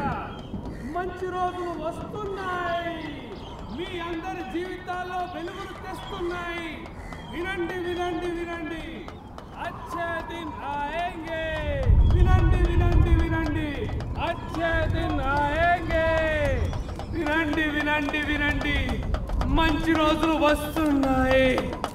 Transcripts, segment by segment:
మంచి రోజులు వస్తున్నాయి మీ అందరి జీవితాల్లో వెలుగులు తెస్తున్నాయి వినండి వినండి వినండి అచ్చే దిన్ ఆయేంగే వినండి వినండి వినండి అచ్చే దిన్ ఆయేంగే వినండి వినండి వినండి మంచి రోజులు వస్తున్నాయి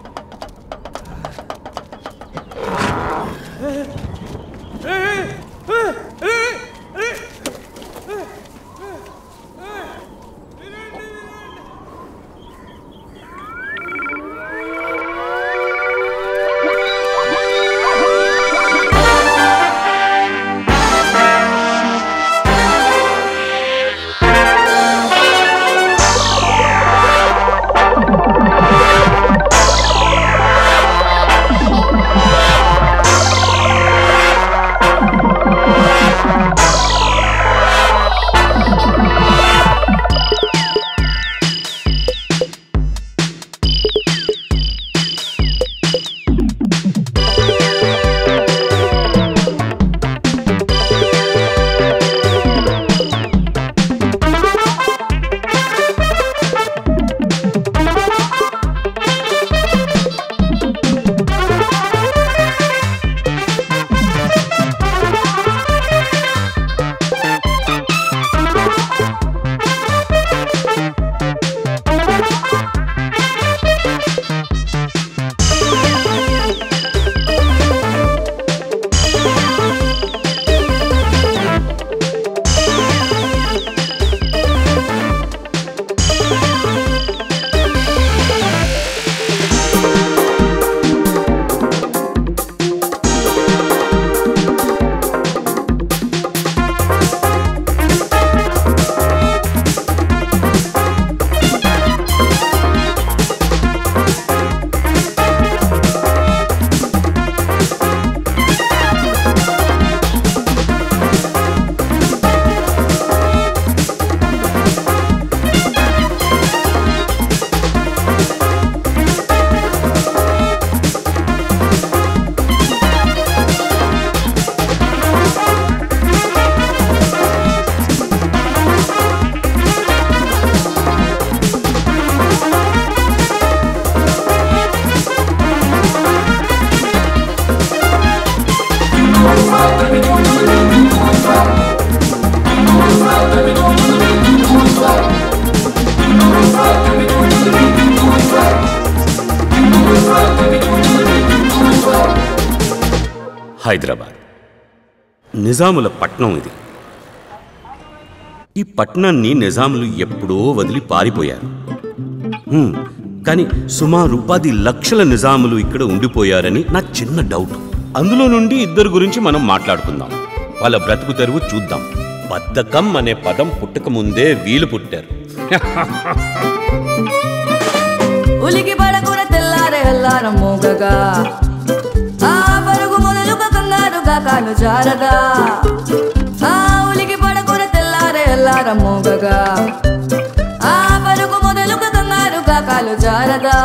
హైదరాబాద్ నిజాముల పట్నం ఇది ఈ పట్నాన్ని నిజాములు ఎప్పుడో వదిలి పారిపోయారు హ్మ్, కానీ సుమారు పది లక్షల నిజాములు ఇక్కడ ఉండిపోయారని నా చిన్న డౌట్ అందులో నుండి ఇద్దరు గురించి మనం మాట్లాడుకుందాం వాళ్ళ బ్రతుకు తెరువు చూద్దాం బద్ధకం అనే పదం పుట్టక ముందే వీలు పుట్టారు ఉలికి పడకున తెల్లారే అల్లారం మోగగా ఆ పరుగు మొదలుగా కంగారుగా కాలు జారగా ఆ ఉలికి పడకున తెల్లారే అల్లారం మోగగా ఆ పరుగు మొదలుగా కంగారుగా కాలు జారగా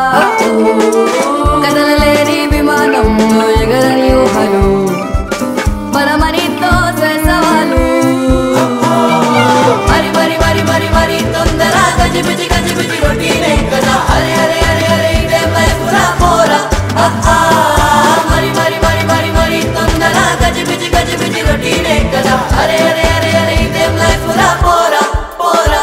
కదలలేని విమానంలో ఎగరని ఊహలు పరమనితో సవాలు మరి మరి మరి మరి మరి తొందర గజిబిజి గజిబిజి రొటీనే కదా అరే అరే అరే అరే ఇదే వైపురా పోరా ఆహా. మరి మరి మరి మరి మరి తొందర గజిబిజి గజిబిజి రొటీనే కదా అరే అరే అరే అరే ఇదే వైపురా పోరా పోరా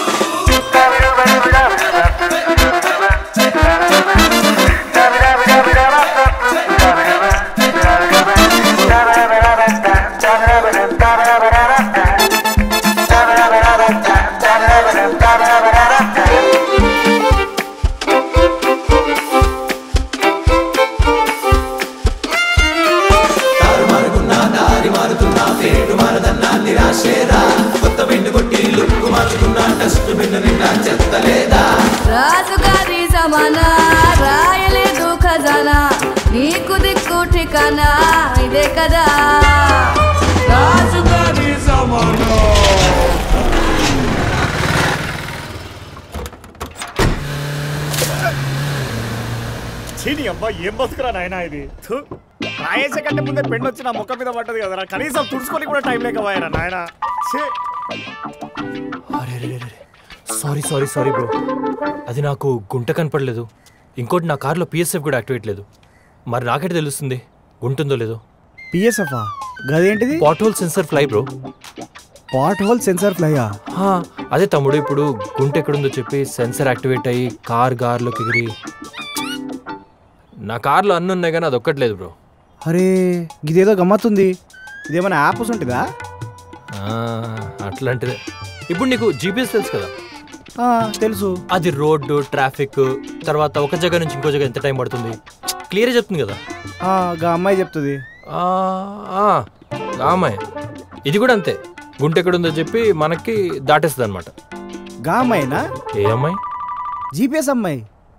రాజుగారి జమానా రాయలేదు ఖజానా నీకు దిక్కు ఠికానా ఇదే కదా రాజుగారి జమానా చీని అబ్బా ఏం బతుకురా నాయనా ఇది థు. రాయేసే కంటే ముందే పెండు వచ్చి నా ముఖం మీద పడ్డది కదరా కనీసం తుడుచుకొని కూడా టైం లేకపోయారా నాయన ఛీ అరే రే సారీ సారీ సారీ బ్రో అది నాకు గుంట కనపడలేదు ఇంకోటి నా కార్లో పిఎస్ఎఫ్ కూడా యాక్టివేట్ లేదు మరి నాకైతే తెలుస్తుంది గుంటుందో లేదో పిఎస్ఎఫ్ గదేంటిది pothole sensor fly bro pothole sensor ఫ్లైయా హా, అదే తమ్ముడు ఇప్పుడు గుంట ఎక్కడుందో చెప్పి సెన్సర్ యాక్టివేట్ అయ్యి కార్ గార్లోకి ఎగిరి నా కార్లో అన్ని ఉన్నాయి కానీ అది ఒక్కట్లేదు బ్రో అరే ఇదేదో గమ్మత్తుంది ఇదేమైనా యాప్ ఉంటుందా ఆ, అట్లాంటిదే ఇప్పుడు నీకు జీపీఎస్ తెలుసు కదా ఆ, తెలుసు అది రోడ్డు ట్రాఫిక్ తర్వాత ఒక జగ నుంచి ఇంకో జగ ఎంత టైం పడుతుంది క్లియర్గా చెప్తుంది కదా ఆ, గా అమ్మాయి చెప్తుంది ఆ, ఆ, ఆ అమ్మాయి ఇది కూడా అంతే గుంట ఎక్కడుందో చెప్పి మనకి దాటేస్తుంది అనమాట గా అమ్మాయినా ఏ అమ్మాయి జీపీఎస్ అమ్మాయి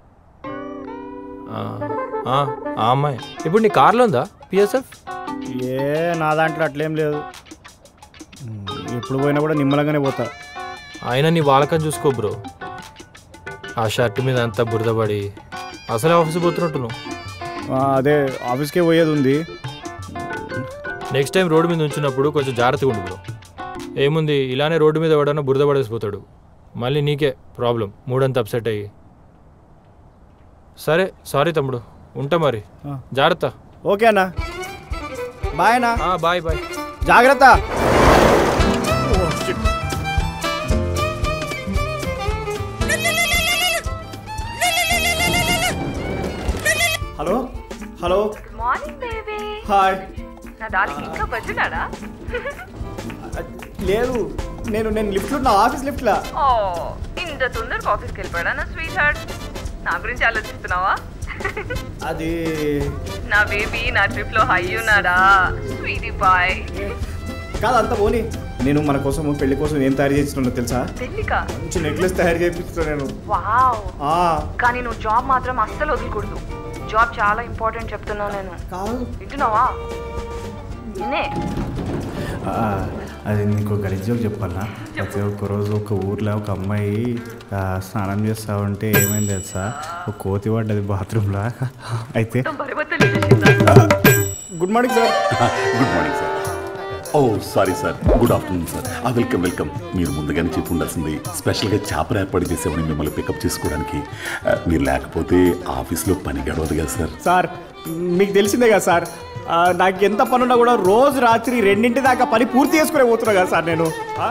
ఆ, ఆ, ఆ అమ్మాయి ఇప్పుడు నీ కార్లో ఉందా పిఎస్ఎఫ్ ఏ నా దాంట్లో అట్లేం లేదు ఉమ్, ఎప్పుడు పోయినా కూడా నిమ్మలంగానే పోతా అయినా నీ వాళ్ళకని చూసుకో బ్రో ఆ షర్ట్ మీద అంతా బురదపడి అసలే ఆఫీస్ పోతున్నట్టు నువ్వు ఆ, అదే ఆఫీస్కే పోయేది ఉంది నెక్స్ట్ టైం రోడ్డు మీద ఉంచినప్పుడు కొంచెం జాగ్రత్తగా ఉండు బ్రో ఏముంది ఇలానే రోడ్డు మీద ఎవడన్నా బురద పడేసిపోతాడు మళ్ళీ నీకే ప్రాబ్లం మూడంతా అప్సెట్ అయ్యి సరే సారీ తమ్ముడు ఉంటా మరి ఆ. జాగ్రత్త ఓకే అన్న బాయ్ అన్న ఆ, బాయ్ బాయ్ జాగ్రత్త hello hello morning baby hi నా డార్లింగ్ ఇంకా బజ్జున్నాడా లేదు నేను నేను లిఫ్ట్లో నా ఆఫీస్ లిఫ్ట్లో ఓ ఇంత తొందరగా ఆఫీస్కి వెళ్ళిపోయాడా నా స్వీట్ హార్ట్ నా గురించి ఆలోచిస్తున్నావా అది నా బేబీ నా ట్రిప్ లో హై ఉన్నాడా స్వీటీ బాయ్ కాదు అంత పోనీ నేను మన కోసం పెళ్లి కోసం ఏం తయారు చేస్తున్నానో తెలుసా పెళ్ళికా మంచి నెక్లెస్ తయారు చేపిస్తున్నా నేను వావ్ ఆ, కానీ నువ్వు జాబ్ మాత్రం అస్సలు వదలకూడదు జాబ్ చాలా ఇంపార్టెంట్ చెప్తున్నావు నేను కాదు వింటున్నావా వినే ఆ, అది నీకు గలీజ్ జోక్ చెప్పాలా ప్రతి ఒక్క రోజు ఒక ఊర్లో ఒక అమ్మాయి ఆ, స్నానం చేస్తా ఉంటే ఏమైంది తెలుసా ఒక కోతి పడ్డది బాత్రూంలో అయితే బరిబత్తలు చేసిందా good morning sir good morning sir oh sorry sir good afternoon sir ఆ వెల్కమ్ వెల్కమ్ మీరు ముందుగానే చెప్పి ఉండాల్సింది స్పెషల్గా చేపలు ఏర్పాటు చేసేవాడిని మిమ్మల్ని పికప్ చేసుకోవడానికి ఆ, మీరు లేకపోతే ఆఫీస్లో పని గడవదు కదా సార్ సార్ మీకు తెలిసిందే కదా సార్ ఆ, నాకు ఎంత పని ఉన్నా కూడా రోజు రాత్రి రెండింటి దాకా పని పూర్తి చేసుకునే పోతున్నా కదా సార్ నేను ఆ?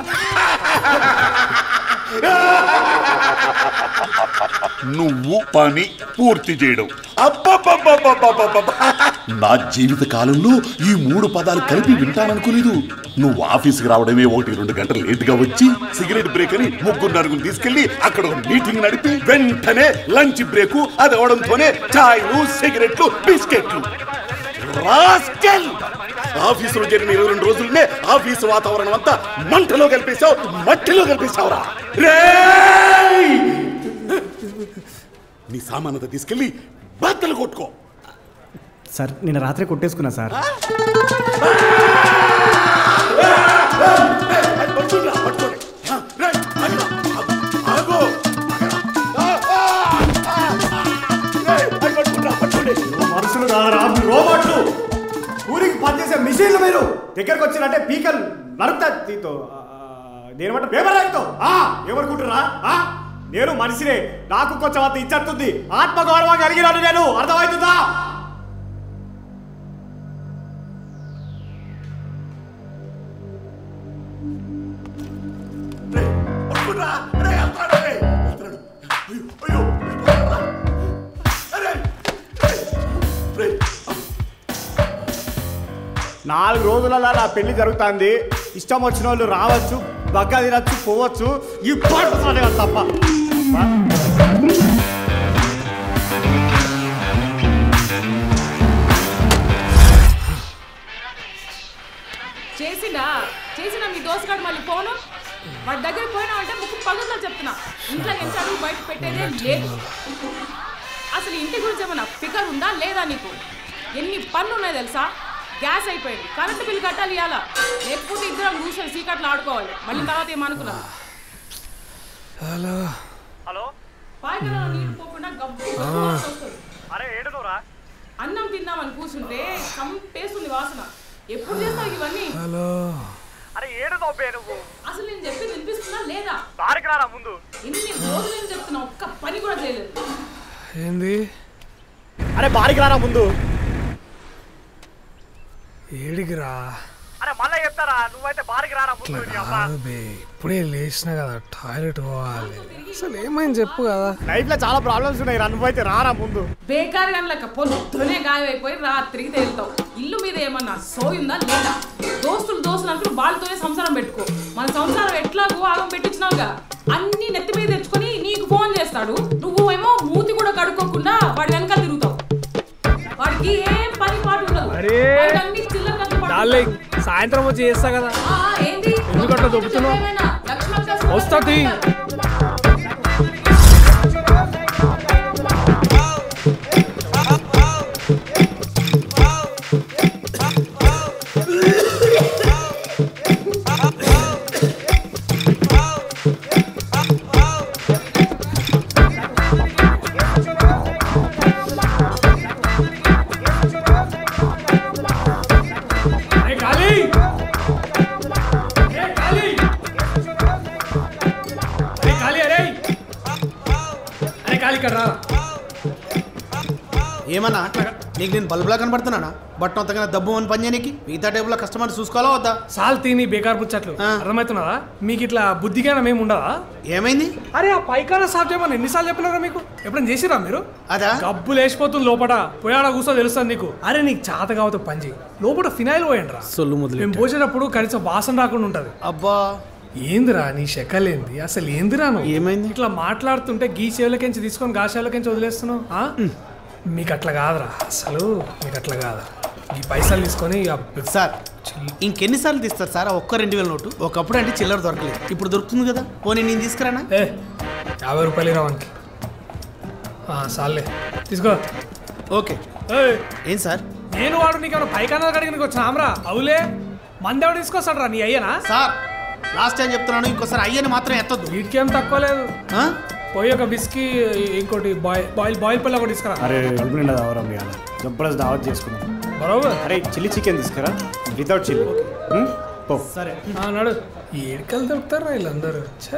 నువ్వు పని పూర్తి చేయడం అబ్బబ్బబ్బబ్బబ్బబ్బబ్బ! నా జీవిత కాలంలో ఈ మూడు పదాలు కలిపి వింటాననుకోలేదు నువ్వు ఆఫీస్కి రావడమే ఒకటి రెండు గంటలు లేట్గా వచ్చి సిగరెట్ బ్రేక్ అని ముగ్గురు నలుగురు తీసుకెళ్లి అక్కడ ఒక మీటింగ్ నడిపి వెంటనే లంచ్ బ్రేక్ అది అవడంతోనే చాయ్లు సిగరెట్లు బిస్కెట్లు రాస్కెల్ ఆఫీసులో జరిగిన ఇరవై రెండు రోజులనే ఆఫీసు వాతావరణం అంతా మంటలో కలిపేశావు మట్టిలో కలిపేశావురా రేయ్! నీ సామానంతా తీసుకెళ్ళి బట్టలు కొట్టుకో సార్ నేను రాత్రి కొట్టేసుకున్నా సార్ అది పట్టుకోరా, పట్టుకోండి. ఆ, రేయ్, ఆగురా, ఆగు, ఆగు. ఆ, ఆ, ఆ, ఆ. రేయ్, అది పట్టుకోరా, పట్టుకోండి. మనుషులు కాదరా మీరు రోబోట్లు ఊరికి పనిచేసే మిషన్లు మీరు దగ్గరకు వచ్చినట్టే పీకలు నడుపుతా దీంతో నేనేమంట పేపర్ రాయితో ఏమనుకుంటున్నా ఆ? నేను మనిషినే నాకు కొంచెం అంత ఇచ్చతుంది ఆత్మగౌరవం కలిగినాను నేను అర్థమవుతుందా పట్టుకోరా, రేయ్, వెళ్తున్నాడు, రేయ్, వెళ్తున్నాడు. అయ్యో, అయ్యో, పట్టుకోరా. రేయ్, రేయ్, రేయ్. నాలుగు రోజులలో నా పెళ్లి జరుగుతుంది ఇష్టం వచ్చిన వాళ్ళు రావచ్చు బగ్గ తినచ్చు పోవచ్చు ఈ పాట తప్ప చేసిందా చేసిన మీ దోసగాడు మళ్ళీ ఫోను వాడి దగ్గర పోయినావంటే ముక్కు పగులుతో చెప్తున్నా ఇంట్లో నుంచి అడుగు బయట పెట్టేదే లేదు అసలు ఇంటి గురించి ఏమన్నా ఫికర్ ఉందా లేదా నీకు ఎన్ని పనులు ఉన్నాయి తెలుసా గ్యాస్ అయిపోయింది కరెంటు బిల్ కట్టాలి ఇవాళ లేకపోతే ఇద్దరం కూర్చొని సీకట్లు ఆడుకోవాలి మళ్ళీ తర్వాత ఏమనుకున్నా హలో పాయకలో నీళ్ళు పోకుండా గబ్బు గబ్బు వాసన వస్తుంది. అరే ఏడునోరా అన్నం తిందామని కూర్చుంటే కంపేస్తుంది వాసన ఎప్పుడు చేస్తావు ఇవన్నీ అరే ఏడునో పే నువ్వు అసలు నేను ఏంది అరే బారికి రారా ముందు ఏడికి రా అరే మళ్ళీ చెప్తారా నువ్వైతే బారికి రారా ఇట్లా కాదు బే ఇప్పుడే లేచిన కదా టాయిలెట్ పోవాలి అసలు ఏమైంది చెప్పు కదా లైఫ్ లో చాలా ప్రాబ్లమ్స్ ఉన్నాయి రా నువ్వైతే రారా ముందు బేకార్ గంటలక పొద్దునే గాయమైపోయి రాత్రికి తేలుతావు ఇల్లు మీద ఏమన్నా సోయిందా లేదా దోస్తులు దోస్తులు అనుకుని వాళ్ళతోనే సంసారం పెట్టుకో మన సంసారం ఎట్లాగో ఆగం పెట్టించినావుగా అన్ని నెత్తి మీద తెచ్చుకొని నీకు ఫోన్ చేస్తాడు నువ్వు ఏమో మూతి కూడా కడుక్కోకుండా వాడి వెనకాల తిరుగుతావు వాడికి ఏం పని పాటు ఉండదు అరే! వాడికి అన్ని చిల్లర కథలు పట్టుకుంటాడు. డార్లింగ్ సాయంత్రం వచ్చి చేస్తా కదా ఆ, ఏంది ఎందుకు అట్లా దొబ్బుతున్నావు? ఏమైనా? లక్ష్మణ కోసం వస్తా తీ. అరే కాళీ అరే కాళీ అరే కాళీ అరే అరే కాళీ ఇక్కడ రా ఏమన్నా నీకు నేను బల్బులా కనబడుతున్నానా బట్ అంతగా దబ్బు అని పని చేయనీకి మిగతా టేబుల్లో కస్టమర్ చూసుకోవాలా వద్దా సాల్ తిని బేకార్ ముచ్చట్లు ఆ. అర్థమవుతున్నదా మీకు ఇట్లా బుద్ధిగానం ఏమి ఉండదా ఏమైంది అరే ఆ పైకాన సాఫ్ చేయమని ఎన్నిసార్లు చెప్పినారా మీకు ఎప్పుడైనా చేసిరా మీరు అదా గబ్బు లేచిపోతుంది లోపట పోయాడ కూర్చో తెలుస్తుంది నీకు అరే నీకు చేత కావతో పని చేయి లోపల ఫినాయిల్ పోయండి రా సొల్లు మొదలు మేము పోసేటప్పుడు కనీసం వాసన రాకుండా ఉంటది అబ్బా ఏందిరా నీ శకలేంది అసలు ఏందిరా నువ్వు ఏమైంది? ఇట్లా మాట్లాడుతుంటే గీ చెవులకించి తీసుకొని గా చెవులకించి వదిలేస్తున్నావు ఆ? మీకు అట్లా కాదురా అసలు మీకు అట్లా కాదురా ఈ పైసలు తీసుకొని ఇక సార్ ఇంకెన్నిసార్లు తీస్తారు సార్ ఆ ఒక్క రెండు వేల నోటు ఒకప్పుడు అంటే చిల్లర దొరకలేదు ఇప్పుడు దొరుకుతుంది కదా పోనీ నేను తీసుకురానా ఏ యాభై రూపాయలు రావానికి సార్లే తీసుకో ఓకే ఏయ్, ఏం సార్ నేను వాడు నీకేమైనా పైకన్నా కడిగినకి వచ్చిన ఆమ్రా అవులే మందేవాడు తీసుకొస్తాడు రా నీ అయ్యనా సార్ లాస్ట్ టైం చెప్తున్నాను ఇంకోసారి అయ్యని మాత్రం ఎత్తొద్దు వీటికేం తక్కువ లేదు ఆ? పోయి ఒక బిస్కీ ఇంకోటి బాయిల్ బాయిల్ బాయిల్ పల్లి ఒకటి తీసుకురా అరే కడుపు నిండా దావరా మీ అన్న జబర్దస్త్ దావత్ చేసుకున్నాం బరోబర్ అరే చిల్లీ చికెన్ తీసుకురా వితౌట్ చిల్లీ పో సరే ఆ, నడు ఏడికలు దొరుకుతారా వీళ్ళందరూ ఛే.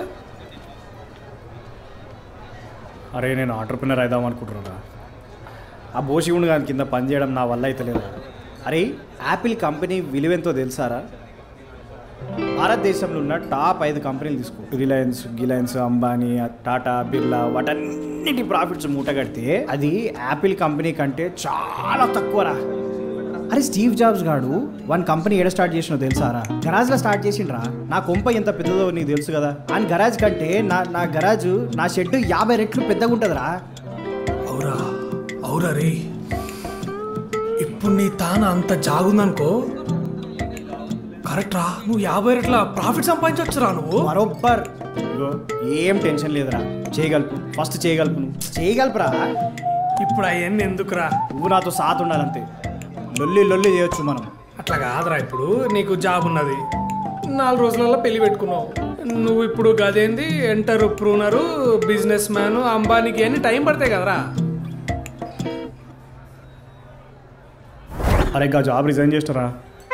అరే నేను ఆంటర్ప్రినర్ అయిదాం అనుకుంటున్నారా ఆ బోషిగుండు గాని కింద పని చేయడం నా వల్ల అయితే లేదు అరే యాపిల్ కంపెనీ విలువెంతో తెలుసారా భారతదేశంలో ఉన్న టాప్ ఐదు కంపెనీలు తీసుకో రిలయన్స్ గిలయన్స్ అంబానీ టాటా బిర్లా వాటన్నిటి ప్రాఫిట్స్ మూటగడితే అది యాపిల్ కంపెనీ కంటే చాలా తక్కువరా అరే స్టీవ్ జాబ్స్ గాడు వన్ కంపెనీ ఏడ స్టార్ట్ చేసినో తెలుసారా గరాజ్ లో స్టార్ట్ చేసిండ్రా నా కొంప ఎంత పెద్దదో నీకు తెలుసు కదా అని గరాజ్ కంటే నా నా గరాజు నా షెడ్ యాభై రెట్లు పెద్దగా ఉంటుందిరా అవురా అవురా రే ఇప్పుడు నీ తాన అంత జాగుందనుకో కరెక్ట్ రా నువ్వు యాభై రెట్ల ప్రాఫిట్ సంపాదించవచ్చురా నువ్వు బరోబ్బర్ ఇగో ఏం టెన్షన్ లేదురా చేయగలుపు ఫస్ట్ చేయగలుపు నువ్వు చేయగలుపురా ఇప్పుడు అవన్నీ ఎందుకురా నువ్వు నాతో సాత్ ఉండాలంతే లొల్లి లొల్లి చేయొచ్చు మనం అట్లా కాదురా ఇప్పుడు నీకు జాబ్ ఉన్నది నాలుగు రోజులలో పెళ్లి పెట్టుకున్నావు నువ్వు ఇప్పుడు గదేంది ఎంటర్ ప్రూనరు బిజినెస్ మ్యాన్ అంబానీకి అన్ని టైం పడతాయి కదరా అరే ఇంకా జాబ్ రిజైన్ చేస్తారా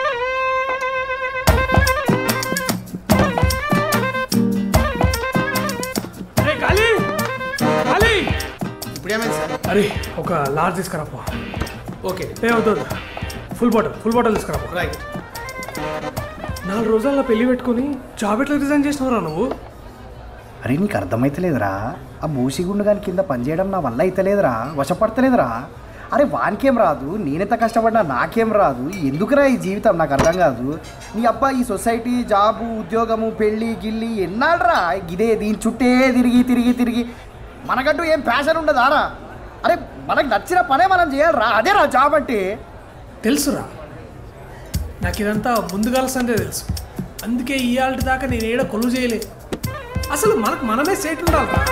అరే ఖాళీ ఖాళీ ఇప్పుడు ఏమైంది సార్ అరే ఒక లార్జ్ తీసుకురా పో ఓకే ఏ వద్దు ఫుల్ బాటిల్ ఫుల్ బాటిల్ తీసుకురా పో రైట్ నాలుగు రోజుల్లో పెళ్లి పెట్టుకుని జాబ్ ఎట్లా రిజైన్ చేసినవరా నువ్వు అరే నీకు అర్థమైతలేదురా ఆ బూసిగుండు గాని కింద పనిచేయడం నా వల్ల అయితలేదురా వశపడతలేదురా అరే వానికేం రాదు నేనెంత కష్టపడినా నాకేం రాదు ఎందుకురా ఈ జీవితం నాకు అర్థం కాదు నీ అబ్బా ఈ సొసైటీ జాబు ఉద్యోగము పెళ్ళి గిల్లి ఎన్నాళ్ళరా ఇదే దీని చుట్టే తిరిగి తిరిగి తిరిగి మనకంటూ ఏం ప్యాషన్ ఉండదారా అరే మనకు నచ్చిన పనే మనం చేయాలరా అదేరా జాబ్ అంటే తెలుసురా నాకు ఇదంతా ముందుగా సందే తెలుసు అందుకే ఇవాళ దాకా నేను ఏడ కొలువు చేయలే అసలు మనకు మనమే సేట్ ఉండాలిరా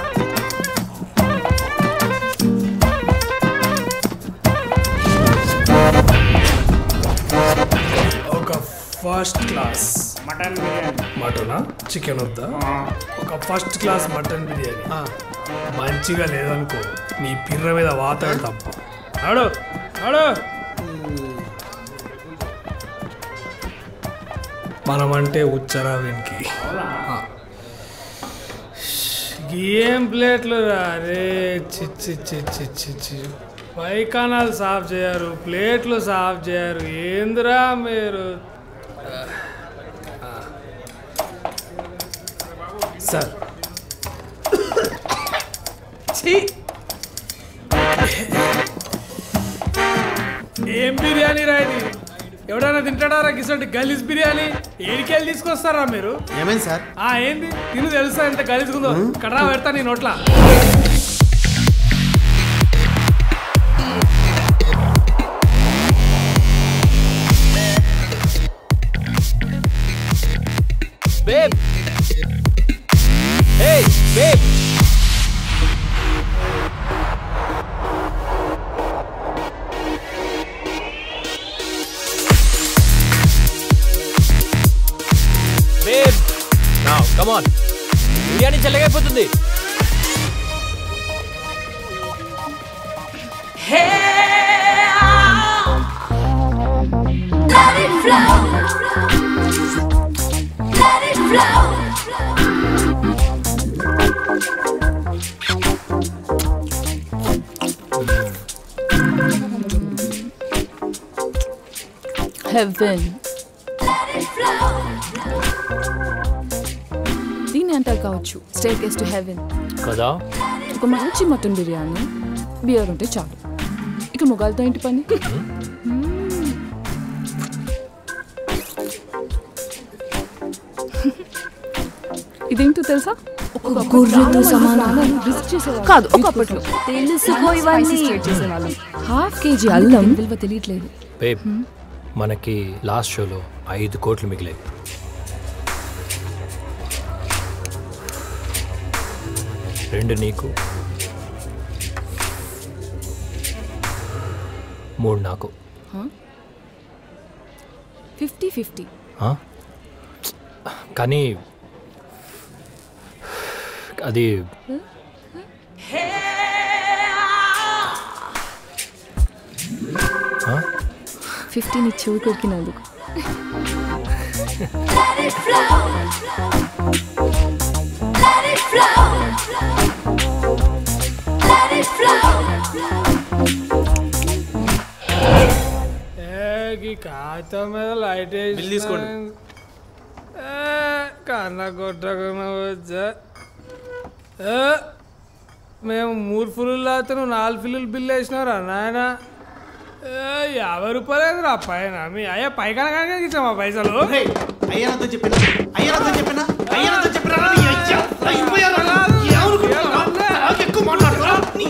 ఒక ఫస్ట్ క్లాస్ మటన్ బిర్యానీ మటనా చికెన్ వద్దా ఒక ఫస్ట్ క్లాస్ మటన్ బిర్యానీ మంచిగా లేదనుకో నీ పిర్ర మీద వాతాడు తప్ప ఆడు ఆడు మనమంటే ఉచ్చరా వెనికి గేమ్ ప్లేట్లు రా రే చిచ్చి చిచ్చి చిచ్చి పైకానాలు సాఫ్ చేయరు ప్లేట్లు సాఫ్ చేయరు ఏందిరా మీరు సార్ ఛీ! ఏం బిర్యానీ రా ఇది ఎవడైనా తింటాడారా గిసంటి గలీజ్ బిర్యానీ ఏడికెళ్ళి తీసుకొస్తారా మీరు ఏమైంది సార్ ఆ ఏంది తిను తెలుసా ఎంత గలీజ్గుందో కడరా పెడతా నీ నోట్ల Babe! Hey, babe! Babe! Now, come on. Biryani చల్లగైపోతుంది Let it flow. Let it flow. Heaven దీని అంటారు కావచ్చు స్టేట్ గెస్ట్ టు హెవెన్ కదా ఒక మంచి మటన్ బిర్యానీ బియర్ ఉంటే చాలు ఇక మొగాలతో ఏంటి పని ఇదేంటో తెలుసా ఒక గుర్రంతో సమానం. కాదు ఒకప్పట్లో తెలుసుకో ఇవన్నీ. చేసేవాళ్ళం హాఫ్ కేజీ అల్లం విలువ తెలియట్లేదు బేబ్ మనకి లాస్ట్ షోలో ఐదు కోట్లు మిగిలాయి రెండు నీకు మూడు నాకు ఫిఫ్టీ ఫిఫ్టీ ఆ? కానీ అది ఆ? ఫిఫ్టీ నీ చెవి కొరికినందుకు Let it flow. Let it flow. Let it flow. ఏ, ఈ కాగితం మీద లైట్ వేసి బిల్ తీసుకోండి. కన్న కొట్టకుండా వచ్చా ఏ, మేము మూడు ఫుల్లు లాగితే నువ్వు నాలుగు ఫిల్లులు బిల్లు వేసినావురా నాయన ఏ, యాభై రూపాయలు రా పైన మీ అయ్యా పైకాన కనుక ఇచ్చామా పైసలు అయ్యారంతా చెప్పినా అయ్యారంతా చెప్పినా అయ్యారంతా చెప్పినా నీ అయ్యా అయిపోయారా ఏమనుకుంటున్నావా నాకు ఎక్కువ మాట్లాడుతున్నా నీ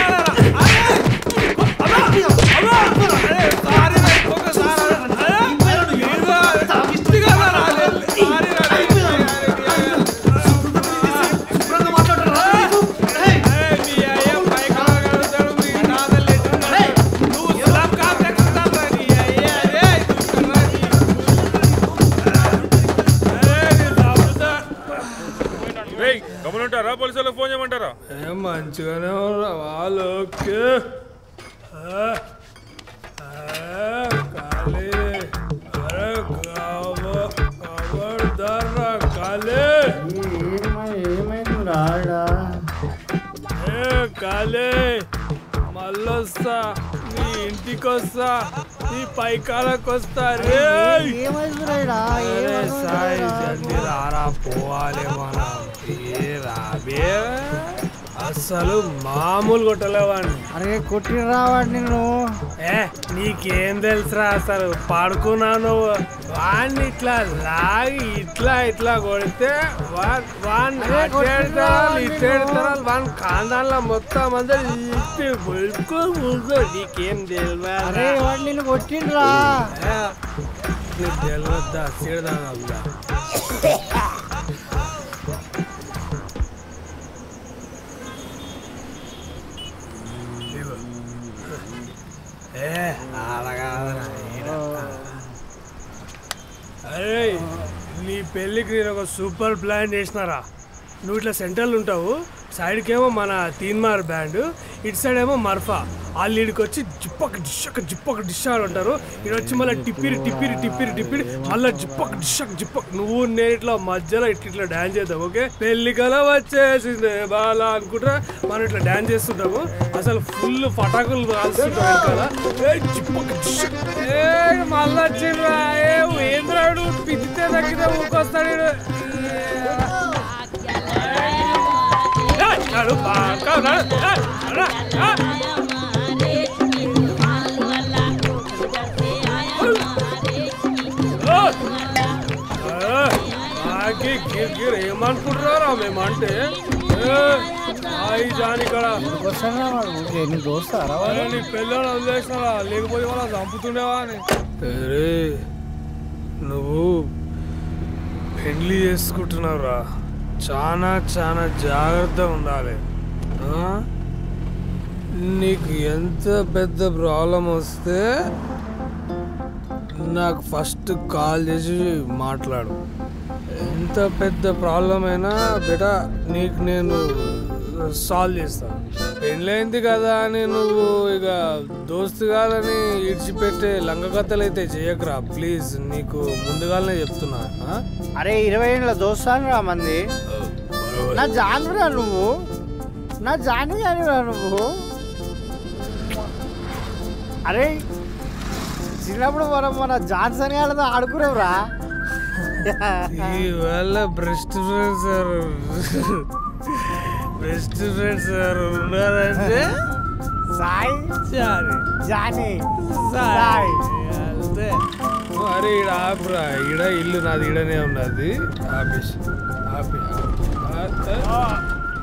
గమనుంటారా పోలీసు వాళ్ళకి ఫోన్ చేయమంటారా ఏ మంచిగానే ఉన్నా వాళ్ళు ఓకే ఆ, ఆ, కాలే అరే గావ ఖబర్దార్ రా కాలే ఏమైంది రాడా ఏ కాలే మళ్ళొస్తా నీ ఇంటికి వస్తా నీ పైకాలకు వస్తా రే అరే సాయి జల్దీ రారా పోవాలి మనం ఏ రాబే అస్సలు మామూలు కొట్టలేవాడిని అరే కొట్టి రావాడు నిన్ను ఏ నీకేం తెలుసురా అసలు పడుకున్నాను వాడిని ఇట్లా లాగి ఇట్లా ఇట్లా కొడితే వా- వాడిని అట్టేడతారు ఇట్టేడతారు వాడిని కాందాల్లో మొత్తం అందరూ ఇట్టి పడుకో కూర్చో నీకేం అరే తెలియదు వాడు నిన్ను కొట్టిండ్రా నీకు తెలియద్దా సీడదాగా ఉందా ఏ అలాగాదరా ఈడ. అరే నీ పెళ్ళికి నేను ఒక సూపర్ ప్లాన్ చేసినారా నువ్వు ఇట్లా సెంటర్లు ఉంటావు సైడ్కి ఏమో మన తీన్మార్ బ్యాండ్ ఇటు సైడ్ ఏమో మర్ఫా వాళ్ళు ఇడికి వచ్చి జిప్పక డిషక్ జిప్పక డిష్ అని ఉంటారు ఇటు వచ్చి మళ్ళీ టిప్పిరి టిప్పిరి టిప్పిరి టిప్పిరి మళ్ళీ జిప్పక డిషక్ జిప్పక్ నువ్వు నేను ఇట్లా మధ్యలో ఇట్లా ఇట్లా డాన్స్ చేద్దాం ఓకే పెళ్లి కల వచ్చేసింది బాలా అనుకుంటా మనం ఇట్లా డాన్స్ చేస్తుంటాము అసలు ఫుల్ పటాకులు కాల్స్తుంటాం కదా జిప్పక డిషక్ ఏ మళ్ళీ వచ్చిండ్రా ఏ ఏంద్రాడు పిచ్చితే తగ్గితే ఊకొస్తాడు ఈడు. ఏయ్, నడు, బాగా నడు, ఏయ్, నడు, ఏయ్. ఆగి గిర్ గిర్ ఏమనుకుంటున్నారా మేమంటే జాని ఇక్కడ నీ దోస్తారా అరే, నీ పిల్లలు వదిలేసినారా లేకపోతే వాళ్ళ చంపుతుండేవా అని అరే నువ్వు పెళ్లి చేసుకుంటున్నావురా చాలా చాలా జాగ్రత్తగా ఉండాలి ఆ? నీకు ఎంత పెద్ద ప్రాబ్లం వస్తే నాకు ఫస్ట్ కాల్ చేసి మాట్లాడు ఎంత పెద్ద ప్రాబ్లం అయినా బేటా నీకు నేను సాల్వ్ చేస్తాను పెళ్ళైంది కదా అని నువ్వు ఇక దోస్తు కాదని ఇడిచిపెట్టే లంగకథలు అయితే చేయకురా ప్లీజ్ నీకు ముందుగానే చెప్తున్నా ఆ? అరే ఇరవై ఏళ్ళ దోస్తాను రా మంది నా జానురా నువ్వు నా జాను జానురా నువ్వు అరే చిన్నప్పుడు మనం మన జాన్సన్ గారితో ఆడుకునేవరా ఈవేళ best friends sir best friends sir ఉన్నారంటే సాయి జాని జానీ సాయి అంతే అరే ఈడ ఆపురా ఈడ ఇల్లు నాది ఈడనే ఉన్నది ఆఫీస్ ఆపి ఆపి. ఆ, ఆ.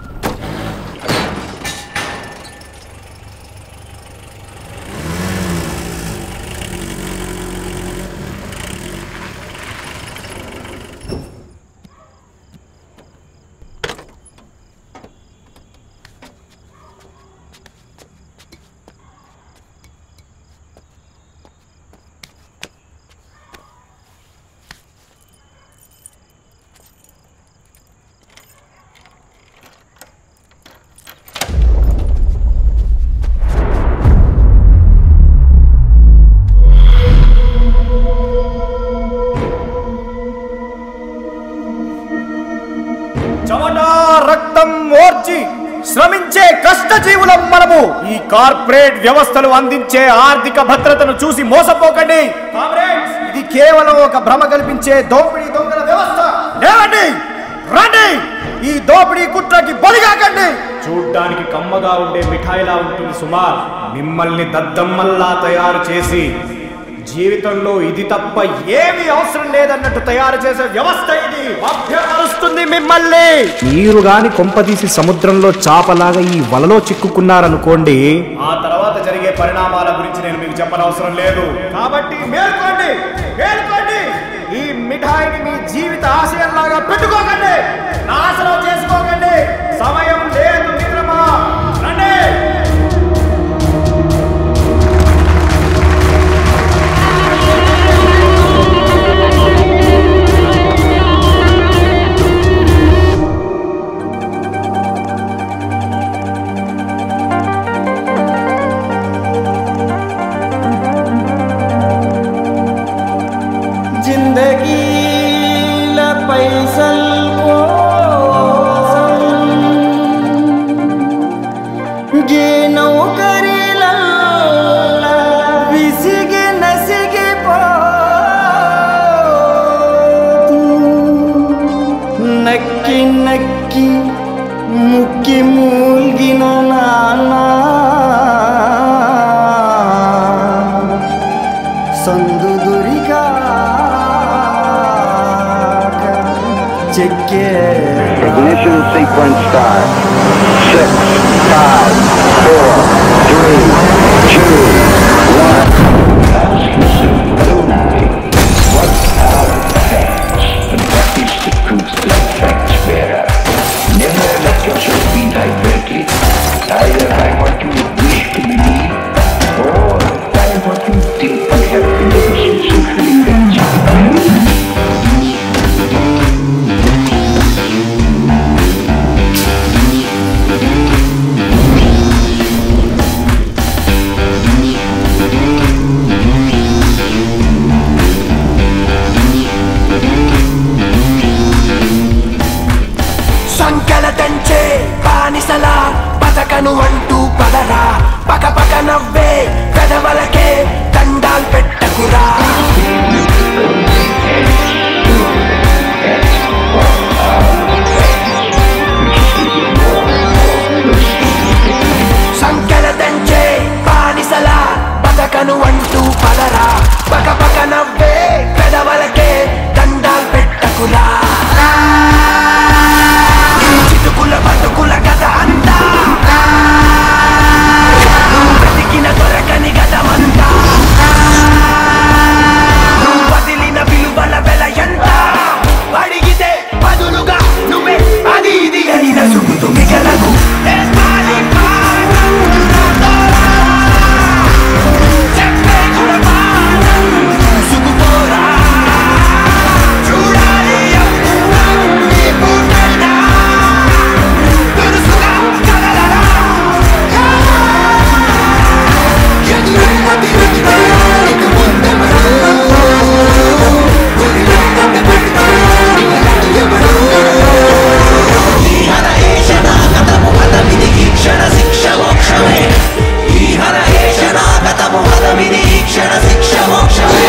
చెమట రక్తం ఓర్చి శ్రమించే కష్టజీవులం మనము ఈ కార్పొరేట్ వ్యవస్థలు అందించే ఆర్థిక భద్రతను చూసి మోసపోకండి కామ్రేడ్స్, ఇది కేవలం ఒక భ్రమ కల్పించే దోపిడీ దొంగల వ్యవస్థ లేవండి రండి ఈ దోపిడీ కుట్రకి బలిగాకండి చూడ్డానికి కమ్మగా ఉండే మిఠాయిలా ఉంటుంది సుమార్ మిమ్మల్ని దద్దమ్మల్లా తయారు చేసి జీవితంలో ఇది తప్ప ఏమీ అవసరం లేదన్నట్టు తయారు చేసే వ్యవస్థ ఇది అభ్యర్థిస్తుంది మిమ్మల్ని మీరు గాని కొంపదీసి సముద్రంలో చాపలాగా ఈ వలలో చిక్కుకున్నారనుకోండి ఆ తర్వాత జరిగే పరిణామాల గురించి నేను మీకు చెప్పనవసరం లేదు కాబట్టి మేల్కోండి మేల్కోండి ఈ మిఠాయిని మీ జీవిత ఆశయంలాగా పెట్టుకోకండి నాశనం చేసుకోకండి సమయం లేదు మిత్రమా రండి जिंदगी ला पैसल गे नौकरीला विसिगे नसिगे పోతూ నక్కి నక్కి ముక్కి మూల్గిన నాన్న సందు దొరికాక చెక్కే Ignition sequence start. Six, five, four, three, two, one. What are facts? And what is the truth that facts bearer? Never let yourself be diverted either by what you wish to believe or by what you think you have beneficent social effects. పకను అంటూ పదరా పక పక నవ్వే పెదవలకే దండాల్ పెట్టకురా సంకెల దంచే బానిసలా బతకను అంటూ పదరా పక పక నవ్వే పెదవలకే దండాల్ పెట్టకురా ఈ చిటుకుల బతుకుల కథ అంతా నువ్వు వెతికిన దొరకని గతమంతా నువ్వు వదిలిన విలువల వెల ఎంత అడిగితే బదులుగా నువ్వే అది ఇది అని నసుగుతూ మిగలదు ఏ పాలి పానం చెప్పే గుణపాఠం చూసుకుపోరా చూడాలి ఈ పూటైనా దురుసుగా కదలరా ఎదురైన తిరిగితే ఇక ముందెవరు గురిలోకి పెడితే ఇక ఎవరు ఈహన ఏషణ గతము హతమిది ఈ క్షణ శిక్ష మోక్షమే ఈహన ఏషణ గతము హతమిది ఈ క్షణ శిక్ష మోక్షమే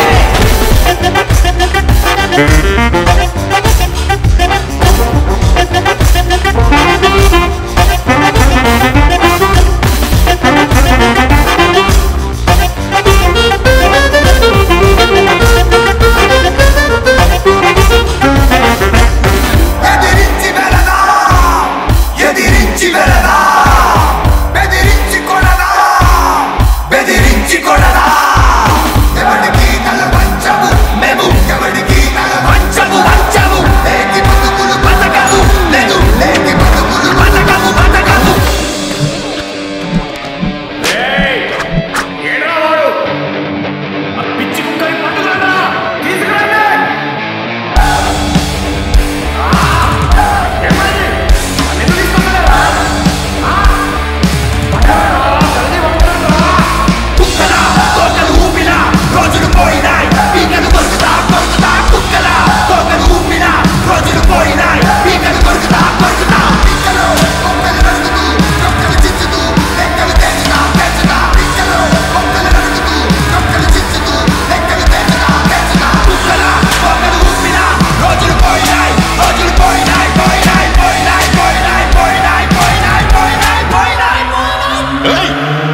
ఎదిరించి వెళదా ఎదిరించి వెళదా బెదిరించి కొడదా బెదిరించి కొడదా ఎవడికి తల వంచము మేము ఎవడికి తల వంచము వంచము లేకి బతుకులు బతకము లేదు లేకి బతుకులు బతకము బతకము పిచ్చి కుక్కని పట్టుకురా తీసుకురండి కుక్కలా తోకలు ఊపినా రోజులు పోయినాయి పీకలు కొరుకుతా కొరుకుతా కుక్కలా తోకలు ఊపినా రోజులు పోయినాయి పీకలు కొరుకుతా కొరుకుతా పిక్కలు కొమ్మలు నరుకుతూ చొక్కలు చిచ్చుతూ లెక్కలు తెచ్చుతా తెచ్చుతా పిక్కలు కొమ్మలు నరుకుతూ చొక్కలు చిచ్చుతూ లెక్కలు తెచ్చుతా తెచ్చుతా కుక్కలా తోకలు ఊపినా రోజులు పోయినాయి రోజులు పోయినాయి పోయినాయి పోయినాయి పోయినాయి పోయినాయి పోయినాయి పోయినాయి పోయినాయి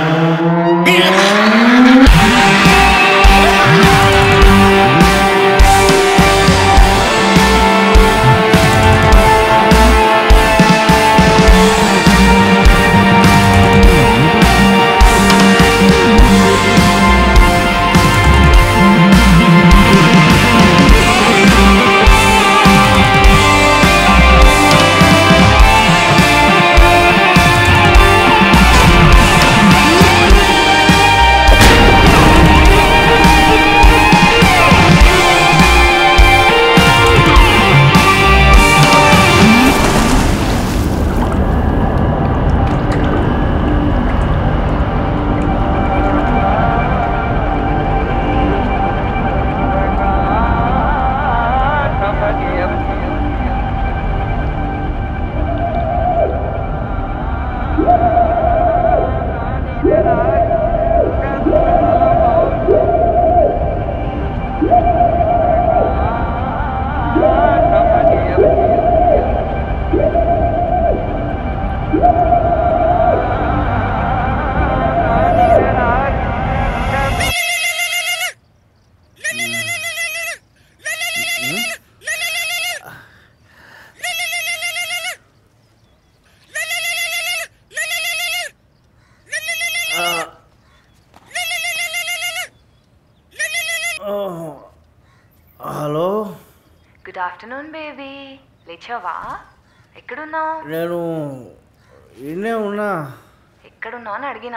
హలో గుడ్ ఆఫ్టర్నూన్ బేబీ లేచావా ఎక్కడున్నావు నేను ఈయనే ఉన్నా ఎక్కడున్నావు అని అడిగినా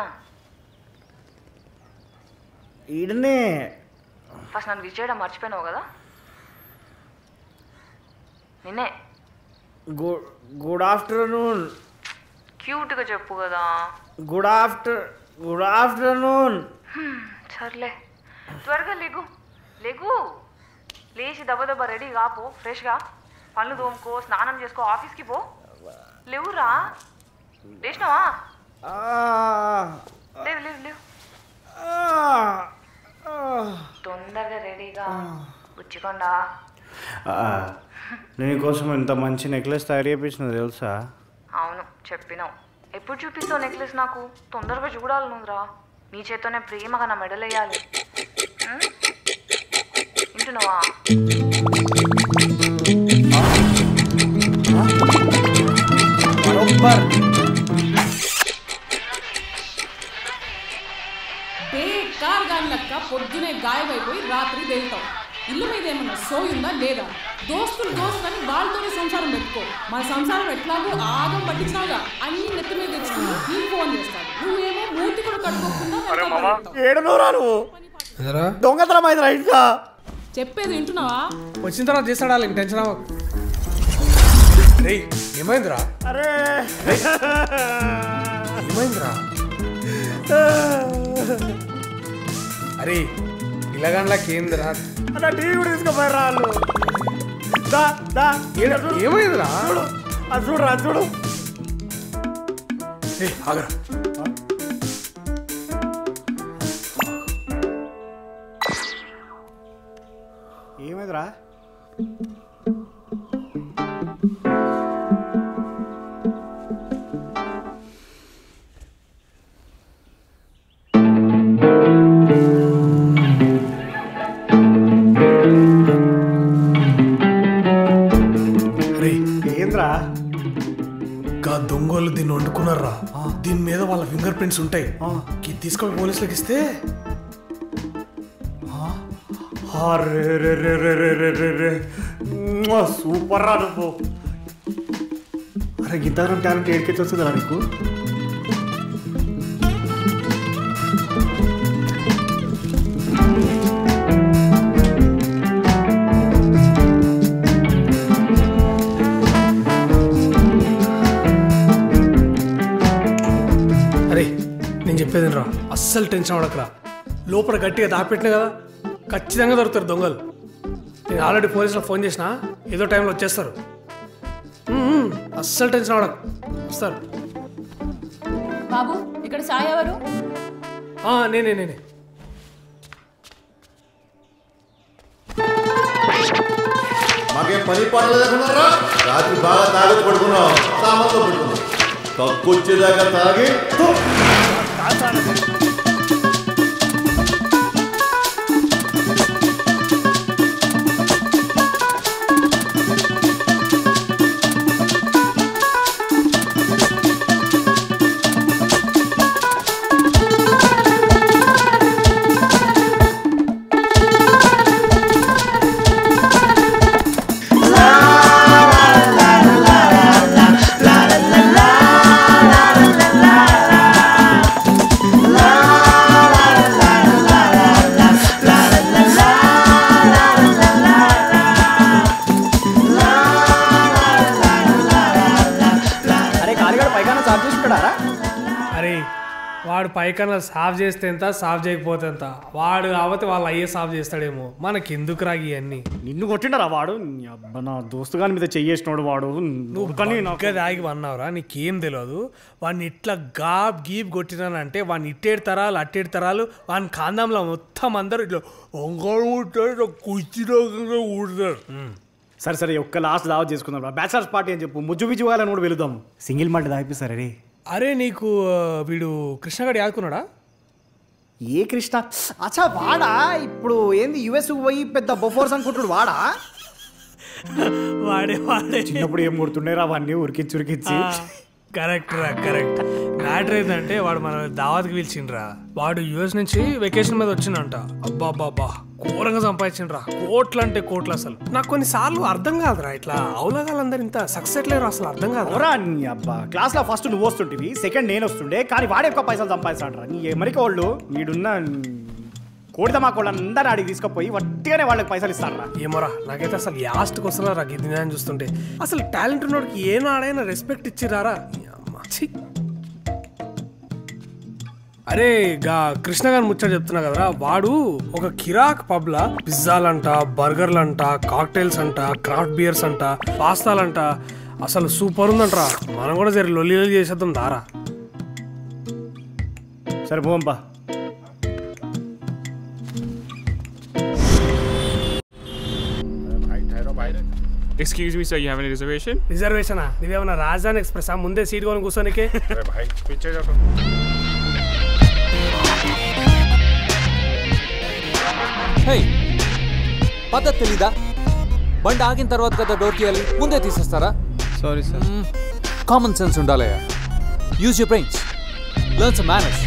ఈడనే ఫస్ట్ నన్ను విష్ చేయడం మర్చిపోయినావు కదా నిన్నే గుడ్ గుడ్ ఆఫ్టర్నూన్ క్యూట్గా చెప్పు కదా గుడ్ ఆఫ్టర్ గుడ్ ఆఫ్టర్నూన్ హ్మ్, సర్లే త్వరగా లేగు లేగు లేచి దెబ్బ దెబ్బ రెడీ కాపో ఫ్రెష్గా పళ్ళు తోముకో స్నానం చేసుకో ఆఫీస్కి పో లేవురా లేచినావా లేవు లేవు లేవు తొందరగా రెడీగా బుచ్చికొండా నీకోసం ఇంత మంచి నెక్లెస్ తయారు చేయించిన తెలుసా అవును చెప్పినావు ఎప్పుడు చూపిస్తావు నెక్లెస్ నాకు తొందరగా చూడాలి నువ్వురా నీ చేత్తోనే ప్రేమగా నా మెడలు వేయాలి ఉం? వింటున్నావా బేకార్ గాని లెక్క పొద్దునే గాయమైపోయి రాత్రి వెళ్తావు ఇల్లు మీద ఏమన్నా సోయుందా లేదా దోస్తులు దోస్తులని వాళ్ళతోనే సంసారం పెట్టుకో మన సంసారం ఎట్లాగో ఆగం పట్టించినాగా అన్ని నెత్తి మీద తెచ్చుకుని నీకు ఫోన్ చేస్తాడు నువ్వేమో మూతి కూడా కడుక్కోకుండా వెనకాల పడతావు. ఏడునోరా నువ్వు దొంగతనం అయింది రైట్గా చెప్పేది వింటున్నావా వచ్చిన తర్వాత చేస్తాడా ఇంక టెన్షన్ అవ్వకు రేయ్ ఏమైందిరా అరే ఏమైందిరా అరే ఇలాగండ్లకి ఏందిరా అన్న టీవీ కూడా తీసుకోపోయారా వాళ్ళు దా దా ఏడ- ఏమైందిరా? చూడు అది చూడరా అది చూడు ఏ ఆగరా ఏమైందిరా రే ఏంద్రా గా దొంగోళ్ళు దీన్ని వండుకున్నారా దీని మీద వాళ్ళ ఫింగర్ ప్రింట్స్ ఉంటాయి ఇది తీసుకొని పోలీసులకు ఇస్తే అరే రే రే రే రే రే రే రే మ్వా, సూపర్ రా నువ్వు అరే గిటారం టాలెంట్ ఏడికెచ్చి వస్తుందా నీకు అరే నేను చెప్పేది రా అస్సలు టెన్షన్ అవ్వడకరా లోపల గట్టిగా దాపెట్టిన కదా ఖచ్చితంగా దొరుకుతారు దొంగలు నేను ఆల్రెడీ పోలీసులకు ఫోన్ చేసిన ఏదో టైంలో వచ్చేస్తారు ఉమ్, ఉమ్, అస్సలు టెన్షన్ అవ్వడకు వస్తారు బాబు ఇక్కడ సాయి ఎవరు ఆ, నేనే నేనే మాకేం పని పాటలు లేకున్నారా రాత్రి బాగా తాగి పడుకున్నాం సామాన్లో పడుకున్నాం కక్కొచ్చేదాకా తాగి అరే కాలిగాడు పైగా చార్జ్ చేసుకుంటారా అరే వాడు పైకన్నా సాఫ్ చేస్తే ఎంత సాఫ్ చేయకపోతే ఎంత వాడు కాబట్టి వాళ్ళు అయ్యే సాఫ్ చేస్తాడేమో మనకి ఎందుకు రాగి ఇవన్నీ నిన్ను కొట్టిండరా వాడు నీ అబ్బా నా దోస్తు గాని మీద చెయ్యేసినోడు వాడు నువ్వు కానీ ఇంకా దాగి వన్నావురా నీకేం తెలియదు వాడిని ఇట్లా గాబ్ గీబ్ కొట్టినానంటే వాడిని ఇట్టేడు తరాలు అట్టేడు తరాలు వాని కాందంలో మొత్తం అందరూ ఇట్లా ఒంగోడు ఊడతాడు కుర్చీలో ఊడతారు సరే సరే ఒక్క లాస్ట్ దావత్ చేసుకుందాం బ్యాచిలర్స్ పార్టీ అని చెప్పు ముజ్జు బిజ్జు వాళ్ళని కూడా వెళుదాం సింగిల్ మంట దాయిపిస్తారు రే అరే నీకు ఆ, వీడు కృష్ణగాడు యాదుకున్నాడా ఏ కృష్ణ అచ్చా వాడా ఇప్పుడు ఏంది యుఎస్ పోయి పెద్ద బొఫోర్స్ అనుకుంటుడు వాడా వాడే వాడే చిన్నప్పుడు ఏం కొడుతుండేరా అవన్నీ ఉరికిచ్చి ఉరికిచ్చి కరెక్ట్ రా కరెక్ట్ మ్యాటర్ ఏంటంటే వాడు మన దావత్కి పిలిచిండ్రా వాడు యుఎస్ నుంచి వెకేషన్ మీద వచ్చిండంట అబ్బా అబ్బా ఘోరంగా సంపాదించిండ్రా కోట్లు అంటే కోట్లు అసలు నాకు కొన్నిసార్లు అర్థం కాదురా ఇట్లా అవులగాళ్ళందరూ ఇంత సక్సెస్ లేరు అసలు అర్థం కాదు ఎవరా నీ అబ్బా క్లాస్ లో ఫస్ట్ నువ్వు వస్తుంటివి సెకండ్ నేను వస్తుండే కానీ వాడే ఎక్కువ పైసలు సంపాదిస్తాడు నీ ఎవరికి వాళ్ళు వీడున్న కోడిత మా వాళ్ళని అందరిని ఆడికి తీసుకుపోయి వట్టిగానే వాళ్ళకి పైసలు ఇస్తారా ఏమోరా నాకైతే అసలు లాస్ట్కి వస్తున్నా రా ఇది నేను చూస్తుంటే అసలు టాలెంట్ ఉన్నోడికి ఏ నాడైనా రెస్పెక్ట్ ఇచ్చిరారా అమ్మ, ఛీ. అరే గా కృష్ణ గారి ముచ్చట చెప్తున్నా కదరా వాడు ఒక కిరాక్ పబ్లా పిజ్జాలంట బర్గర్లంట కాక్టైల్స్ అంట క్రాఫ్ట్ బియర్స్ అంట పాస్తాలంట అసలు సూపర్ ఉందంటరా మనం కూడా జర లొల్లి లొల్లి చేసేద్దాం దారా సరే పోంపా Excuse me, sir, you have any reservation? రిజర్వేషనా నువ్వేమన్నా రాజధాని ఎక్స్ప్రెస్ ముందే సీట్ కొని కూర్చోనికి హే పద్ధతి తెలీదా బండి ఆగిన తర్వాత కదా డోర్ తీయాలి ముందే తీసేస్తారా సారీ సార్ కామన్ సెన్స్ ఉండాలి use your brains learn some manners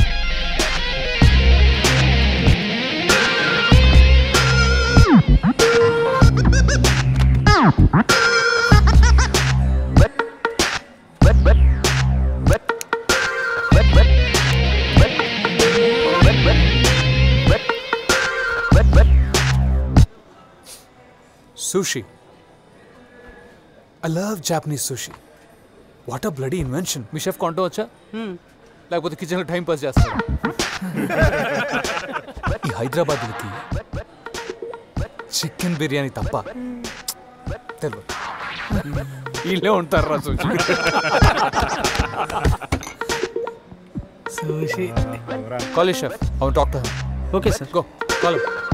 sushi I love Japanese sushi what a bloody invention మీ షెఫ్ కొంట వచ్చా లేకపోతే కిచెన్లో టైం పాస్ చేస్తాడు ఈ హైదరాబాద్కి చికెన్ బిర్యానీ తప్ప తెలియదు వీళ్ళే ఉంటారు రా సుషి సుషి కాలేజ్ షెఫ్ అవును doctor okay sir go call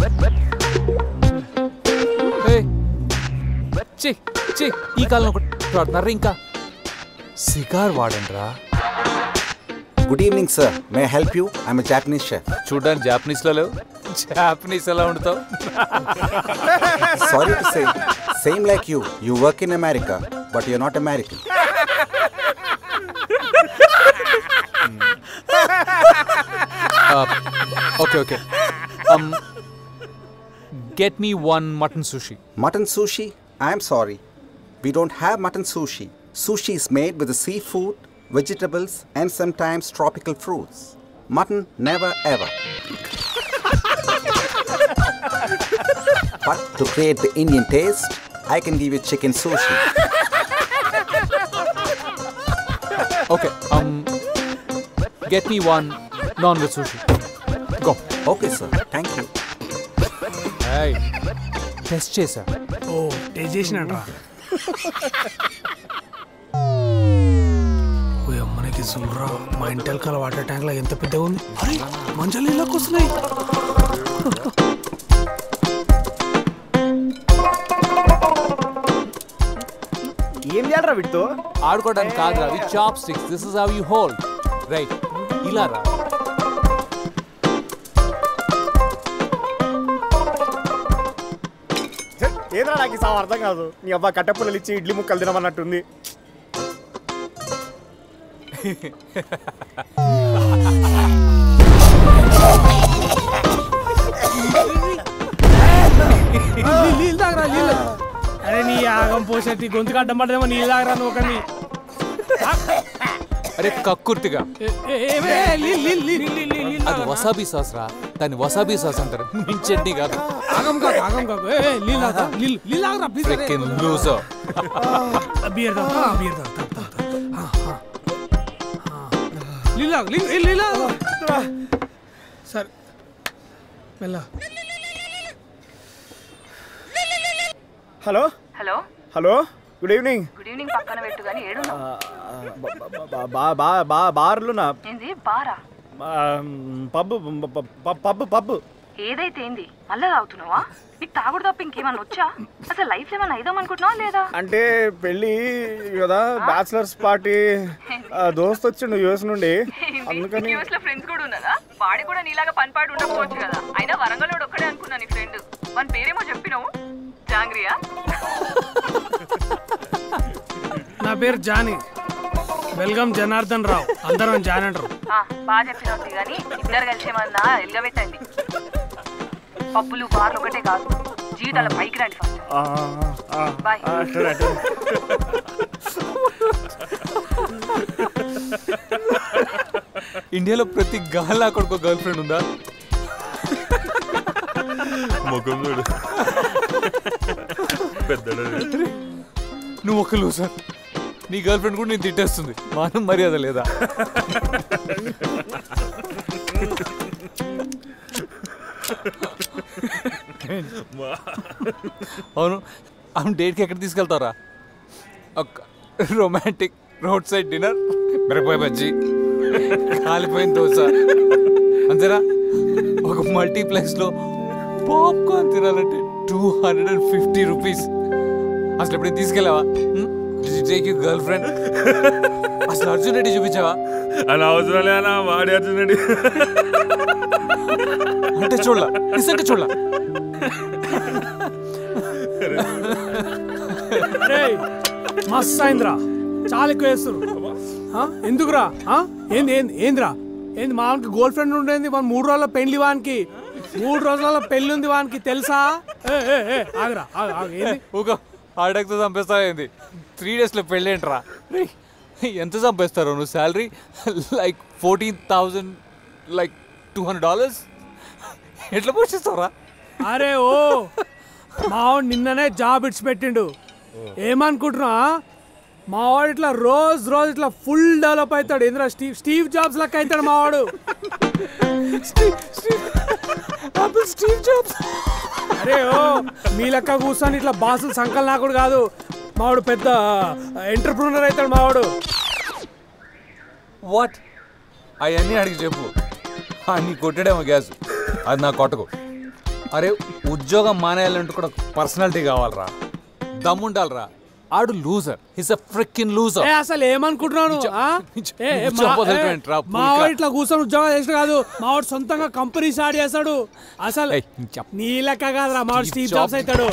చి చి ఈ కాలంలో వాడుతున్నారా ఇంకా సిగార్ వాడండి రా good evening sir may help you I'm Japanese chef చూడడానికి జాపనీస్ లో లేవు జాపనీస్ ఎలా వండుతావు sorry to say same like you you work in America but you not American okay okay get me one mutton sushi mutton sushi I'm sorry we don't have mutton sushi sushi is made with the seafood vegetables and sometimes tropical fruits mutton never ever but to create the indian taste i can give you chicken sushi okay get me one non veg sushi go okay sir thank you test చేశా ఓ taste చేసినట్రా ఓ అమ్మనికి చూడరా మా ఇంటి వెనకాల water tank లో ఎంత పెద్దగా ఉంది అరే మంచి నీళ్ళకి వస్తున్నాయి ఏం చేయాలరా వీటితో ఆడుకోవడానికి కాదురా with chopsticks this is how you hold right ఇలా రా ఏదరా నాకు ఈ సావు అర్థం కాదు నీ అబ్బా కట్టెపుల్లలు ఇచ్చి ఇడ్లీ ముక్కలు తినమన్నట్టుంది నీళ్ళు తాగరా నీళ్ళు అరే నీ ఆగం పోసేటి గొంతుకు అడ్డం పడదేమో నీళ్ళు తాగరా నువ్వు ఒకని అరే కక్కుర్తిగా అది ఆగం వసాబీ సాస్ రా దాన్ని వసాబీ సాస్ అంటారు మీ చట్నీ కాదు కాకు ఆగం కాకు ఏ ఏ, నీళ్ళు తాగుతా నీళ్ళు నీళ్ళు తాగరా ప్లీజ్ Freaking loser. బియర్ తాగుతా బియర్ తాగుతా తాగుతా. ఆ, ఆ. ఆ. నీళ్ళు తాగు నీళ్ళు నీళ్ళు తాగు. సరే మెల్ల hello hello hello good evening good evening పక్కన పెట్టు కానీ ఏడు బా బా బా బార్లు నా ఏంది బారా పబ్ పబ్ పబ్ పబ్ ఏదైతే ఏంది మళ్ళా తాగుతున్నావా నీకు తాగుడు తప్ప ఇంకేమన్నా వచ్చా అసలు లైఫ్ ఏమన్నా అయిదాం అనుకుంటున్నావా లేదా అంటే పెళ్ళి కదా బ్యాచిలర్స్ పార్టీ దోస్త్ వచ్చిండు యుఎస్ నుండి అందుకని యూఎస్ లో ఫ్రెండ్స్ కూడా ఉన్నారా వాడి కూడా నీలాగా పనిపాటు ఉండకపోవచ్చు కదా అయినా వరంగల్ ఒక్కడే అనుకున్నా నీ ఫ్రెండ్ మన పేరేమో చెప్పినావు జాంగ్రియా నా పేరు జానీ వెల్కమ్ జనార్దన్ రావు అందరం జాన్ అంటారు ఆ, బాగా చెప్పినవుతుంది కానీ ఇద్దరు కలిసి ఏమన్నా ఎల్గబెట్టండి పప్పులు బార్లు ఒకటే కాదు జీవితాల పైకి రండి ఫస్ట్ బాయ్ ఇండియాలో ప్రతి గాలి అక్కడికి గర్ల్ ఫ్రెండ్ ఉందా ముఖం చూడు పెద్దడు నువ్వు ఒక లూసర్ నీ గర్ల్ ఫ్రెండ్ కూడా నేను తిట్టేస్తుంది మానం మర్యాద లేదా అవును అవును డేట్కి ఎక్కడ తీసుకెళ్తారా ఒక రొమాంటిక్ రోడ్ సైడ్ డిన్నర్ మిరపకాయ బజ్జీ కాలిపోయిన దోశ అంతేనా ఒక మల్టీప్లెక్స్లో పాప్కార్న్ తినాలంటే two hundred and fifty rupees అసలు ఎప్పుడు తీసుకెళ్ళావా టేక్ యూ గర్ల్ ఫ్రెండ్ అసలు అర్జున్ రెడ్డి చూపించావా అలా అవసరం లేనా వాడి అర్జున్ రెడ్డి అంటే చూడలా నిజంగా చూడలా రేయ్, మస్త్ అయిందిరా చాలా ఎక్కువ వేస్తున్నారు ఆ? ఎందుకురా ఆ? ఏంది ఏంది ఏందిరా ఏంది మా వానికి గర్ల్ ఫ్రెండ్ ఉండేది మన మూడు రోజుల పెళ్లి వానికి మూడు రోజుల పెళ్లి ఉంది వానికి తెలుసా ఏ, ఏ, ఏ, ఆగురా ఆగు, ఆగు, ఏంది ఊగో ఆడక్తో చంపేస్తా ఏంది త్రీ డేస్లో పెళ్ళేంట్రా రేయ్, ఎంత చంపేస్తారు నువ్వు salary like fourteen thousand like two hundred dollars ఎట్లా పోషిస్తావురా అరే ఓ మావాడు నిన్ననే జాబ్ ఇడిచిపెట్టిండు ఏమనుకుంటున్నా మావాడు ఇట్లా రోజు రోజు ఇట్లా ఫుల్ డెవలప్ అవుతాడు ఏంద్రా స్టీవ్ స్టీవ్ జాబ్స్ లెక్క అవుతాడు మావాడు స్టీవ్ జాబ్స్ అరే ఓ మీ లెక్క కూర్చొని ఇట్లా బాసులు సంకల్ నాకుడు కాదు మావాడు పెద్ద ఎంటర్ప్రినర్ అవుతాడు మావాడు వాట్ అవన్నీ అడిగి చెప్పు అన్ని కొట్టడేమో గ్యాస్ అది నా కొట్టకు అరే ఉద్యోగం మానేయాలంటే కూడా పర్సనాలిటీ కావాలరా దమ్ముండాలరా ఆడు loser his a freaking loser ఏ అసలు ఏమనుకుంటున్నాను ఆ? ఏ, ఏ, మా- చెప్పొద్దంటావేంట్రా, ఏ, మావాడు ఇట్లా కూర్చొని ఉద్యోగాలు చేసిన కాదు మావాడు సొంతంగా కంపెనీ స్టార్ట్ చేస్తాడు అసలు నీ లెక్క కాదురా మావాడు స్టీవ్ జాబ్స్ అవుతాడు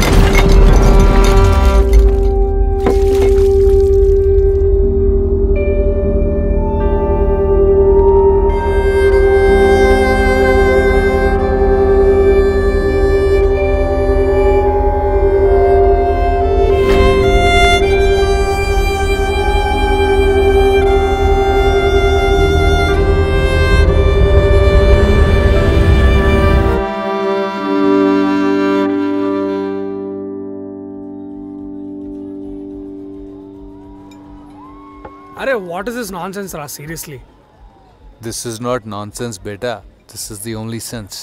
అరే what is this nonsense రా seriously this is not nonsense బేటా this is the only sense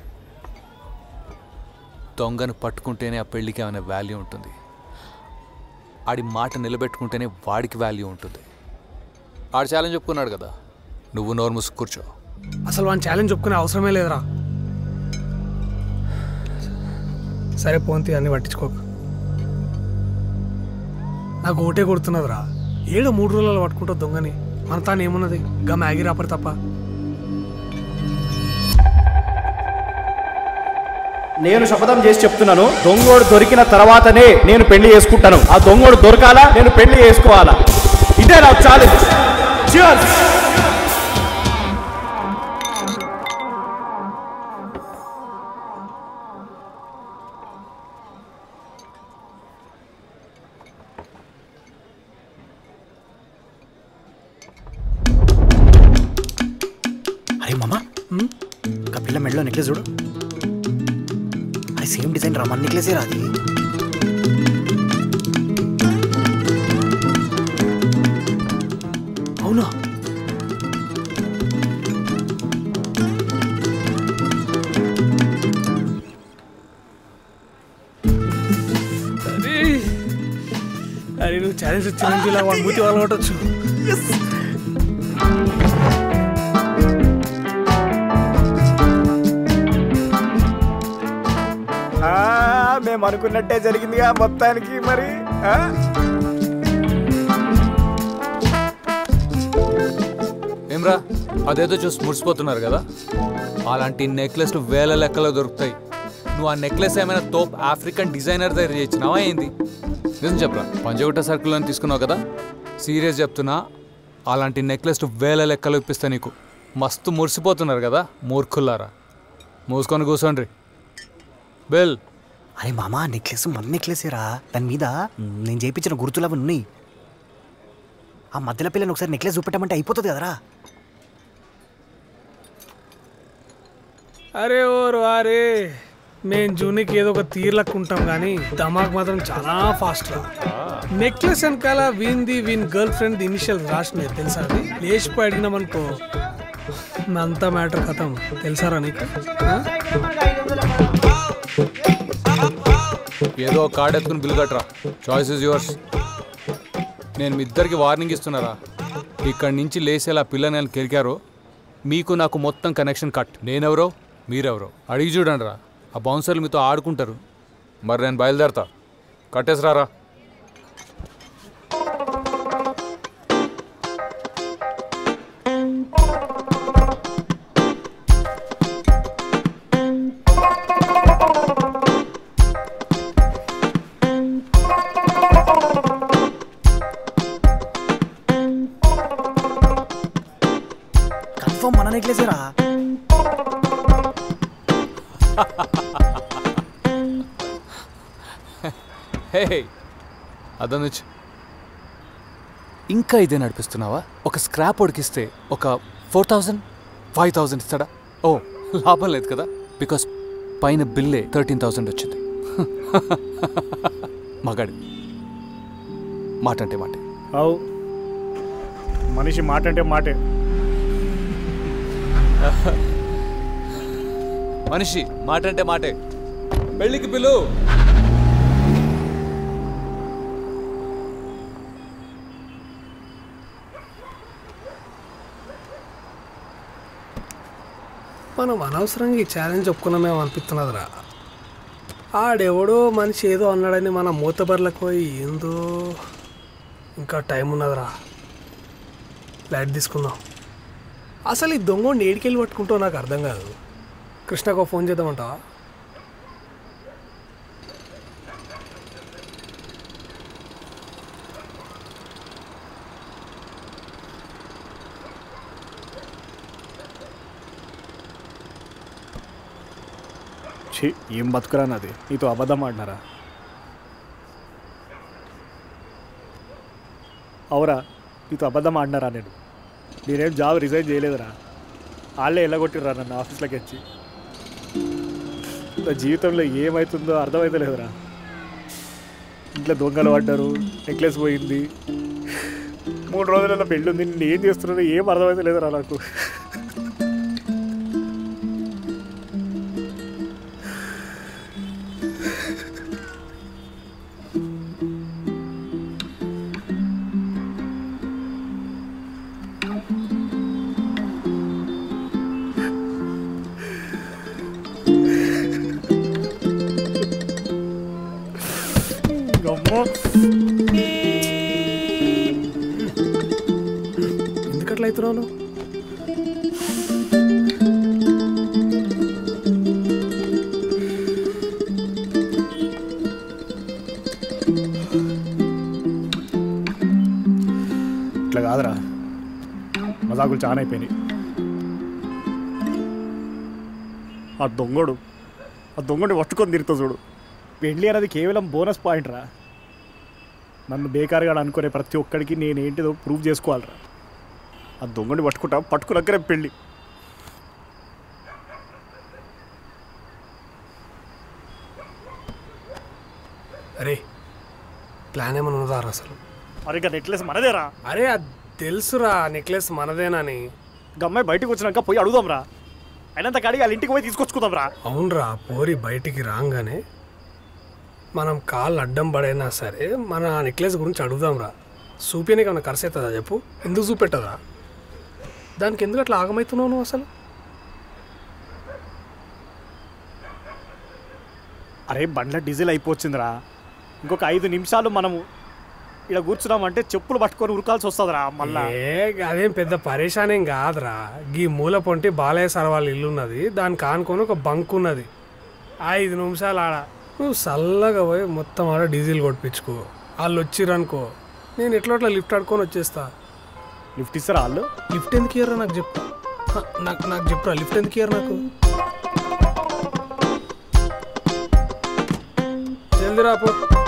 దొంగను పట్టుకుంటేనే ఆ పెళ్ళికి ఏమైనా వాల్యూ ఉంటుంది ఆడి మాట నిలబెట్టుకుంటేనే వాడికి వాల్యూ ఉంటుంది ఆడు ఛాలెంజ్ చెప్పుకున్నాడు కదా నువ్వు నోరు మూసి కూర్చో అసలు వాని ఛాలెంజ్ ఒప్పుకునే అవసరమే లేదురా సరే పోంతి అన్ని పట్టించుకోకు నాకు ఓటే కొడుతున్నదిరా ఏడు మూడు రోజులలో పట్టుకుంటా దొంగని మన తాను ఏమున్నది గా మ్యాగీ రాపర్ తప్ప నేను శపథం చేసి చెప్తున్నాను దొంగోడు దొరికిన తర్వాతనే నేను పెళ్లి చేసుకుంటాను ఆ దొంగోడు దొరకాలా నేను పెళ్లి చేసుకోవాలా ఇదే నా ఛాలెంజ్ Cheers! అరే మామా ఒక పిల్ల మెడలో నెక్లెస్ చూడు అది సేమ్ డిజైన్ రా మన నెక్లెసే రాది అవునా అరే అరే నువ్వు ఛాలెంజ్ వచ్చింది ఇలా వాడు మూతి వాళ్ళు కొట్టచ్చు ఆ, మేము అనుకున్నట్టే జరిగిందిగా మొత్తానికి మరి ఆ? ఏమ్రా అదేదో చూసి మురిసిపోతున్నారు కదా అలాంటి నెక్లెస్లు వేల లెక్కలో దొరుకుతాయి నువ్వు ఆ నెక్లెస్ ఏమైనా తోప్ ఆఫ్రికన్ డిజైనర్ దగ్గర చేయించినావా ఏంది నిజం చెప్పరా పంజగుట్ట సర్కిల్ అని తీసుకున్నావు కదా సీరియస్ చెప్తున్నా అలాంటి నెక్లెస్ వేల లెక్కలో ఇప్పిస్తా నీకు మస్తు మురిసిపోతున్నారు కదా మూర్ఖుల్లారా మూసుకొని కూర్చోండి బెల్ అరే మామా నెక్లెస్ మన నెక్లెసేరా దాని మీద మ్, నేను చేయించిన గుర్తులు అవి ఉన్నాయి ఆ మధ్యలో పిల్లని ఒకసారి నెక్లెస్ చూపెట్టమంటే అయిపోతుంది కదరా అరే ఓరు అరే మేము జూనికి ఏదో ఒక తీర్లకు ఉంటాం కానీ ధమాక్ మాత్రం చాలా ఫాస్ట్ రా నెక్లెస్ వెనకాల వీన్ది వీన్ గర్ల్ ఫ్రెండ్ ఇనిషియల్ రాసినాయి తెలుసా అది లేచిపోయి అడిగినాం అనుకో అంతా మ్యాటర్ కథం తెలుసారా నీకు ఆ? ఏదో ఒక కార్డ్ ఎత్తుకుని బిల్లు కట్టరా చాయిస్ ఇస్ యువర్స్ నేను మీ ఇద్దరికి వార్నింగ్ ఇస్తున్నారా ఇక్కడి నుంచి లేసేలా పిల్లని కెరికారో మీకు నాకు మొత్తం కనెక్షన్ కట్ నేనెవరో మీరెవరో అడిగి చూడండి రా ఆ బౌన్సర్లు మీతో ఆడుకుంటారు మరి నేను బయలుదేరతా కట్టేసిరారా కన్ఫర్మ్ మన నెక్లెసేరా హే అదనొచ్చు ఇంకా ఇదే నడిపిస్తున్నావా ఒక స్క్రాప్ ఉడికిస్తే ఒక ఫోర్ థౌజండ్ ఫైవ్ థౌజండ్ ఇస్తాడా ఓ లాభం లేదు కదా బికాస్ పైన బిల్లే థర్టీన్ థౌజండ్ వచ్చింది మగాడి మాట అంటే మాట అవు మనిషి మాట అంటే మాటే మనిషి మాట అంటే మాటే పెళ్ళికి పిలు మనం అనవసరంగా ఈ ఛాలెంజ్ ఒప్పుకున్నామేమో అనిపిస్తున్నదిరా ఆడెవడో మనిషి ఏదో అన్నాడని మన మూతబర్లకు పోయి ఏందో ఇంకా టైం ఉన్నదిరా లైట్ తీసుకుందాం అసలు ఈ దొంగని ఏడికెళ్ళి పట్టుకుంటావు నాకు అర్థం కాదు కృష్ణకు ఫోన్ చేద్దామంటావా ఛీ ఏం బతుకురా నాది నీతో అబద్ధం ఆడినారా అవురా నీతో అబద్ధం ఆడినారా నేను నేనేం జాబ్ రిజైన్ చేయలేదురా వాళ్ళే ఎల్లగొట్టిర్రా నన్ను ఆఫీస్లోకి వచ్చి నా జీవితంలో ఏమవుతుందో అర్థమైతే లేదురా ఇంట్లో దొంగలు పడ్డారు నెక్లెస్ పోయింది మూడు రోజులలో పెళ్ళి ఉంది నేను ఏం చేస్తున్నానో ఏం అర్థమైతే లేదురా నాకు ఎందుకట్లా అవుతున్నావు నువ్వు? ఇట్లా కాదురా మజాకులు చాలా అయిపోయినాయి ఆ దొంగడు ఆ దొంగని పట్టుకొని తిరుగుతా చూడు పెళ్ళి అనేది కేవలం బోనస్ పాయింట్ రా నన్ను బేకారుగా అనుకునే ప్రతి ఒక్కడికి నేనేంటిదో ప్రూవ్ చేసుకోవాలిరా ఆ దొంగని పట్టుకుంటా పట్టుకున్నాకనే పెళ్ళి అరే ప్లాన్ ఏమైనా ఉన్నదా రా అసలు అరే ఇక నెక్లెస్ మనదేరా అరే అది తెలుసురా నెక్లెస్ మనదేనని గమ్మాయి బయటకు వచ్చినాక పోయి అడుగుదాం రా అయినంత కాడికి వాళ్ళ ఇంటికి పోయి తీసుకొచ్చుకుందాం రా అవునరా పోరి బయటికి రాగానే మనం కాళ్ళు అడ్డం పడైనా సరే మన నెక్లెస్ గురించి అడుగుదాంరా చూపినికి ఏమైనా ఖర్చు అవుతుందా చెప్పు ఎందుకు చూపెట్టదా దానికి ఎందుకు అట్లా ఆగమవుతున్నావు నువ్వు అసలు అరే బండ్ల డీజిల్ అయిపోవచ్చిందిరా ఇంకొక ఐదు నిమిషాలు మనము ఇక్కడ కూర్చున్నామంటే చెప్పులు పట్టుకొని ఉరకాల్సి వస్తుందిరా మళ్ళా ఏ అదేం పెద్ద పరేషాన్ ఏం కాదురా గీ మూల పొంటి బాలయ్య సార్ వాళ్ళ ఇల్లు ఉన్నది దానికి ఆనుకొని ఒక బంక్ ఉన్నది ఐదు నిమిషాలు ఆడ నువ్వు చల్లగా పోయి మొత్తం ఆడ డీజిల్ కొట్టించుకో వాళ్ళు వచ్చిరనుకో నేను ఎట్లా అట్లా లిఫ్ట్ ఆడుకొని వచ్చేస్తా లిఫ్ట్ ఇస్తారా వాళ్ళు లిఫ్ట్ ఎందుకు ఇయ్యరా నాకు చెప్పు హ, నాకు నాకు చెప్పురా లిఫ్ట్ ఎందుకు ఇయ్యరు నాకు జల్దీ రాపో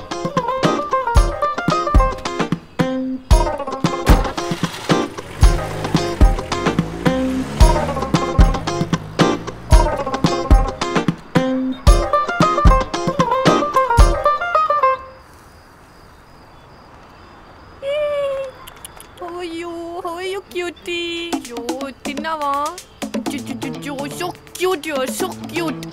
అయ్యో అయ్యో క్యూటీ అయ్యో తిన్నావా so cute you so cute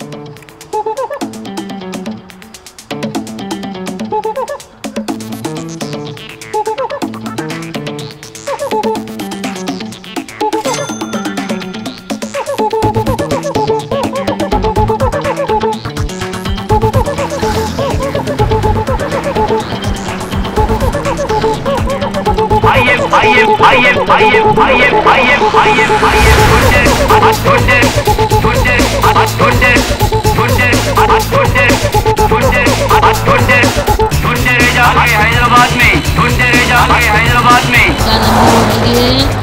Hyderabad में ढूंढते रह जाओगे हैदराबाद में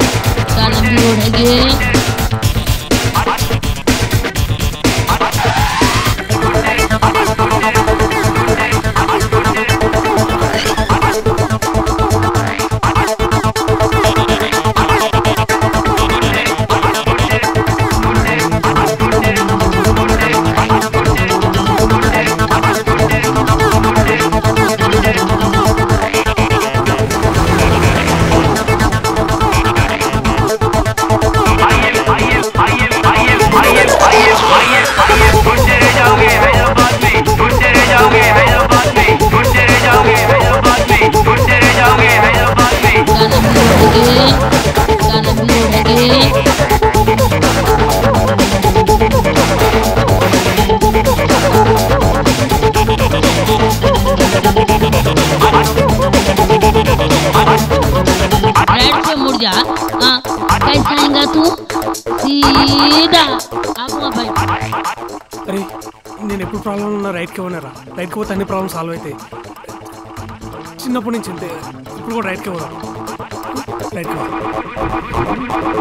राइट पे मुड़ जा हाँ कैसे आएगा तू सीधा आऊंगा भाई అరే నేను ఎప్పుడు ప్రాబ్లం ఉన్నా రైట్కి పోనారా రైట్కి పోతే అన్ని ప్రాబ్లమ్స్ సాల్వ్ అవుతాయి చిన్నప్పటి నుంచి అంతే ఇప్పుడు కూడా రైట్కి పోదాం రైట్కి పోదాం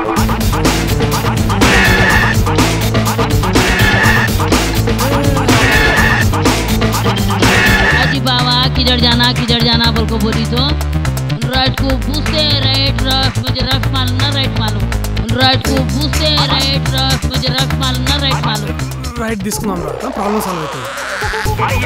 अजी बाबा किधर जाना किधर जाना बोल को बोली तो राइट को पूछते राइट राइट मुझे राइट मालूम ना राइट मालूम राइट को पूछते राइट राइट मुझे राइट मालूम ना राइट मालूम రైట్ తీసుకుందాం రా ప్రాబ్లమ్ సాల్వ్ అవుతుంది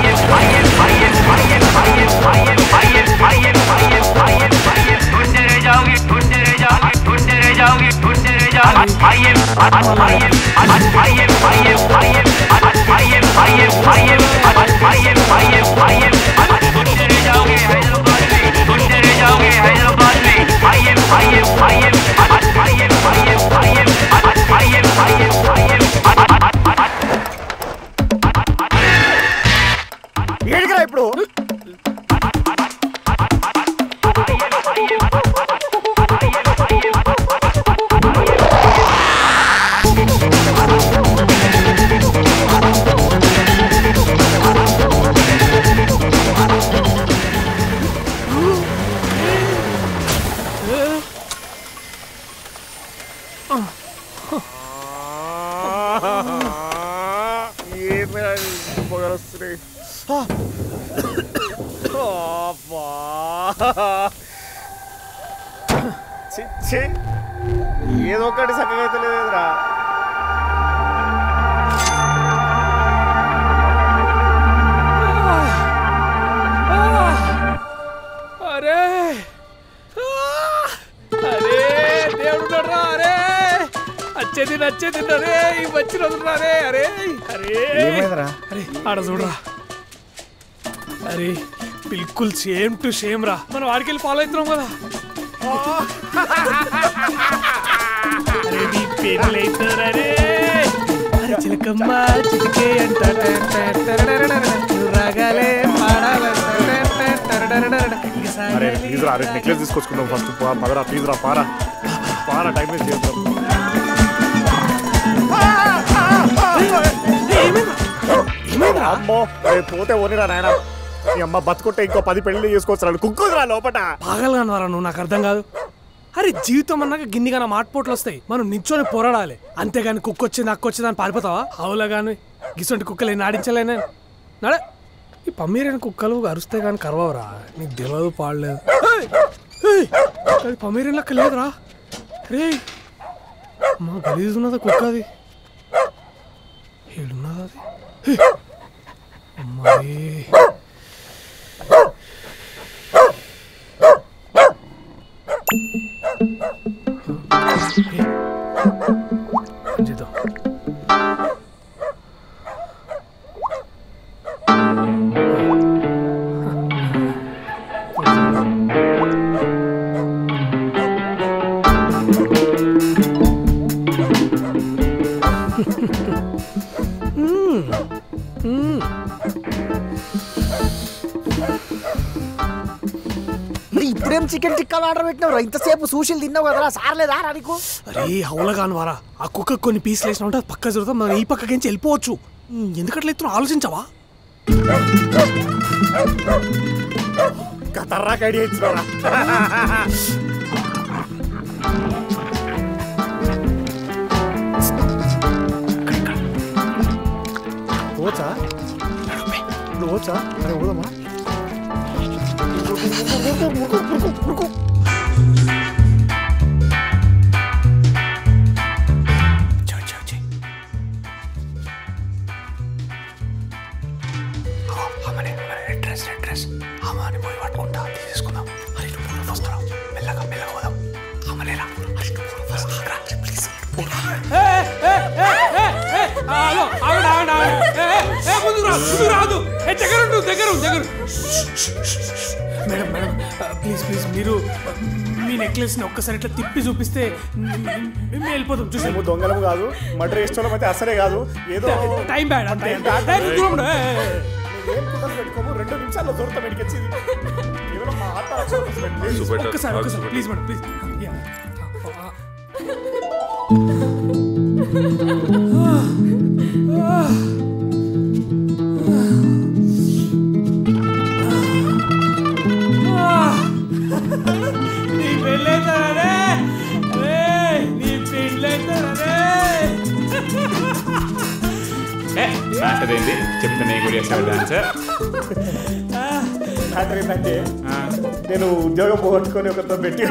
ఏడికరా ఇప్పుడు పొగరొస్తున్నాయి అబ్బా. ఛీ, ఛీ. ఏదో ఒకటి చక్కగా అయితే లేదురా అరే ఆ! అరే దేవుడు రా అరే వచ్చేది నచ్చేది అరే ఈ వచ్చి రోజులు అరే అరే అరే ఏమైందిరా? అరే ఆడ చూడరా అరే బిల్కుల్ సేమ్ టు సేమ్ రా మనం వాడికి వెళ్ళి ఫాలో అవుతున్నాం కదా అరే నీ పెళ్ళి అవుతారు అరే అరే చిలకమ్మ చిటికే అంట నువ్వు రాగాలే పాడాలంట ఇక అరే సాగాలి. ప్లీజ్ రా అరే నెక్లెస్ తీసుకొచ్చుకుందాం ఫస్ట్ పదరా ప్లీజ్ రా పారా పారా టైం వేస్ట్ చేద్దాం అమ్మో అరే పోతే ఓనిరా నాయన మీ అమ్మ బతుకుంటే ఇంకో పది పెళ్లి చేసుకోవచ్చు కుక్కుదురా లోపట పాగలగానవరా నువ్వు నాకు అర్థం కాదు అరే జీవితం అన్నాక గిన్నిగాన మాటపోట్లు వస్తాయి మనం నించొని పోరాడాలి అంతేగాని కుక్క వచ్చింది అక్క వచ్చింది అని పారిపోతావా అవులా కానీ గిసొంటి కుక్కలు నాడించలేనే నడే ఈ పమ్మీరైన కుక్కలు అరుస్తాయి కానీ కరవరా నీకు తెలియదు పాడలేదు ఏయ్! ఏయ్! అది పమ్మీరైన లెక్క లేదురా రే మా గలీజ్ ఉన్నదా కుక్క అది ఏడున్నదా అది ఏయ్! అమ్మాయి చేద్దాం మ్మ్. మ్మ్. చికెన్ టిక్కాలు ఆర్డర్ పెట్టినావు ఇంతసేపు సూషిలు తిన్నావు కదరా సార్లేదా రా నీకు అరే హౌలగాను వారా ఆ కుక్క కొన్ని పీసులు వేసిన ఉంటే అది పక్క జరుగుతాం మనం ఈ పక్కకి నుంచి వెళ్ళిపోవచ్చు ఉమ్, ఎందుకట్లా ఎత్తున ఆలోచించవా ఖతర్నాక్ ఐడియా ఇచ్చినారా పోచా ఇప్పుడు పోచా అరే పోదామా డ్రెస్ డ్రెస్ అమ్మని పోయి పట్టుకుంటా తీసుకుందాం అరే నువ్వు పోదాం ఫస్ట్ రా మెల్లగా మెల్లగా పోదాం అమ్మలేరా అరే నువ్వు పోదాం ఫస్ట్ రా ప్లీజ్ హలో ఆగండి ఆగండి ఆగండి ఏ, ఏ, ఏ, ముందుకు రా ముందుకు రాదు ఏ దగ్గర ఉండు దగ్గర ఉండు, దగ్గర ఉండు. మేడం మేడం ప్లీజ్ ప్లీజ్ మీరు మీ నెక్లెస్ని ఒక్కసారి ఇట్లా తిప్పి చూపిస్తే మేము వెళ్ళిపోతాం చూసి మేము దొంగలం కాదు మర్డర్ చేసేవాళ్ళం అయితే అసలే కాదు ఏదో టైం బ్యాడ్ అంతే టైం బ్యాడ్. టైం దూరం ఉండు. ఏ, ఏ, ఏ. ఏం కుట్రలు పెట్టుకోము రెండు నిమిషాల్లో దొరుకుతాం ఇక్కడికి వచ్చేది కేవలం మా ఆత్మరక్షణ కోసం పెట్టలేదు. ఒక్కసారి ఒక్కసారి ప్లీజ్ మేడం ప్లీజ్ యా. నీ పెళ్ళైతాడే రే నీ పెళ్ళైతాడే ఏ మ్యాటర్ ఏంది చెప్తే నేను కూడా చేస్తాను డాన్స్ మ్యాటర్ ఏంటంటే నేను ఉద్యోగం పోగొట్టుకొని ఒకరితో పెట్టి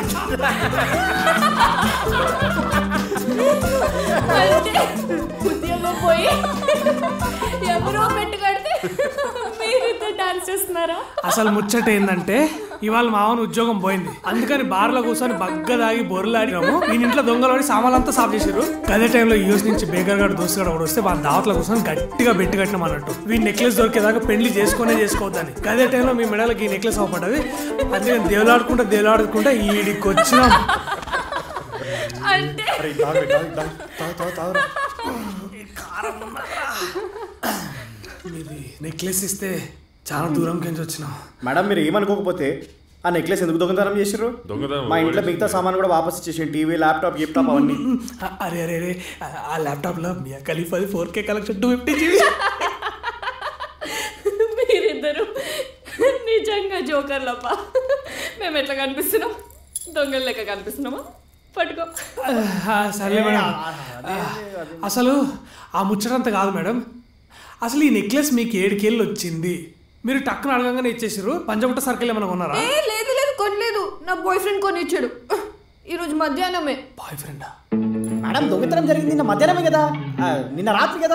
అంటే ఉద్యోగం పోయి ఎవరో పెట్టు కడితే మీరిద్దరు డాన్స్ చేస్తున్నారా అసలు ముచ్చట ఏంటంటే ఇవాళ మామూలు ఉద్యోగం పోయింది అందుకని బార్లో కూర్చొని బగ్గ దాగి బొర్రలాడినాము ఈయన ఇంట్లో దొంగలు సామాన్లంతా సాఫ్ చేసారు అదే టైంలో యూఎస్ నుంచి బేకర్ గారు దోస్తు గారు ఒకడు వస్తే వాళ్ళ దావట్లో కూర్చొని గట్టిగా బెట్టి కట్టినాం అన్నట్టు వీడి నెక్లెస్ దొరికేదాకా పెళ్లి చేసుకునే చేసుకోవద్దని అదే టైంలో మీ మెడలకి ఈ నెక్లెస్ అవ్వబడ్డది అందుకని దేవులాడుకుంటా దేవులాడుకుంటా ఈడికి వచ్చినాం అంటే అరే తాగు తాగు తాగు తాగు తాగు తాగురా మీది నెక్లెస్ ఇస్తే చాలా దూరం కించి వచ్చినాం మేడం మీరు ఏమనుకోకపోతే ఆ నెక్లెస్ ఎందుకు దొంగతనం చేసారు దొంగతనం మా ఇంట్లో మిగతా సామాన్ కూడా వాపస్ ఇచ్చేసి టీవీ ల్యాప్టాప్ గిప్టాప్ అవన్నీ అ- అరే అరే అరే ఆ- ఆ ల్యాప్టాప్లో మియా ఖలీఫాది four K collection two fifty GB మీరిద్దరు నిజంగా జోకర్లప్ప మేము ఎట్లా కనిపిస్తున్నాం దొంగల లెక్క కనిపిస్తున్నామా పట్టుకో సర్లే మేడం అసలు ఆ ముచ్చటంత కాదు మేడం అసలు ఈ నెక్లెస్ మీకు ఏడుకేళ్ళు వచ్చింది మీరు టక్కున అడగంగానే ఇచ్చేసారు పంచముట్ట సర్కిల్ ఏమైనా కొన్నారా ఏ లేదు లేదు కొనలేదు నా బాయ్ ఫ్రెండ్ కొని ఇచ్చాడు ఈరోజు మధ్యాహ్నమే బాయ్ ఫ్రెండ్ మేడం దొంగతనం జరిగింది నిన్న మధ్యాహ్నమే కదా ఆ, నిన్న రాత్రి కదా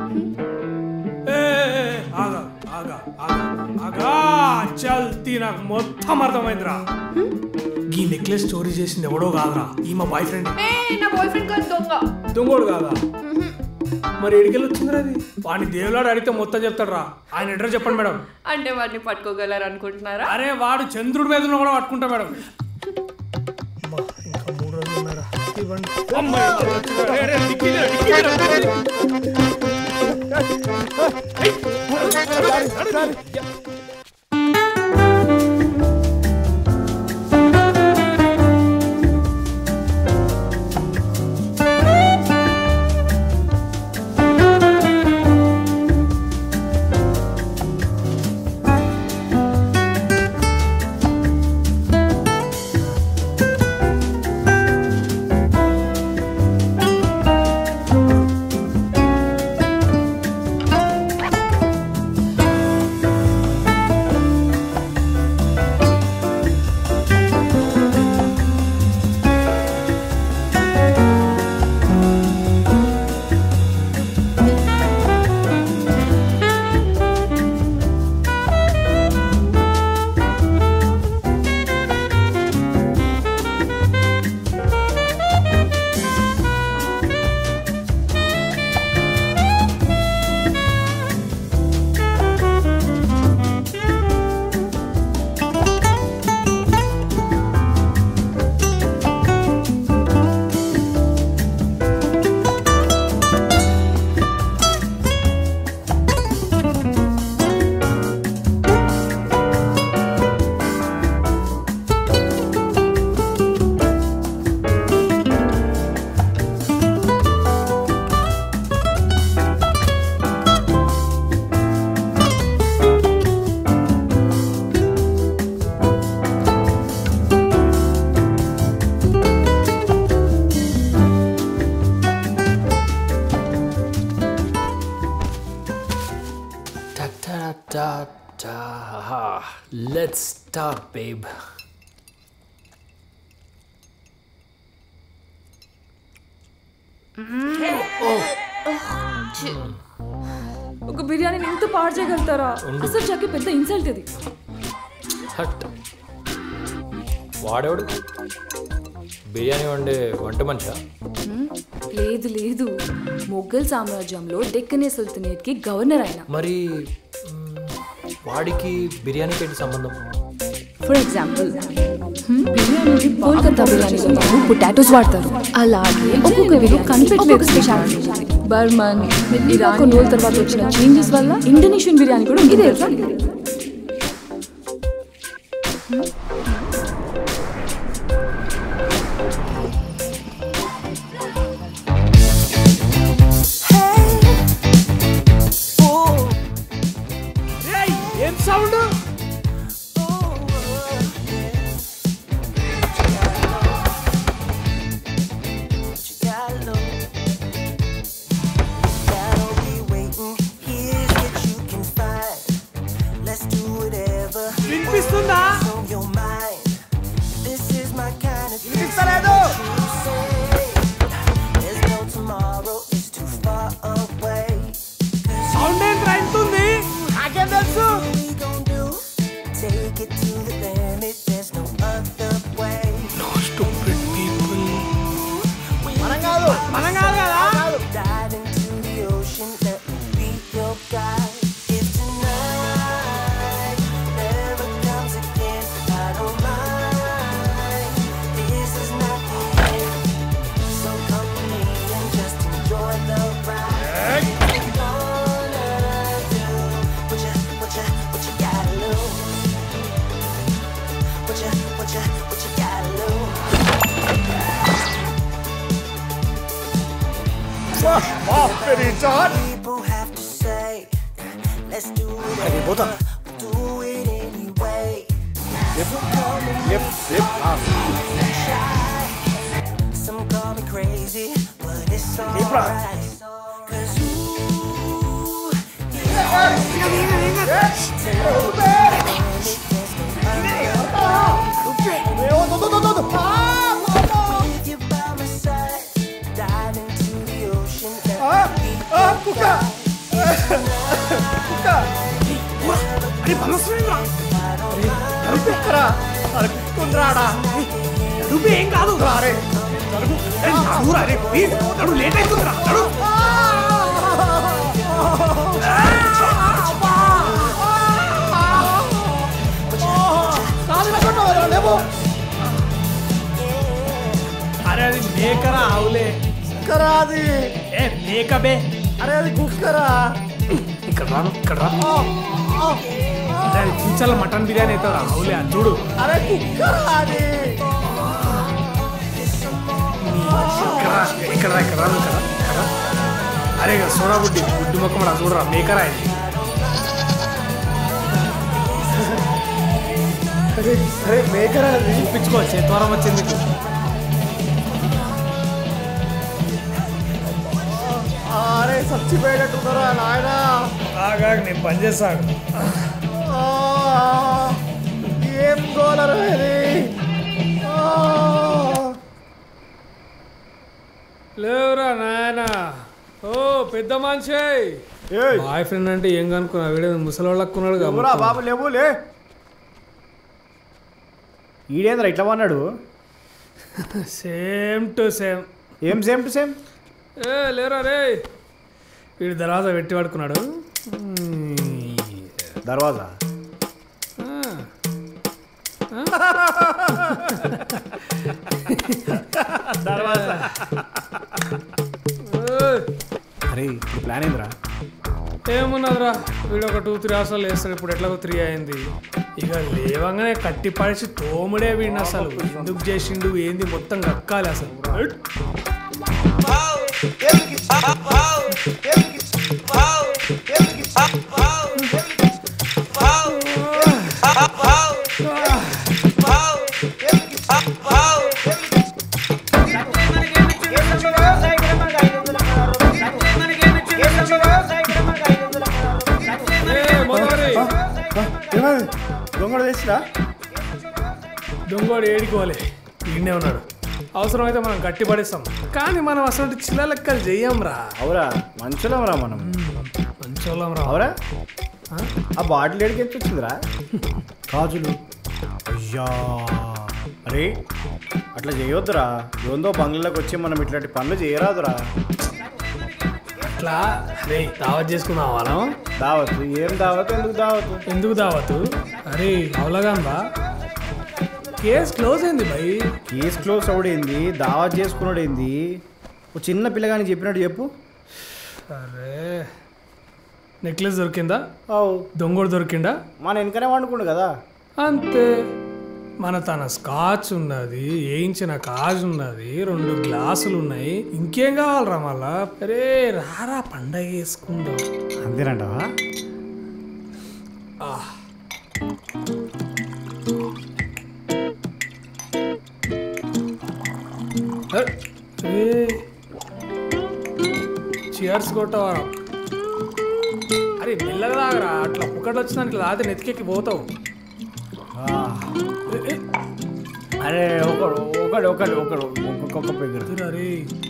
ఆగా ఆగా ఆగా ఆగా చల్తీ నాకు మొత్తం అర్థమైందిరా ఈ నెక్లెస్ చోరీ చేసింది ఎవడో కాదురా ఈ మా బాయ్ ఫ్రెండ్ ఏ నా బాయ్ ఫ్రెండ్ కాదు దొంగ దొంగోడు కాదా మరి ఎడికెళ్ళి వచ్చిందిరా అది వాడిని దేవులాడు అడిగితే మొత్తం చెప్తాడు రా ఆయన అడ్రస్ చెప్పండి మేడం అంటే వాడిని పట్టుకోగలరు అనుకుంటున్నారా అరే వాడు చంద్రుడి మీద ఉన్న కూడా పట్టుకుంటా మేడం ఇంకా మూడు రోజులు ఉన్నారా ఇవ్వండి ఆ లెట్స్ స్టార్ట్ బేబ్ ఒక బిర్యానీని ఇంత పాడు చేయగలుగుతారా ఉండు. అసలు చక్కి పెద్ద ఇన్సల్ట్ ఇది హట్ వాడేవాడు బిర్యానీ వండే వంట మనిషా హ్మ్? లేదు లేదు మొఘల్ సామ్రాజ్యంలో డెక్కనే సుల్తనేట్ కి గవర్నర్ ఆయన మరి మ్, వాడికి బిర్యానీకి ఏంటి సంబంధం ఫర్ ఎగ్జాంపుల్ బిర్యానీ కోల్కతా బిర్యానీలో వాళ్ళు పొటాటోస్ వాడతారు అలాగే ఒక్కొక్క బిర్యానీ కనిపెట్టలేదు స్పెషాలిటీ ఉంటుంది బర్మన్ ఇలా కొన్ని రోజుల తర్వాత వచ్చిన చేంజెస్ వల్ల ఇండోనేషియన్ బిర్యానీ కూడా ఇదే ఏం సౌండ్ వినిపిస్తుందా వినిపిస్తలేదు సౌండ్ ఏంటి రైతుంది నాకేం తెలుసు మనం కాదు మనం కాదు కదా పోతా ఏం కాదు అరే అరే ప్లీజ్ నడు లేట్ అవుతుందిరా నడు అరే అది మేకరా ఆవులే కుక్కరా అది ఏ మేకబే అరే అది కుక్కరా ఇక్కడ రాను ఇక్కడ రా అరే, అది ఫ్యూచర్లో మటన్ బిర్యానీ అవుతుందా ఆవులే అది చూడు అరే కుక్కరా అది ఇక్కడ రా, ఇక్కడ రా, ఇక్కడ రా, ఇక్కడ రా, ఇక్కడ రా. అరే ఇక సోడా బుడ్డి బుడ్డి మొక్క మన చూడరా మేకరా ఇది అరే అరే మేకరా అది చూపించుకో చేత్వరం వచ్చింది నీకు. అరే చచ్చిపోయేటట్టున్నారా నాయనా ఆగా నేను పని చేస్తాను ఆ, ఏం గోలరు ఇది ఆ. లేవురా నాయనా ఓ పెద్ద మనిషి బాయ్ ఫ్రెండ్ అంటే ఏం కనుక్కున్నా వీడే ముసలోళ్ళకున్నాడు లేవురా బాబు లేవు లే ఈడేంద్ర ఇట్లా అన్నాడు సేమ్ టు సేమ్ ఏం సేమ్ టు సేమ్ ఏ లేరా రే వీడు దర్వాజా పెట్టి పడుకున్నాడు దర్వాజా దర్వాజా అరే ఇప్పుడు ప్లాన్ ఏందిరా ఏమున్నదిరా వీడు ఒక టూ త్రీ అవర్స్లో లేస్తాడు ఇప్పుడు ఎట్లాగో త్రీ అయింది ఇక లేవంగానే కట్టి పడిచి తోముడే వీడిని అసలు ఎందుకు చేసిండు ఏంది మొత్తం కక్కాలి అసలు ఎట్. ఏమైంది దొంగ దొంగడు తెచ్చినా దొంగోడు ఏడికోవాలి ఈయనే ఉన్నాడు అవసరమైతే మనం గట్టి పడేస్తాం కానీ మనం అసలు చిల్ల లెక్కలు చెయ్యం రా అవురా మంచులం రా మనం మంచోళ్ళం రా అవురా ఆ బాటిల్ ఏడికి ఎంత వచ్చిందిరా గాజులు అయ్యా అరే అట్లా చేయొద్దురా ఏందో బంగ్లాలోకి వచ్చి మనం ఇట్లాంటి పనులు చేయరాదురా అట్లా రే దావత్ చేసుకున్నావా మనం దావత్ ఏం దావత్ ఎందుకు దావత్ ఎందుకు దావత్ అరే అవలగాందా కేసు క్లోజ్ అయింది భయ్ కేసు క్లోజ్ అవుడేంది దావత్ చేసుకున్నాడు ఏంది ఓ చిన్న పిల్లగాని చెప్పినట్టు చెప్పు అరే నెక్లెస్ దొరికిందా అవు దొంగోడు దొరికిందా మన వెనకనే వండుకుండు కదా అంతే మన తన స్కాచ్ ఉన్నది వేయించిన కాజు ఉన్నది రెండు గ్లాసులు ఉన్నాయి ఇంకేం కావాలరా మళ్ళా అరే రారా పండగ వేసుకుందాం అంతేనంటావా చియర్స్ కొట్టవా అరే మెల్లగా తాగరా అట్లా ఒకటి వచ్చినానికి లాదే నెతికెక్కి పోతావు అరే ఒకడు ఒకడు ఒకడు ఒకడు ఒక్కొక్క పెగ్గర అరే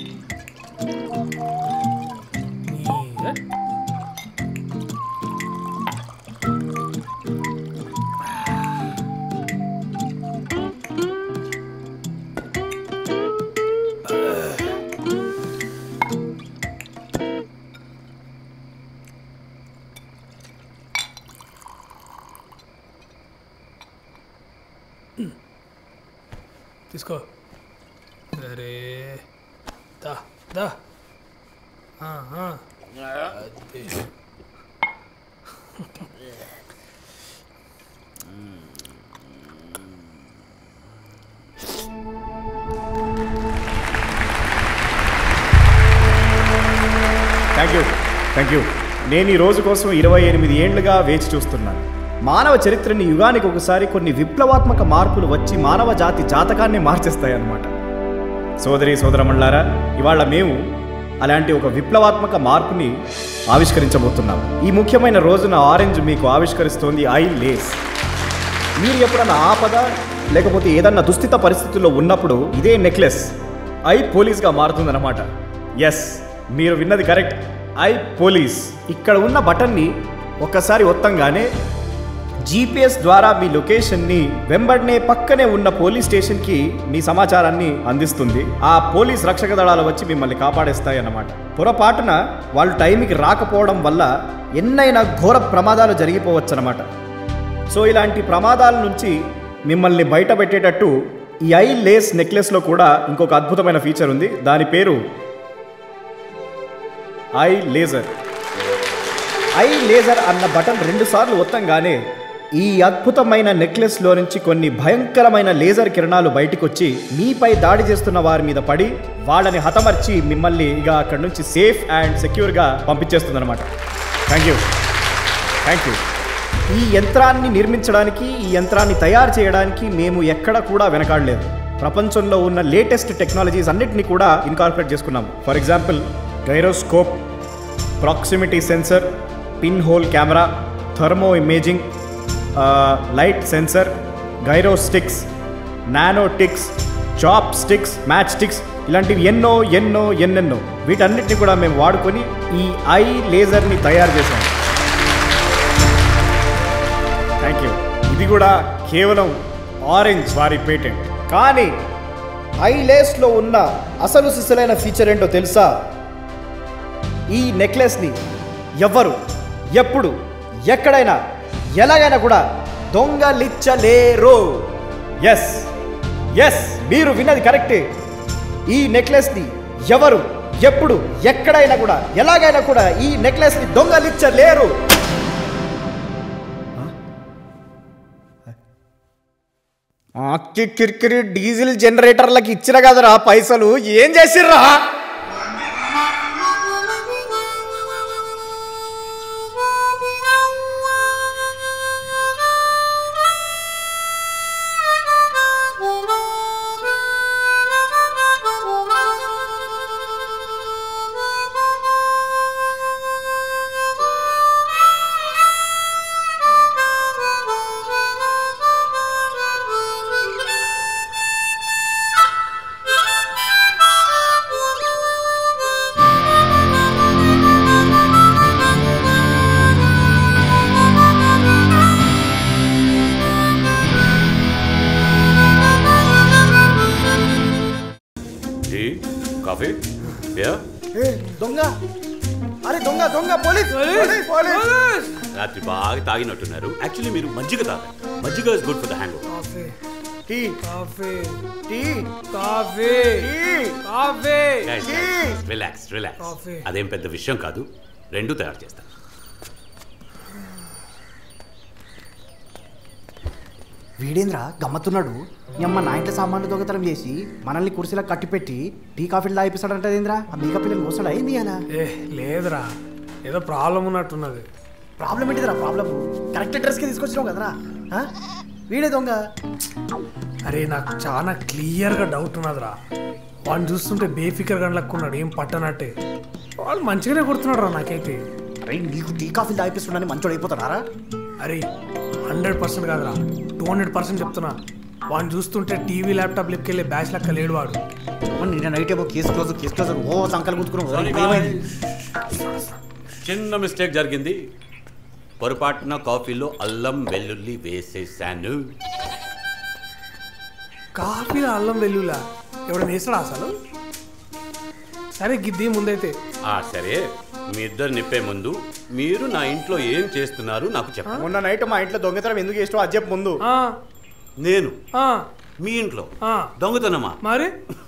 తీసుకో అరే దా దా ఆ, ఆ. అది. థ్యాంక్ యూ థ్యాంక్ యూ నేను ఈ రోజు కోసం ఇరవై ఎనిమిది ఏండ్లుగా వేచి చూస్తున్నాను మానవ చరిత్రని యుగానికి ఒకసారి కొన్ని విప్లవాత్మక మార్పులు వచ్చి మానవ జాతి జాతకాన్ని మార్చేస్తాయి అన్నమాట సోదరి సోదరమణ్లారా ఇవాళ మేము అలాంటి ఒక విప్లవాత్మక మార్పుని ఆవిష్కరించబోతున్నాం ఈ ముఖ్యమైన రోజున ఆరెంజ్ మీకు ఆవిష్కరిస్తోంది ఐ లేస్ మీరు ఎప్పుడన్నా ఆపద లేకపోతే ఏదన్నా దుస్థిత పరిస్థితుల్లో ఉన్నప్పుడు ఇదే నెక్లెస్ ఐ పోలీస్గా మారుతుందన్నమాట ఎస్ మీరు విన్నది కరెక్ట్ ఐ పోలీస్ ఇక్కడ ఉన్న బటన్ని ఒక్కసారి ఒత్తంగానే జీపీఎస్ ద్వారా మీ లొకేషన్ని వెంబడినే పక్కనే ఉన్న పోలీస్ స్టేషన్కి మీ సమాచారాన్ని అందిస్తుంది ఆ పోలీస్ రక్షక దళాలు వచ్చి మిమ్మల్ని కాపాడేస్తాయి అన్నమాట పొరపాటున వాళ్ళు టైంకి రాకపోవడం వల్ల ఎన్నైనా ఘోర ప్రమాదాలు జరిగిపోవచ్చు అన్నమాట సో ఇలాంటి ప్రమాదాల నుంచి మిమ్మల్ని బయట పెట్టేటట్టు ఈ ఐ లేస్ నెక్లెస్లో కూడా ఇంకొక అద్భుతమైన ఫీచర్ ఉంది దాని పేరు ఐ లేజర్ ఐ లేజర్ అన్న బటన్ రెండుసార్లు ఒత్తంగానే ఈ అద్భుతమైన నెక్లెస్లో నుంచి కొన్ని భయంకరమైన లేజర్ కిరణాలు బయటికి వచ్చి మీపై దాడి చేస్తున్న వారి మీద పడి వాళ్ళని హతమర్చి మిమ్మల్ని ఇక అక్కడి నుంచి సేఫ్ అండ్ సెక్యూర్గా పంపించేస్తుందన్నమాట థ్యాంక్ యూ థ్యాంక్ యూ ఈ యంత్రాన్ని నిర్మించడానికి ఈ యంత్రాన్ని తయారు చేయడానికి మేము ఎక్కడ కూడా వెనకాడలేదు ప్రపంచంలో ఉన్న లేటెస్ట్ టెక్నాలజీస్ అన్నిటిని కూడా ఇన్కార్పొరేట్ చేసుకున్నాం for example gyroscope proximity sensor pinhole camera thermo imaging light sensor gyro sticks nano ticks chopsticks matchsticks ఇలాంటివి ఎన్నో ఎన్నో ఎన్నెన్నో వీటన్నిటిని కూడా మేము వాడుకొని ఈ ఐ లేజర్ని తయారు చేసాము థ్యాంక్ యూ ఇది కూడా కేవలం ఆరెంజ్ వారి పేటెంట్ కానీ ఐ లేస్లో ఉన్న అసలు సిసలైన ఫీచర్ ఏంటో తెలుసా ఈ నెక్లెస్ని ఎవ్వరు ఎప్పుడు ఎక్కడైనా ఎలాగైనా కూడా దొంగలిచ్చలేరు ఎస్ ఎస్ మీరు విన్నది కరెక్టే ఈ నెక్లెస్ని ఎవరు ఎప్పుడు ఎక్కడైనా కూడా ఎలాగైనా కూడా ఈ నెక్లెస్ని దొంగలిచ్చలేరు కిరికిరి డీజిల్ జనరేటర్లకి ఇచ్చిన కదరా పైసలు ఏం చేసిర్రా టీ కాఫీ బియర్ ఏ దొంగ అరే దొంగ దొంగ పోలీస్ పోలీస్ పోలీస్ రాత్రి బాగా తాగినట్టున్నారు యాక్చువల్లీ మీరు మజ్జిగ తాగండి మజ్జిగ is good for the hang coffee tea coffee tea coffee coffee relax relax coffee. అదేం పెద్ద విషయం కాదు రెండు తయారు చేస్తాను వీడేంద్ర గమ్మత్తున్నాడు నీ అమ్మ నా ఇంట్లో సామాన్లు దొంగతనం చేసి మనల్ని కుర్చీలో కట్టిపెట్టి టీ కాఫీలు తాగిపిస్తాడంటదేంద్రా ఆ మీక పిల్లలు కోసాడా ఏంది అలా ఏ లేదురా ఏదో ప్రాబ్లం ఉన్నట్టున్నది ప్రాబ్లం ఏంటిదిరా ప్రాబ్లం కరెక్ట్ అడ్రస్కి తీసుకొచ్చినావు కదరా ఆ? వీడే దొంగ అరే నాకు చాలా క్లియర్గా డౌట్ ఉన్నదిరా వాడిని చూస్తుంటే బేఫికర్ గండ్లక్కున్నాడు ఏం పట్టనట్టే వాళ్ళు మంచిగానే కొడుతున్నాడు రా నాకైతే అరే నీకు టీ కాఫీలు తాగిపిస్తున్నాడని మంచోడు అయిపోతాడా అరే హండ్రెడ్ పర్సెంట్ కాదురా టూ హండ్రెడ్ పర్సెంట్ చెప్తున్నా వాడిని చూస్తుంటే టీవీ ల్యాప్టాప్ వెళ్ళి బ్యాచ్ లెక్క లేడు వాడు నిన్న నైట్ ఏమో కేసు క్లోజ్ కేసు క్లోజ్ ఓ సంకల్ గుర్తుకున్నావు Sorry, ఏమైంది చిన్న మిస్టేక్ జరిగింది పొరపాటున కాఫీలో అల్లం వెల్లుల్లి వేసేసాను కాఫీలో అల్లం వెల్లులా ఎవడన్నా వేస్తాడా అసలు సరే గిద్ది ముందైతే ఆ సరే మీ ఇద్దరు నిప్పే ముందు మీరు నా ఇంట్లో ఏం చేస్తున్నారు నాకు చెప్పండి మొన్న నైట్ మా ఇంట్లో దొంగతనం ఎందుకు చేసినావు అది చెప్పు ముందు నేను ఆ, మీ ఇంట్లో ఆ. దొంగతనమా మరి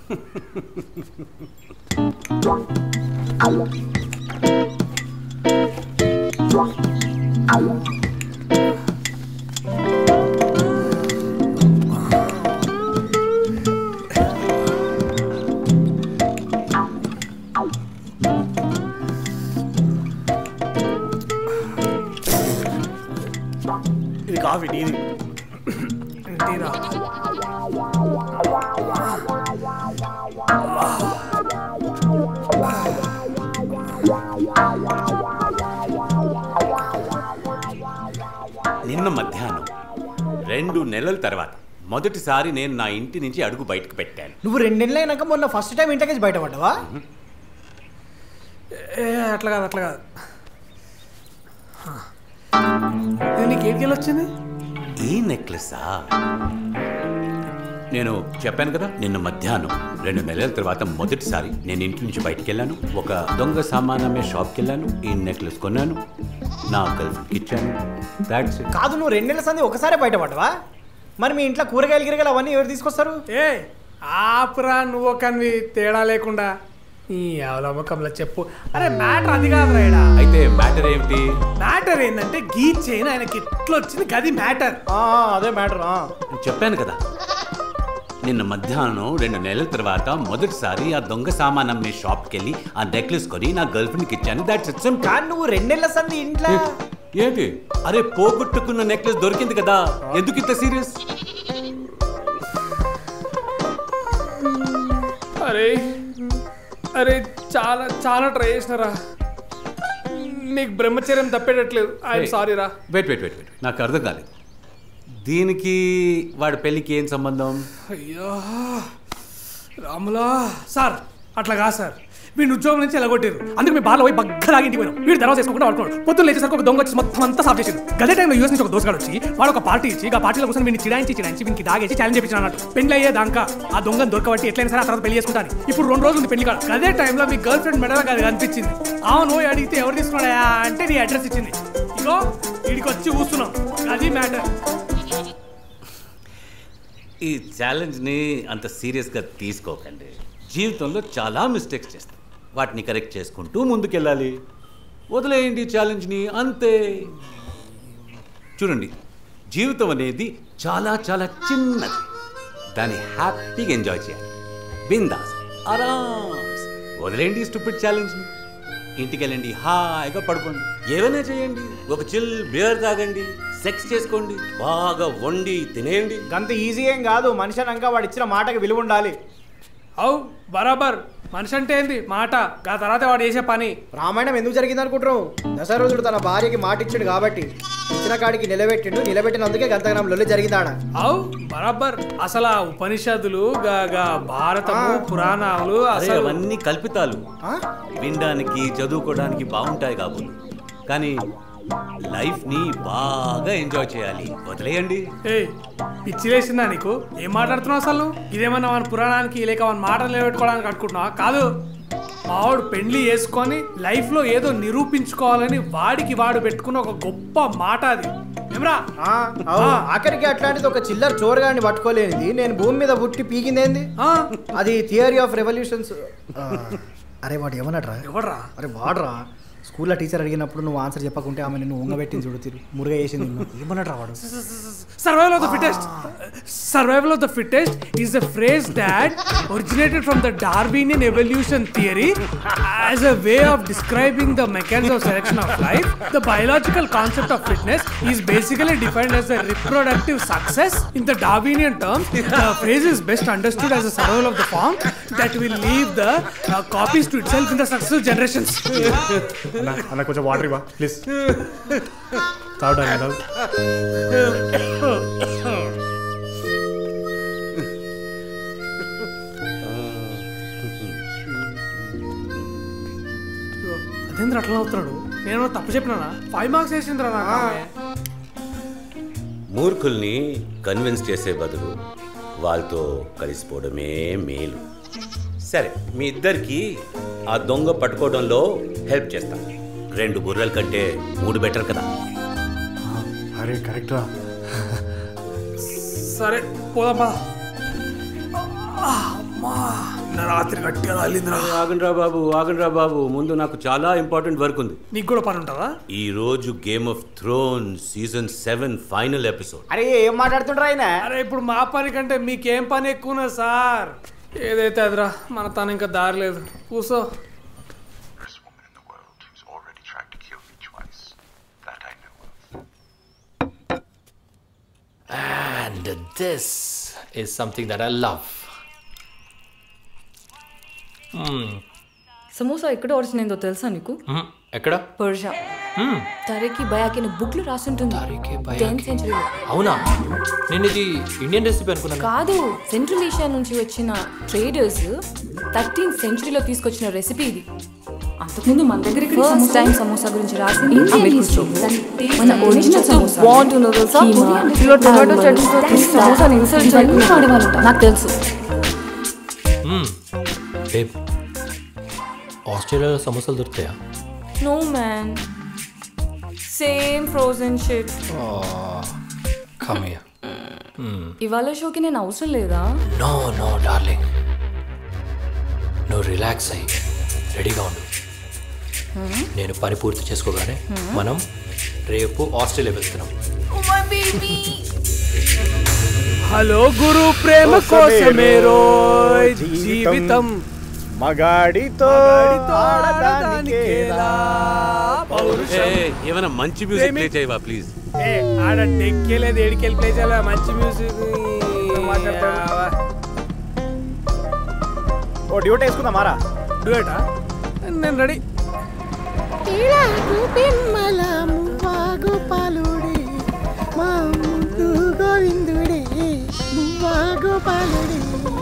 ఇది కాఫీ టీ ఇది టీరా నిన్న మధ్యాహ్నం రెండు నెలల తర్వాత మొదటిసారి నేను నా ఇంటి నుంచి అడుగు బయటకు పెట్టాను నువ్వు రెండు నెలలు అయినాక మొన్న ఫస్ట్ టైం ఇంటికి బయటపడ్డావా ఏ అట్లా కాదు అట్లా కాదు ఇది నీకు ఏడికెళ్ళి వచ్చింది ఈ నెక్లెసా నేను చెప్పాను కదా నిన్న మధ్యాహ్నం రెండు నెలల తర్వాత మొదటిసారి నేను ఇంటి నుంచి బయటికి వెళ్ళాను ఒక దొంగ సామాన్ అమ్మే షాప్కి వెళ్ళాను ఈ నెక్లెస్ కొన్నాను నా గర్ల్ఫ్రెండ్కి ఇచ్చాను దాట్స్ కాదు నువ్వు రెండు నెలల సంది ఒకసారి బయటపడ్డావా మరి మీ ఇంట్లో కూరగాయలు గిరగాయలు అవన్నీ ఎవరు తీసుకొస్తారు ఏ ఆపురా నువ్వు ఒకనివి తేడా లేకుండా ఈ అవలమ్మకంలో చెప్పు అరే మ్యాటర్ అది కాదురా ఈడ అయితే మ్యాటర్ ఏమిటి మ్యాటర్ ఏంటంటే గీ చైన్ ఆయనకి ఎట్లా వచ్చింది గది మ్యాటర్ అదే మ్యాటర్ నేను చెప్పాను కదా నిన్న మధ్యాహ్నం రెండు నెలల తర్వాత మొదటిసారి ఆ దొంగ సామాన్ అమ్మే షాప్కి వెళ్ళి ఆ నెక్లెస్ కొని నా గర్ల్ ఫ్రెండ్కి ఇచ్చాను దాట్స్ ఇట్స్ కానీ నువ్వు రెండు నెలల సంది ఇంట్లో ఏంటి అరే పోగొట్టుకున్న నెక్లెస్ దొరికింది కదా ఎందుకు ఇంత సీరియస్ అరే అరే చాలా చాలా ట్రై చేసినారా నీకు బ్రహ్మచర్యం తప్పేటట్లేదు ఐఎమ్ సారీ రా వెయిట్ వెయిట్ వెయిట్ వెయిట్ నాకు అర్థం కాలేదు దీనికి వాడి పెళ్ళికి ఏం సంబంధం అయ్యో రాములా సార్ అట్లా కాదు సార్ వీడిని ఉద్యోగం నుంచి ఎలగొట్టారు అందుకు మీ బాగా పోయి బగ్గలాగి ఇంటికి పోయినాం వీడు తర్వాత వేసుకోకుండా వాడుకున్నాడు పొద్దున్న లేచేసరికి ఒక దొంగ వచ్చి మొత్తం అంతా సాఫ్ చేసింది గదే టైంలో యూఎస్ నుంచి ఒక దోసగాడు వచ్చి వాడు ఒక పార్టీ ఇచ్చి ఆ పార్టీలో కోసం వీడిని చిడాయించి చిడాయించి వీనికి దాగేసి ఛాలెంజ్ చేయించిన అన్నట్టు పెళ్లి అయ్యే దాకా ఆ దొంగను దొరకబట్టి ఎట్లయినా సరే ఆ తర్వాత పెళ్లి చేసుకుంటాను ఇప్పుడు రెండు రోజులు ఉంది పెళ్లి కాదు అదే టైంలో మీ గర్ల్ ఫ్రెండ్ మెడలో అది కనిపించింది అవును పోయి అడిగితే ఎవరు తీసుకున్నాడా అంటే నీ అడ్రస్ ఇచ్చింది ఇగో వీడికి వచ్చి కూస్తున్నాం అది మ్యాటర్ ఈ ఛాలెంజ్ని అంత సీరియస్గా తీసుకోకండి జీవితంలో చాలా మిస్టేక్స్ చేస్తాం వాటిని కరెక్ట్ చేసుకుంటూ ముందుకెళ్ళాలి వదిలేయండి ఛాలెంజ్ని అంతే చూడండి జీవితం అనేది చాలా చాలా చిన్నది దాన్ని హ్యాపీగా ఎంజాయ్ చేయాలి బిందాస్ ఆరామ్స్ వదిలేయండి స్టూపిడ్ ఛాలెంజ్ని ఇంటికి వెళ్ళండి హాయిగా పడుకోండి ఏమైనా చేయండి ఒక చిల్ బియర్ తాగండి సెక్స్ చేసుకోండి బాగా వండి తినేయండి అంత ఈజీ ఏం కాదు మనిషి అన్నాక వాడు ఇచ్చిన మాటకి విలువ ఉండాలి అవు బరాబర్ మనిషి అంటే ఏంది మాట ఆ తర్వాత వాడు చేసే పని రామాయణం ఎందుకు జరిగింది అనుకుంటున్నావు దశరథుడు తన భార్యకి మాట ఇచ్చాడు కాబట్టి ఇచ్చిన కాడికి నిలబెట్టిండు నిలబెట్టినందుకే గంతగనం లొల్లి జరిగిందాడ అవు బరాబర్ అసలు ఆ ఉపనిషత్తులు గా గా భారతము పురాణాలు అరే, అసలు అవన్నీ కల్పితాలు వినడానికి చదువుకోవడానికి బాగుంటాయి కాబోలు కానీ లైఫ్ ని బాగా ఎంజాయ్ చేయాలి వదిలేయండి ఏ పిచ్చిలేసిందా నీకు ఏం మాట్లాడుతున్నావు అసలు ఇదేమన్నా మన పురాణానికి లేక మన మాటలు నిలబెట్టుకోవడానికి అనుకుంటున్నావా కాదు మావాడు పెండ్లి చేసుకొని లైఫ్ లో ఏదో నిరూపించుకోవాలని వాడికి వాడు పెట్టుకున్న ఒక గొప్ప మాట అది ఏమ్రా అవును. ఆఖరికి అట్లాంటిది ఒక చిల్లర చోరగాన్ని పట్టుకోలేనిది నేను భూమి మీద పుట్టి పీకిందేంది అది థియరీ ఆఫ్ రెవల్యూషన్స్ అరే వాడు ఏమన్నాడ్రా ఎవడ్రా అరే వాడరా స్కూల్లో టీచర్ అడిగినప్పుడు నువ్వు ఆన్సర్ చెప్పకుంటే ఆమె నిన్ను ఉంగబెట్టింది చూడు తిరు మురుగా వేసింది నిన్ను. ఏమన్నాడ్రా వాడు Survival of the fittest. Survival of the fittest is a phrase that originated from the Darwinian evolution theory as a way of describing the mechanism of selection of life. The biological concept of fitness is basically defined as a reproductive success. In the Darwinian terms, the phrase is best understood as a survival of the form that will leave the uh, copies to itself in the successive generations. అన్న అన్న కొంచెం water ఇవ్వ please తాగడానికి తాగు. అదేంద్ర అట్లా అవుతున్నాడు నేను తప్పు చెప్పినానా ఫైవ్ మార్క్స్ వేసిందిరా నాకు ఆమె. మూర్ఖుల్ని కన్విన్స్ చేసే బదులు వాళ్ళతో కలిసిపోవడమే మేలు సరే మీ ఇద్దరికి ఆ దొంగ పట్టుకోవడంలో హెల్ప్ చేస్తాను రెండు బుర్రల కంటే మూడు బెటర్ కదా అరే కరెక్ట్ రా సరే పోదాం పద అమ్మా నా రాత్రి గట్టిగా తగిలిందిరా ఆగండ్రా బాబు ఆగండ్రా బాబు ముందు నాకు చాలా ఇంపార్టెంట్ వర్క్ ఉంది నీకు కూడా పని ఉంటుందా ఈ రోజు Game of Throne season seven final episode అరే ఏం మాట్లాడుతుండ్రా ఆయన అరే ఇప్పుడు మా పని కంటే మీకేం పని ఎక్కువనా సార్ ఏదైతే అదిరా మన తను ఇంకా దారి లేదు కూసో And this is something that I love. Hmm. Samosa ఎక్కడ ఆరిజిన్ అయిందో తెలుసా నీకు Hmm. ఎక్కడ పర్షియా Hmm. తరేకి బయాకి అనే బుక్ లో రాసుంటుంది టెన్త్ సెంచరీలో అవునా నేను ఇది ఇండియన్ రెసిపీ అనుకున్నాను కాదు సెంట్రల్ ఏషియా నుంచి వచ్చిన ట్రేడర్స్ థర్టీన్త్ సెంచరీలో తీసుకొచ్చిన రెసిపీ ఇది అంతకుముందు మన దగ్గర ఫస్ట్ టైం సమోసా గురించి రాసింది అమీర్ ఖుష్రో మన ఒరిజినల్ సమోసా బాగుంటుందో తెలుసా కిలో టొమాటో చట్నీతో తీసి సమోసాని ఇన్సల్ట్ చేయకుండా వాడేవాళ్ళట నాకు తెలుసు బేబ్ ఆస్ట్రేలియాలో సమోసాలు దొరుకుతాయా no man same frozen shit కమియా ఇవాళ షోకి నేను అవసరం లేదా నో నో డార్లింగ్ నువ్వు రిలాక్స్ అయ్యి రెడీగా ఉండు నేను పని పూర్తి చేసుకోగానే Hmm. మనం రేపు ఆస్ట్రేలియా వెళ్తున్నాం హలో గురు ప్రేమ కోసమే రోయ్ జీవితం మగాడితో ఆడదానికేలా పౌరుషం. ఏ, ఏమైనా మంచి మ్యూజిక్ ప్లే చేయవా ప్లీజ్ ఏ ఆడ డెక్కేలేదు ఏడికెళ్ళి ప్లే చేయాలి మంచి మ్యూజిక్ ఓ డ్యూటీ వేసుకుందా మారా డ్యూటా నేను రెడీ ఇలాగు పిమ్మలము వాగోపాలుడి మా ముందు గోవిందుడి వాగోపాలుడి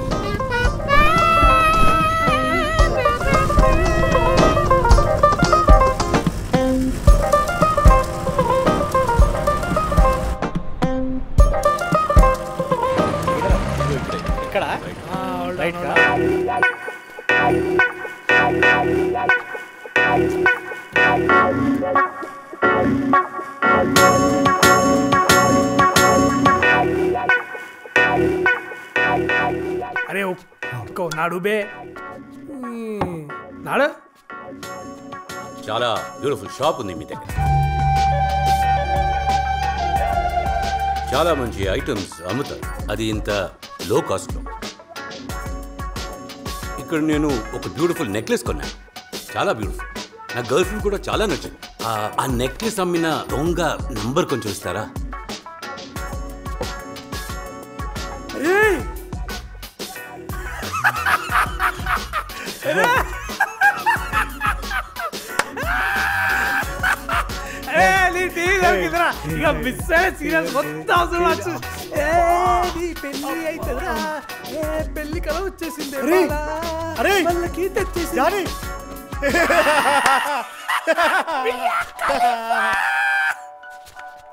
ఇక్కడ రైట్ రా అరే ఒక్కో నాడు బే మ్మ్. నాడు చాలా బ్యూటిఫుల్ షాప్ ఉంది మీ దగ్గర చాలా మంచి ఐటమ్స్ అమ్ముతారు అది ఇంత లో కాస్ట్లో ఇక్కడ నేను ఒక బ్యూటిఫుల్ నెక్లెస్ కొన్నాను చాలా బ్యూటిఫుల్ నా గర్ల్ ఫ్రెండ్ కూడా చాలా నచ్చింది ఆ- ఆ నెక్లెస్ అమ్మిన దొంగ నంబర్ కొంచెం ఇస్తారా ఏయ్! ఏ, నీ టీవీ దొరికిందిరా. ఇక మిస్ అయిన సీరియల్ మొత్తం అవసరం వచ్చు. ఏ, నీ పెళ్లి అవుతుందిరా. ఏ, పెళ్లి కల వచ్చేసింది అరే, అరే, వాళ్ళకి తెచ్చేసింది Johnny.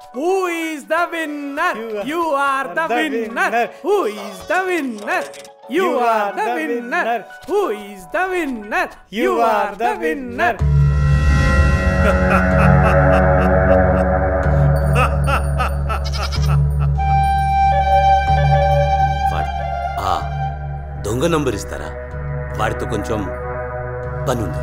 Who is the winner you are the winner who is the winner you are the winner who is the winner you are the winner వాడు ఆ దొంగ నంబర్ ఇస్తారా వాడితో కొంచెం పని ఉంది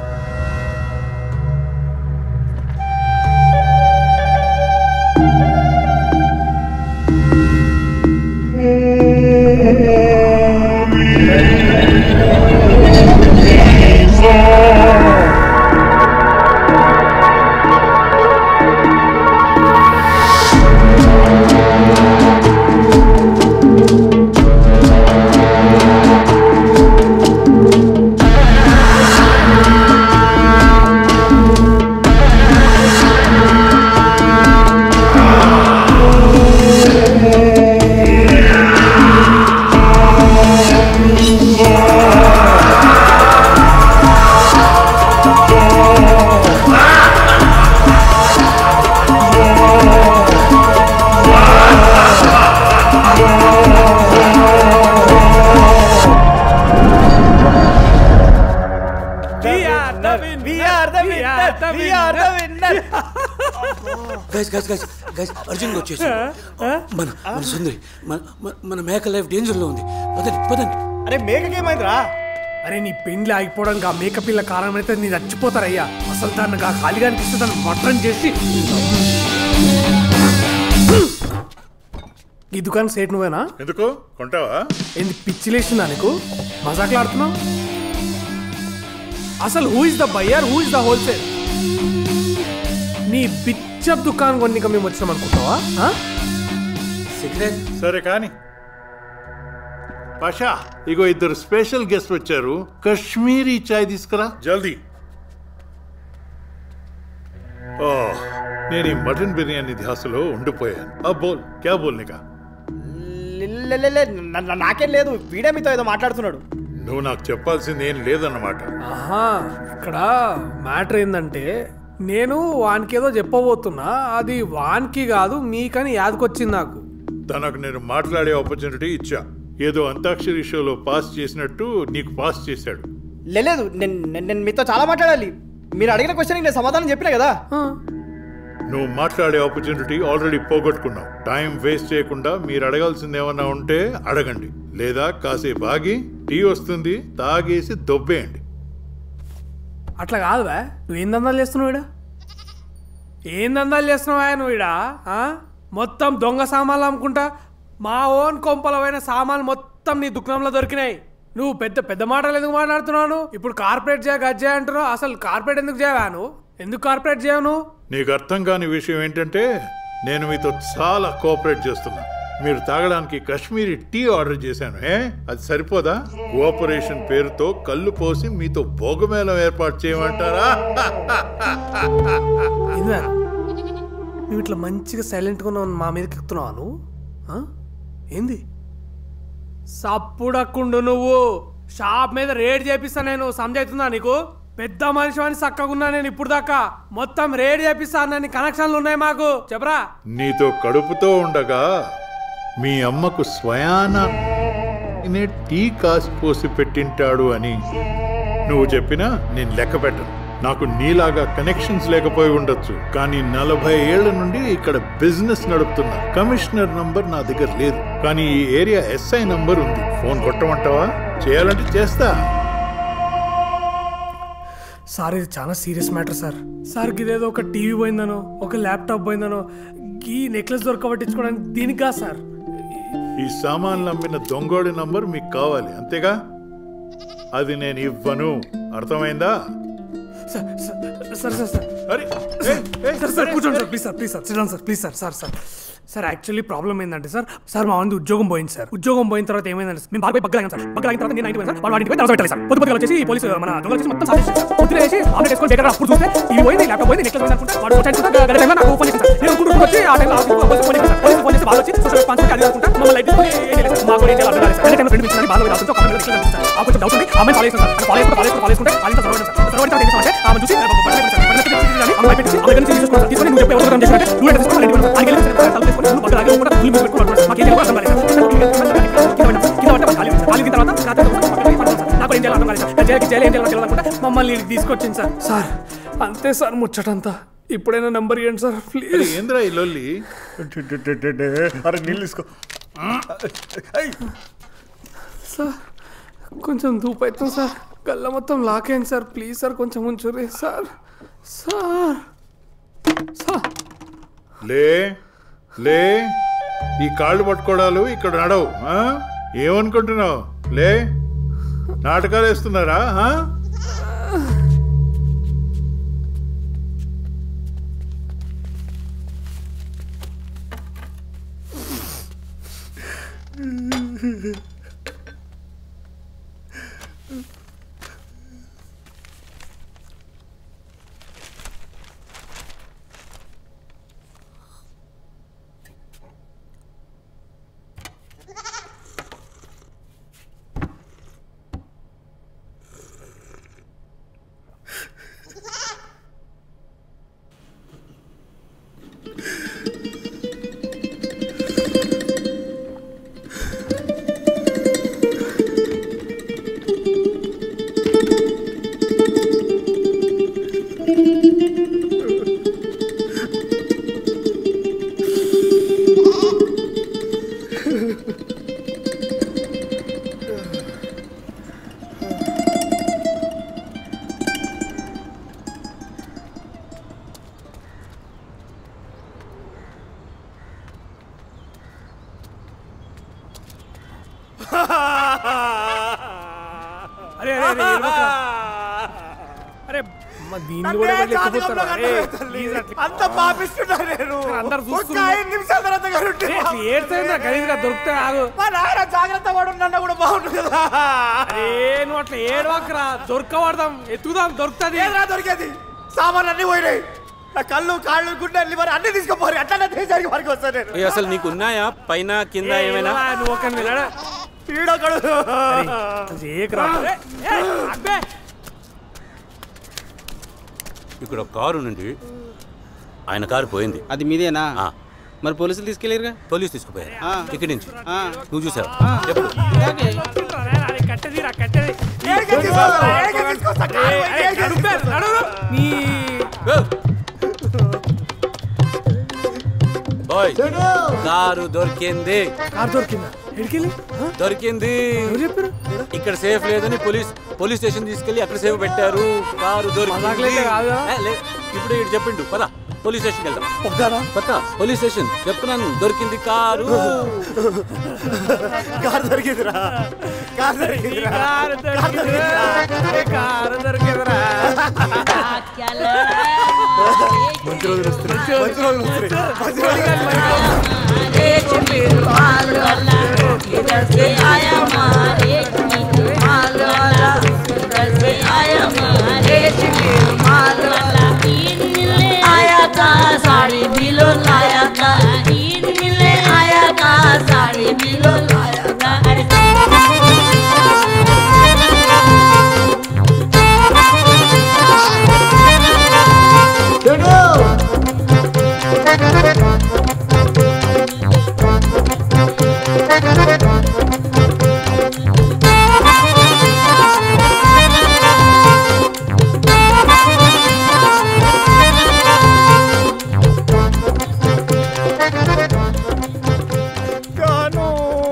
guys guys guys guys Arjun వచ్చేసి మన మన సుందరి మన మన- మన మేక లైఫ్ డేంజర్ లో ఉంది పదండి పదండి అరే మేకకేమైందిరా అరే నీ పెండ్లి ఆగిపోవడానికి ఆ మేక పిల్ల కారణం అయితే నీ చచ్చిపోతారయ్యా అసలు దాన్ని ఆ ఖాళీగా అనిపిస్తే దాన్ని మటన్ చేసి ఈ దుకాణం సేట్ నువ్వేనా ఎందుకు కొంటావా ఏంది పిచ్చిలేసిందా నీకు మజాకులాడుతున్నావు అసలు who is the buyer who is the wholesale నీ పిచ్చప్ దుకాణం కొన్ని మేము వచ్చినాం అనుకుంటావా ఆ? సిగరెట్ సరే కానీ పాషా ఇగో ఇద్దరు స్పెషల్ గెస్ట్ వచ్చారు కశ్మీరీ చాయ్ తీసుకురా జల్దీ ఓ నేను ఈ మటన్ బిర్యానీ ధ్యాసలో ఉండిపోయాను ఆ బోల్ క్యా బోల్నికా లే, లే, లే, నా- నా- నాకేం లేదు వీడే మీతో ఏదో మాట్లాడుతున్నాడు నువ్వు నాకు చెప్పాల్సింది ఏం లేదన్నమాట ఆహా ఇక్కడ మ్యాటర్ ఏంటంటే నేను వానికి ఏదో చెప్పబోతున్నా అది వానికి కాదు మీకని యాదకొచ్చింది నాకు తనకు నేను మాట్లాడే ఆపర్చునిటీ ఇచ్చా ఏదో అంతాక్షరి షోలో పాస్ చేసినట్టు నీకు పాస్ చేశాడు లే, లేదు నేను నేను- నేను మీతో చాలా మాట్లాడాలి మీరు అడిగిన క్వశ్చన్కి నేను సమాధానం చెప్పినా కదా నువ్వు మాట్లాడే ఆపర్చునిటీ ఆల్రెడీ పోగొట్టుకున్నావు టైం వేస్ట్ చేయకుండా మీరు అడగాల్సింది ఏమన్నా ఉంటే అడగండి లేదా కాసేపు ఆగి టీ వస్తుంది తాగేసి దొబ్బేయండి అట్లా కాదు బా నువ్వు ఏం దందాలు చేస్తున్నావు ఇడా ఏం దందాలు చేస్తున్నావా నువ్వు ఇడా ఆ? మొత్తం దొంగ సామాన్లు అమ్ముకుంటా మా ఓన్ కొంపలమైన సామాన్లు మొత్తం నీ దుకాణంలో దొరికినాయి నువ్వు పెద్ద పెద్ద మాటలు ఎందుకు మాట్లాడుతున్నావు ఇప్పుడు కార్పొరేట్ చేయ గజ్ చేయ అంటున్నావు అసలు కార్పొరేట్ ఎందుకు చేయవా నువ్వు ఎందుకు కార్పొరేట్ చేయవు నువ్వు నీకు అర్థం కాని విషయం ఏంటంటే నేను మీతో చాలా కోఆపరేట్ చేస్తున్నా మీరు తాగడానికి కాశ్మీరీ టీ ఆర్డర్ చేశాను ఏ అది సరిపోదా కోఆపరేషన్ పేరుతో కళ్ళు పోసి మీతో భోగమేళం ఏర్పాటు చేయమంటారా ఏందా నువ్వు ఇట్లా మంచిగా సైలెంట్గా ఉన్నావు మా మీదకి ఎక్కుతున్నావా నువ్వు ఆ? ఏంది సప్పుడక్కుండు నువ్వు షాప్ మీద రేడ్ చేపిస్తా నేను సమజవుతుందా నీకు పెద్ద మనిషి అని చక్కగున్నా నేను ఇప్పుడు దాకా మొత్తం రేడ్ చేపిస్తా అన్న కనెక్షన్లు ఉన్నాయి మాకు చెప్పరా నీతో కడుపుతో ఉండగా మీ అమ్మకు స్వయాన ఈయనే టీ కాసి పోసి పెట్టింటాడు అని నువ్వు చెప్పినా నేను లెక్క పెట్టను నాకు నీలాగా కనెక్షన్స్ లేకపోయి ఉండొచ్చు కానీ నలభై ఏళ్ల నుండి ఇక్కడ బిజినెస్ నడుపుతున్నా కమిషనర్ నంబర్ నా దగ్గర లేదు కానీ ఈ ఏరియా ఎస్ఐ నంబర్ ఉంది ఫోన్ కొట్టమంటావా చేయాలంటే చేస్తా సార్ ఇది చాలా సీరియస్ మ్యాటర్ సార్ సార్ ఇదేదో ఒక టీవీ పోయిందనో ఒక ల్యాప్టాప్ పోయిందనో ఈ నెక్లెస్ దొరకబట్టించుకోవడానికి దీనికి కాదు సార్ ఈ సామాన్లు అమ్మిన దొంగోడి నంబర్ మీకు కావాలి అంతేగా అది నేను ఇవ్వను అర్థమైందా సార్ సార్ సార్ సార్ అరే సార్ సార్ కూర్చోండి sir please sir please sir sit down sir please sir sir sir sir actually problem ఏంటంటే సార్ సార్ మా మంది ఉద్యోగం పోయింది సార్ ఉద్యోగం పోయిన తర్వాత ఏమైందంటే మేము బాగా బగ్గలాగాం సార్ బగ్గలాగిన తర్వాత నేను నైన్టీ సార్ వాళ్ళు వాడికి పోయి తర్వాత పెట్టాలి సార్ పొద్దు పొద్దుగా వచ్చేసి పోలీసు మన దొంగలు వచ్చేసి మొత్తం సార్ పొద్దున వేసి ఆమ్లెట్ వేసుకొని దగ్గర అప్పుడు చూస్తే ఇది పోయింది ల్యాప్టాప్ పోయింది నెక్లెస్ పోయింది అనుకుంటా వాడు వచ్చి అనుకుంటా గంట టైంలో నాకు ఫోన్ చేసి సార్ నేను అనుకుంటూ వచ్చి ఆ టైంలో పోలీసు ఫోన్ చేసి సార్ పోలీసు ఫోన్ చేసి వాళ్ళు వచ్చి సోషల్ రెస్పాన్సిబిలిటీ అది అనుకుంటా మమ్మల్ని లైట్ తీసుకొని ఏం చేయలేదు సార్ మాకు కూడా ఏం చేయాలి అర్థం కాలేదు సార్ అదే టైంలో ఫ్రెండ్ పిలిచిందని బాగా రాస్తుంటే ఒక అమ్మాయి నెక్లెస్ కనిపిస్తుంది ఆ కొంచెం డౌట్ ఉంది ఆ అమ్మాయి ఫాలో చేస్తాను సార్ ఫాలో చేసుకుంటే ఫాలో చేసుకుంటే ఫాలో చేసుకుంటే వాళ్ళ ఇంట్లో సర్వర్ సార్ సర్వర్ తర్వాత ఏం చేస్తామంటే ఆమె చూసి బట్టలు పెట్టి సార్ బట్టలు పెట్టి అమ్మాయి పెట్టి ఆమె దగ్గర నుంచి తీసుకుని తీసుకొని నువ్వు చెప్పే ఎవరు చేసినట్టే నువ్వు ఎట్లా తీసుకుని చేసుకొని ముందు పక్కన ఆగి కూడా ఫుల్ మీద పెట్టుకోవాలి సార్. మాకేం తెలియదు, అర్థం కాలేదు సార్. కింద పడ్డాం సార్. కింద పడ్డాం. ఖాళీ ఉంది సార్. ఖాళీ ఉన్న తర్వాత రాత్రి ఒకసారి పక్కన పోయి పడుకోవాలి సార్. నాకు ఏం చేయాలో అర్థం కాలేదు సార్. జైలుకి జైలు ఏం చేయాలో తెలియదు అనుకుంటే మమ్మల్ని ఇక్కడికి తీసుకొచ్చింది సార్ సార్ అంతే సార్ ముచ్చటంతా ఇప్పుడైనా నెంబర్ ఇవ్వండి సార్ ప్లీజ్ ఏంద్రా ఈ లొల్లి అరే నీళ్ళు తీసుకో సార్ కొంచెం ధూపు అవుతుంది సార్ గల్ల మొత్తం లాక్ అయింది సార్ ప్లీజ్ సార్ కొంచెం ఉంచుర్రి సార్ సార్ సార్ లే లే ఈ కాళ్ళు పట్టుకోవడాలు ఇక్కడ నడవు ఆ? ఏమనుకుంటున్నావు లే నాటకాలు వేస్తున్నారా ఆ? అరే అరే అరే ఏడవకురా. అరే మా దీన్ని కూడా ఎవరు లెక్కపోతారా? అరే, please అట్లా- అంత పాపిస్తున్నా నేను అందరు ఒక్క చూస్తున్నారు. ఐదు నిమిషాల తర్వాత కనుంటే అరే, అట్లా ఏడ్చేయండిరా, గలీజ్గా దొరికితే ఆగు మా నాయన జాగ్రత్త పడు నన్ను కూడా బాగుంటుంది కదా అరే నువ్వు అట్లా ఏడవకరా దొరకబడదాం ఎత్తుదాం దొరుకుతుంది ఏదిరా దొరికేది సామాన్లు అన్ని పోయినాయి నా కళ్ళు కాళ్ళు గుండె మరి అన్ని తీసుకుపోరు అట్లా దేశానికి వరకు వస్తాను నేను ఏ, అసలు నీకు ఉన్నాయా పైన కింద ఏ, ఏమైనా ఇవ్వవా, నువ్వు ఒక నిలడ ఈడొకడు ఏకరా ఇక్కడ ఒక కారు నుండి ఆయన కారు పోయింది అది మీదేనా మరి పోలీసులు తీసుకెళ్ళారుగా పోలీస్ తీసుకుపోయారు ఇక్కడి నుంచి ఆ. నువ్వు చూసావు ఎప్పుడు కట్టదిరా కట్టది ఏడికి తీసుకొస్తా, ఏడికి తీసుకొస్తా, కారు పోయి ఏడికి తీసుకొస్తా. నీ బాయ్ కారు దొరికింది కారు దొరికిందా ఎడికెళ్ళి దొరికింది ఇక్కడ సేఫ్ లేదని పోలీస్ పోలీస్ స్టేషన్ తీసుకెళ్లి అక్కడ సేఫ్ పెట్టారు కారు మజాకులైతే కాదు కదా? దొరికింది ఏ, లే, ఇప్పుడు ఇటు చెప్పిండు పద పోలీస్ స్టేషన్కి వెళ్దాం పద పోలీస్ స్టేషన్ చెప్తున్నాను దొరికింది కారు కారు దొరికిందిరా కారు దొరికిందిరా కారు దొరికిందిరా ఏ కారు దొరికిందిరా మంచి రోజులు వస్తున్నాయి మంచి రోజులు వస్తున్నాయి మంచి రోజులు आया था साड़ी बिलो लाया था ईद मिलने आया था साड़ी बिलो लाया था కాను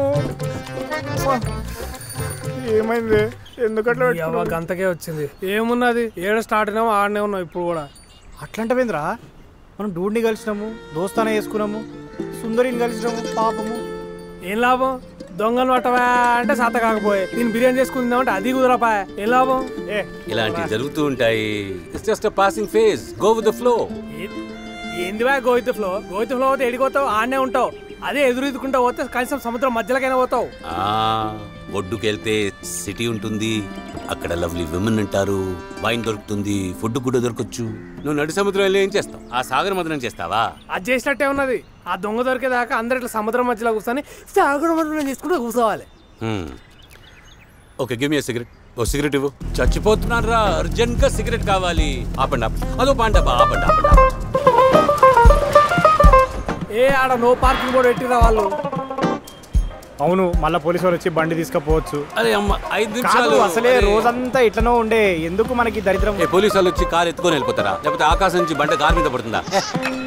ఏమైంది ఎందుకట్లా ఈ అవ్వ గంతకే వచ్చింది ఏమున్నది ఏడ స్టార్ట్ అయినాము ఆడనే ఉన్నాం ఇప్పుడు కూడా అట్లాంటివేంద్రా మనం డూడ్ని కలిసినాము దోస్తాన వేసుకున్నాము సుందరిని కలిసినాము పాపము ఏం లాభం దొంగలు పట్టవా అంటే సాత కాకపోయే నేను బిర్యానీ చేసుకుందామంటే అది కుదరపా ఏం లాభం ఏ ఇలాంటివి జరుగుతూ ఉంటాయి it's just passing phase go with the flow ఏందివా గోయిత ఫ్లో గోయిత ఫ్లో పోతే ఎడిపోతావు ఆడనే ఉంటావు అదే ఎదురు ఎదుర్కొంటా పోతే కనీసం సముద్రం మధ్యలోకైనా పోతావు ఆ ఒడ్డుకెళ్తే సిటీ ఉంటుంది అక్కడ లవ్లీ విమెన్ ఉంటారు వైన్ దొరుకుతుంది ఫుడ్ కూడా దొరకచ్చు నువ్వు నడి సముద్రం వెళ్ళి ఏం చేస్తావు ఆ సాగర మదనం చేస్తావా అది చేసినట్టే ఉన్నది ఆ దొంగ దొరికేదాకా అందరు ఇట్లా సముద్రం మధ్యలో కూర్చొని సాగర మధ్యలో తీసుకుంటూ కూర్చోవాలి ఓకే గివ్ మీ సిగరెట్ ఓ సిగరెట్ ఇవ్వు చచ్చిపోతున్నాను రా అర్జెంట్ గా సిగరెట్ కావాలి ఆపండి ఆపండి అదో పాండబ్బా ఆపండి ఆపండి ఆపండి. ఏ ఆడ నో పార్కింగ్ బోర్డు పెట్టిరా వాళ్ళు అవును మళ్ళీ పోలీసు వాళ్ళు వచ్చి బండి తీసుకుపోవచ్చు అరే అమ్మ ఐదు కాదు నిమిషాలు అసలే అరే. రోజంతా ఇట్లనో ఉండే ఎందుకు మనకి దరిద్రం ఏ పోలీసు వాళ్ళు వచ్చి కారు ఎత్తుకొని వెళ్ళిపోతారా లేకపోతే ఆకాశం నుంచి బండ కారు మీద పడుతుందా ఏ,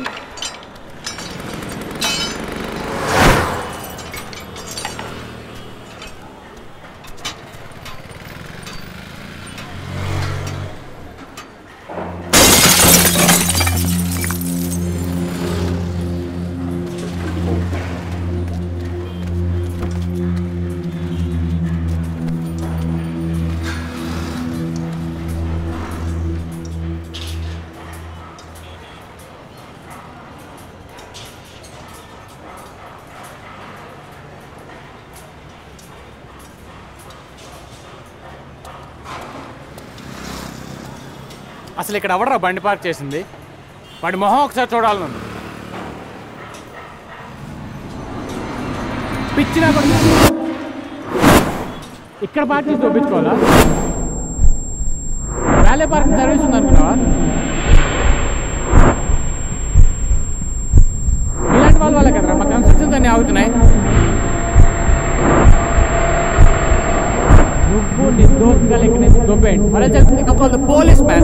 అసలు ఇక్కడ ఎవడరా బండి పార్క్ చేసింది వాడి మొహం ఒకసారి చూడాలి నన్ను పిచ్చిన ఇక్కడ పార్క్ చేసి చూపించుకోవాలా వ్యాలే పార్కింగ్ సర్వీస్ ఉంది అనుకున్నావా ఇలాంటి వాళ్ళ వల్ల కదరా మా కన్స్ట్రక్షన్స్ అన్ని ఆగుతున్నాయి నువ్వు నీ దోస్తుగా లెక్కనే దొబ్బేయండి అరే చెప్తుంది కాల్ ద పోలీస్ మ్యాన్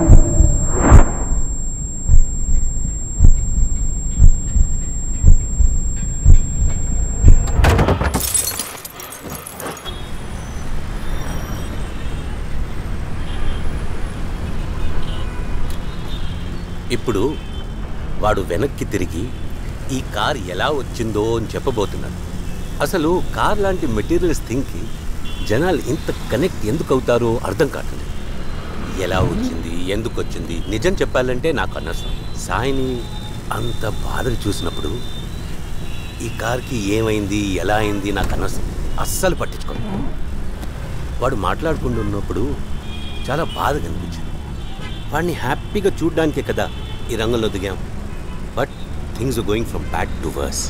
ఇప్పుడు వాడు వెనక్కి తిరిగి ఈ కార్ ఎలా వచ్చిందో అని చెప్పబోతున్నాడు అసలు కార్ లాంటి మెటీరియల్స్ థింగ్కి జనాలు ఇంత కనెక్ట్ ఎందుకు అవుతారో అర్థం కావట్లేదు ఎలా వచ్చింది ఎందుకు వచ్చింది నిజం చెప్పాలంటే నాకు అనవసరం సాయిని అంత బాధగా చూసినప్పుడు ఈ కార్కి ఏమైంది ఎలా అయింది నాకు అనవసరం అస్సలు పట్టించుకోను వాడు మాట్లాడుకుంటున్నప్పుడు చాలా బాధగా అనిపించింది వాడిని హ్యాపీగా చూడ్డానికే కదా ఈ రంగంలో దిగాం but things going from bad to worse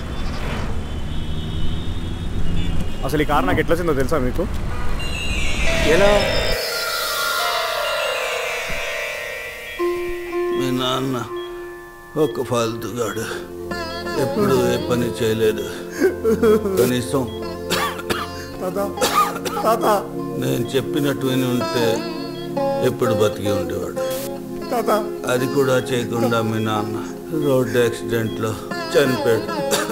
అసలు ఈ కారు నాకు ఎట్లా వచ్చిందో తెలుసా మీకు ఎలా మీ నాన్న ఒక ఫాల్తుగాడు ఎప్పుడు ఏ పని చేయలేదు కనీసం నేను చెప్పినట్టు విని ఉంటే ఎప్పుడు బతికి ఉండేవాడు అది కూడా చేయకుండా మీ నాన్న రోడ్డు యాక్సిడెంట్లో చనిపోయాడు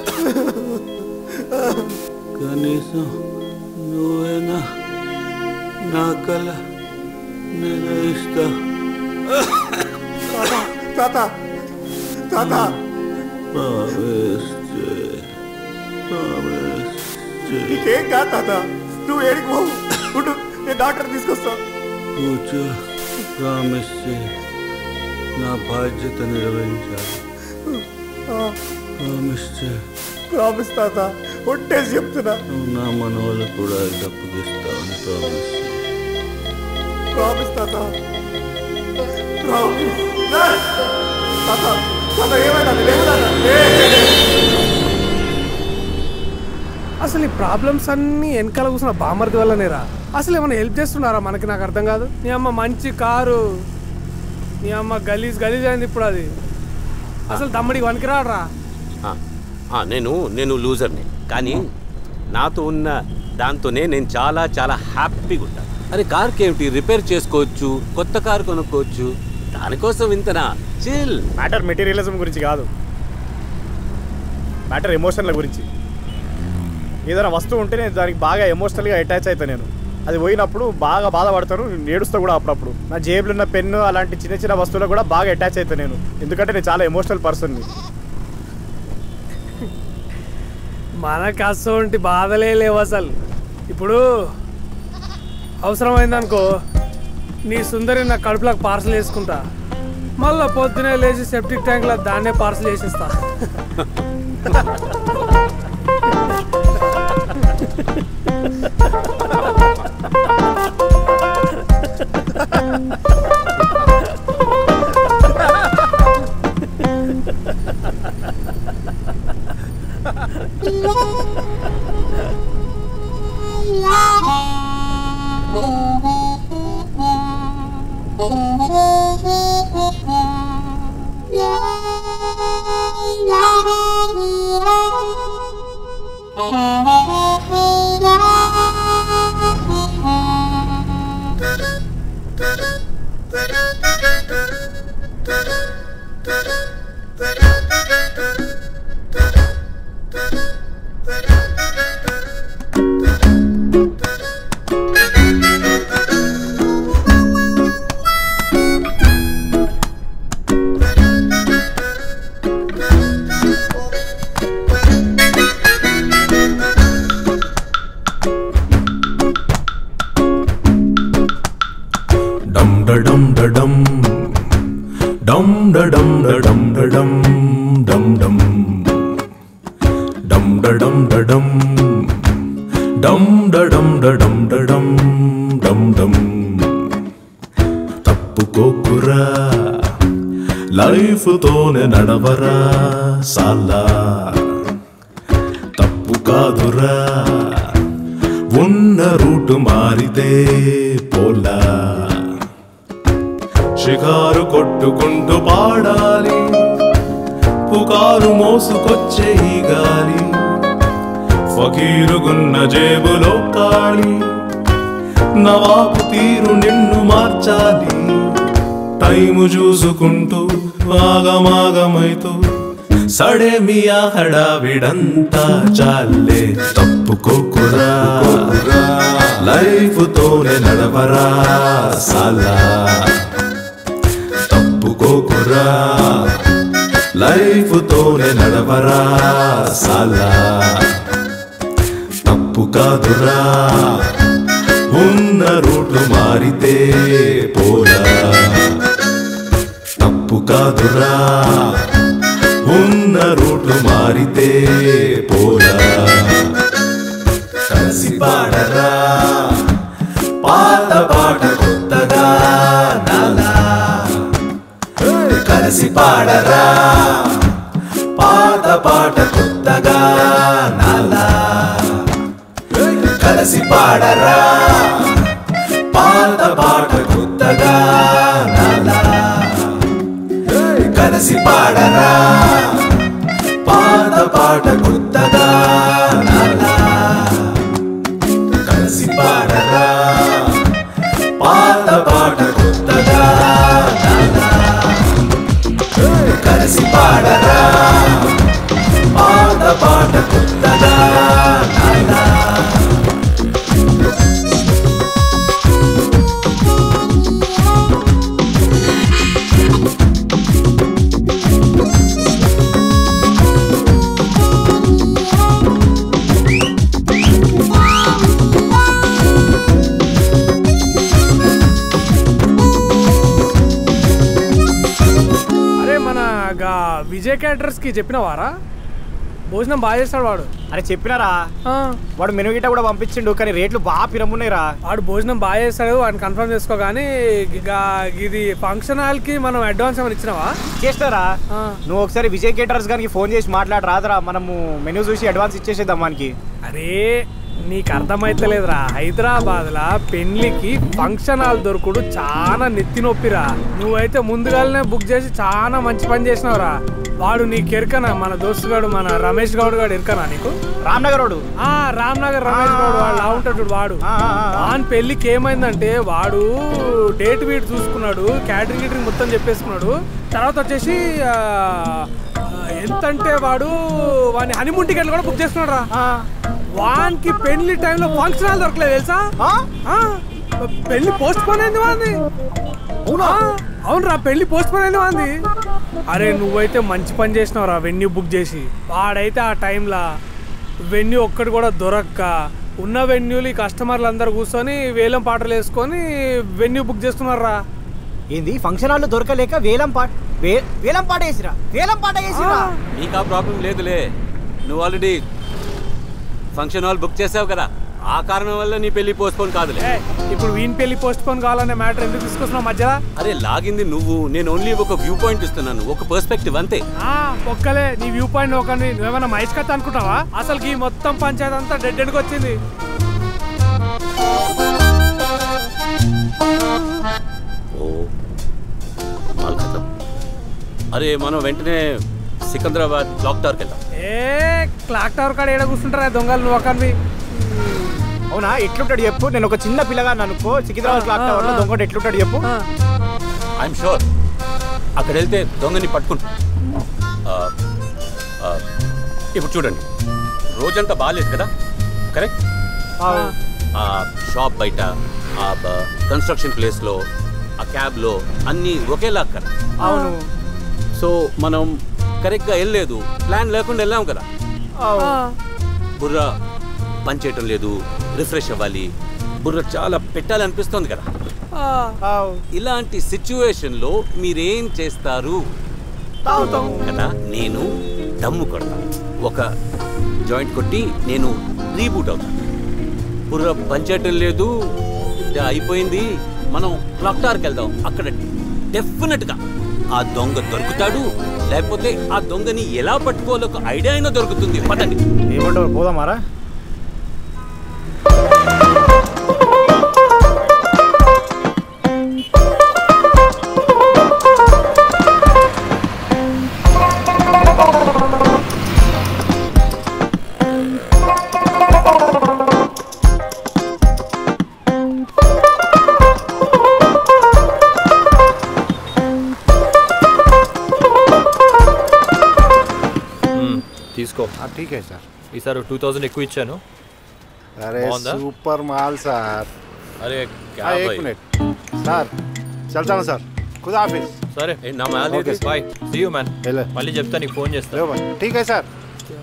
కనీసం నువ్వేనా నా కళ నిర్వహిస్తావు తాత తాత Promise, Jay. Promise, Jay. నీకేం కాదు తాత నువ్వు ఏడికి పోవు ఉండు నేను డాక్టర్ తీసుకొస్తా కూర్చో ప్రామిస్ చేయి నా బాధ్యత నిర్వహించాలి ప్రామిస్ చేయి ప్రామిస్ తాత ఒట్టేసి చెప్తున్నా నువ్వు నా మనవాళ్ళు కూడా ఇది అప్పగిస్తావని ప్రామిస్ ప్రామిస్ తాత ప్రామిస్ తాత తాత ఏమైనా అసలు ఈ ప్రాబ్లమ్స్ అన్నీ వెనకాల కూర్చున్న బామర్ది వల్లనేరా అసలు ఏమైనా హెల్ప్ చేస్తున్నారా మనకి నాకు అర్థం కాదు నీ అమ్మ మంచి కారు నీ అమ్మ గలీజ్ గలీజ్ అయింది ఇప్పుడు అది అసలు తమ్ముడికి వనికిరాడరా ఆ, ఆ, నేను నేను లూజర్ని కానీ నాతో ఉన్న దాంతోనే నేను చాలా చాలా హ్యాపీగా ఉంటాను అరే కార్కి ఏమిటి రిపేర్ చేసుకోవచ్చు కొత్త కారు కొనుక్కోవచ్చు దానికోసం ఇంతనా చిల్ మ్యాటర్ మెటీరియలిజం గురించి కాదు మ్యాటర్ ఎమోషన్ల గురించి ఏదైనా వస్తువు ఉంటే నేను దానికి బాగా ఎమోషనల్గా అటాచ్ అవుతాను నేను అది పోయినప్పుడు బాగా బాధపడతాను నేను ఏడుస్తా కూడా అప్పుడప్పుడు నా జేబులో ఉన్న పెన్ను అలాంటి చిన్న చిన్న వస్తువులకు కూడా బాగా అటాచ్ అవుతాను నేను ఎందుకంటే నేను చాలా ఎమోషనల్ పర్సన్ని మనకు అసోంటి బాధలే లేవు అసలు ఇప్పుడు అవసరమైందనుకో నీ సుందరి నా కడుపులోకి పార్సల్ వేసుకుంటా మళ్ళీ పొద్దునే లేచి సెప్టిక్ ట్యాంక్లో దాన్నే పార్సల్ చేసేస్తా Yeah. dum da dum da dum dum da dum da dum da dum dum dum dum da dum da dum dum da dum da dum da dum dum dum తప్పుకోకురా life తోనే నడవరా సాలా తప్పు కాదురా ఉన్న route మారితే పోలా షికారు కొట్టుకుంటూ పాడాలి పుకారు మోసుకొచ్చే ఈ గాలి ఫకీరుగున్న జేబులో కాళి నవాపు తీరు నిన్ను మార్చాలి టైము చూసుకుంటూ ఆగమాగమైతూ సడే మియా హడావిడంతా చాలే తప్పుకోకురా లైఫ్ తోనే నడవరా సాలా తప్పుకోకురా లైఫ్ తోనే నడవరా సాలా తప్పు కాదురా ఉన్న రూట్లు మారితే పోరా తప్పు కాదురా ఉన్న రూట్లు మారితే పోరా కలిసి పాడరా పాత పాట కొత్తగా నాలా కలిసి పాడరా పాత పాట కొత్తగా నాలా కలిసి పాడరా పాత పాట కొత్తగా నాలా కలిసి పాడరా పాత పాట కొత్తగా నాలా కలిసి పాడరా పాత పాట కొత్తగా నాలా కలిసి పాడరా పాత పాట కొత్తగా నాలా అరే మన గా విజయ్ క్యాటరర్స్ కి చెప్పినవారా భోజనం బాగా చేస్తాడు వాడు అరే చెప్పినారా వాడు మెను గిట్ట కూడా పంపించిండు కానీ రేట్లు బాగా పిరమున్నాయి రా వాడు భోజనం బాగా చేస్తాడు వాడిని కన్ఫర్మ్ చేసుకో కానీ ఇక ఇది ఫంక్షన్ హాల్ కి మనం అడ్వాన్స్ ఏమైనా ఇచ్చినావా చేస్తారా నువ్వు ఒకసారి విజయ్ కేటరర్స్ గారికి ఫోన్ చేసి మాట్లాడి రాదురా మనము మెనూ చూసి అడ్వాన్స్ ఇచ్చేసేద్దాం మనకి అరే నీకు అర్థమైతలేదురా హైదరాబాద్ లా పెళ్లికి ఫంక్షన్ హాల్ దొరుకుడు చాలా నెత్తి నొప్పిరా నువ్వైతే ముందుగానే బుక్ చేసి చాలా మంచి పని చేసినావురా వాడు నీకు ఎరకనా మన దోస్తుగాడు మన రమేష్ గౌడ్ గాడు ఎరకనా నీకు రామ్నగర్ వాడు ఆ రామ్నగర్ రమేష్ గౌడ్ వాడు లా ఉంటాడు చూడు వాడు వాని పెళ్లికి ఏమైందంటే వాడు డేట్ వీట్ చూసుకున్నాడు క్యాటరింగ్ గిటరింగ్ మొత్తం చెప్పేసుకున్నాడు తర్వాత వచ్చేసి ఆ, ఆ, ఎంతంటే వాడు వాని హనీమూన్ టికెట్లు కూడా బుక్ చేసుకున్నాడు రా వానికి పెళ్లి టైంలో ఫంక్షన్ హాల్ దొరకలేదు తెలుసా ఆ, పెళ్లి పోస్ట్ పోన్ అయింది వాంది అవునా అవునరా పెళ్లి పోస్ట్ పోన్ అయింది వాంది అరే నువ్వైతే మంచి పని చేసినావురా వెన్యూ బుక్ చేసి వాడైతే ఆ టైంలో వెన్యూ ఒక్కటి కూడా దొరక్క ఉన్న వెన్యూలు ఈ కస్టమర్లు అందరు కూర్చొని వేలం పాటలు వేసుకొని వెన్యూ బుక్ చేస్తున్నారా ఏంది ఫంక్షన్ హాల్లో దొరకలేక వేలం పాట వే- వేలం పాట వేసిరా వేలం పాట వేసిరా నీకు ఆ ప్రాబ్లం లేదులే నువ్వు ఆల్రెడీ ఫంక్షన్ హాల్ బుక్ చేసావు కదా ఆ కారణం వల్ల నీ పెళ్లి పోస్ట్పోన్ కాదులే ఇప్పుడు వీన్ పెళ్లి పోస్ట్ పోన్ కావాలనే మ్యాటర్ ఎందుకు తీసుకొస్తున్నావు మధ్యలో అరే లాగింది నువ్వు నేను ఓన్లీ ఒక వ్యూ పాయింట్ ఇస్తున్నాను ఒక పర్స్పెక్టివ్ అంతే ఆ, ఒక్కలే నీ వ్యూ పాయింట్ ఒకని నువ్వేమైనా మహేష్ కథ అనుకుంటావా అసలు ఈ మొత్తం పంచాయతీ అంతా డెడ్ డెడ్కి వచ్చింది ఓ మాల్ ఖతం అరే మనం వెంటనే సికింద్రాబాద్ క్లాక్ టవర్కి వెళ్దాం ఏ క్లాక్ టవర్ కాడ ఏడ కూర్చుంటారా దొంగలు నువ్వు ఒకరివి అవునా ఎట్లుంటాడు చెప్పు నేను ఒక చిన్న పిల్లగా అనుకో సికింద్రాబాద్ క్లాక్ టవర్ లో దొంగడు ఎట్లుంటాడు చెప్పు ఐఎమ్ షూర్ అక్కడ వెళ్తే దొంగని పట్టుకుంటా ఆ, ఆ, ఇప్పుడు చూడండి రోజంతా బాగాలేదు కదా కరెక్ట్ ఆ షాప్ బయట ఆ బ- కన్స్ట్రక్షన్ ప్లేస్లో ఆ క్యాబ్లో అన్నీ ఒకేలా కదా అవును సో మనం కరెక్ట్గా వెళ్ళలేదు ప్లాన్ లేకుండా వెళ్ళాం కదా బుర్ర పనిచేయటం లేదు రిఫ్రెష్ అవ్వాలి బుర్ర చాలా పెట్టాలనిపిస్తుంది కదా ఇలాంటి సిచ్యువేషన్ లో మీరేం చేస్తారు కదా నేను దమ్ము కొడతాను ఒక జాయింట్ కొట్టి నేను రీబూట్ అవుతాను బుర్ర పనిచేయటం లేదు ఇది అయిపోయింది మనం క్లాక్ టవర్కి వెళ్దాం అక్కడ డెఫినెట్ గా ఆ దొంగ దొరుకుతాడు లేకపోతే ఆ దొంగని ఎలా పట్టుకోవాలో ఒక ఐడియా అయినా దొరుకుతుంది పదండి ఏమంటావు పోదామారా తీసుకో ठीक है सर ఈసారి టూ థౌజండ్ ఎక్కువ ఇచ్చాను अरे బాగుందా? सुपर माल सर अरे क्या हाँ, भाई? एक मिनट सर चलता हूँ सर खुदा हाफिज సరే నా మాల్ ఓకే ఏది? బాయ్ సీ యూ మ్యాన్ మళ్ళీ చెప్తా నీకు ఫోన్ చేస్తా ठीक है sir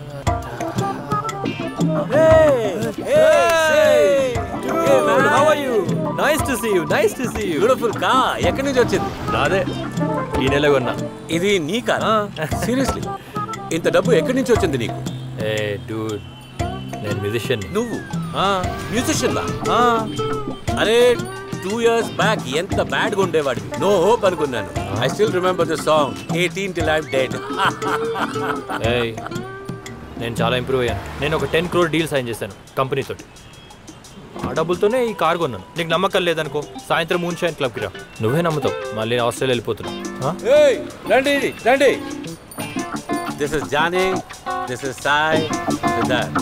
How are you? Nice to see you. Nice to see you. Beautiful కా ఎక్కడి నుంచి వచ్చింది నాదే ఈ నెల కొన్నా ఇది నీ కార్ సీరియస్లీ ఇంత డబ్బు ఎక్కడి నుంచి వచ్చింది నీకు ఏ డూడ్ నేను మ్యూజిషియన్ నువ్వు మ్యూజిషియన్ లా అరే టూ ఇయర్స్ బ్యాక్ ఎంత బ్యాడ్ గా ఉండేవాడివి నో హోప్ అనుకున్నాను I still remember the song eighteen till I'm dead ఏయ్ నేను చాలా ఇంప్రూవ్ అయ్యాను నేను ఒక టెన్ క్రోర్ డీల్ సైన్ చేశాను కంపెనీతో ఆ డబ్బులతోనే ఈ కార్ కొన్నాను నీకు నమ్మకం లేదనుకో సాయంత్రం మూన్ షైన్ క్లబ్కి రా నువ్వే నమ్ముతావు మళ్ళీ ఆస్ట్రేలియా వెళ్ళిపోతున్నావు ఏయ్ రండి రండి this is Johnny this is Sai Siddharth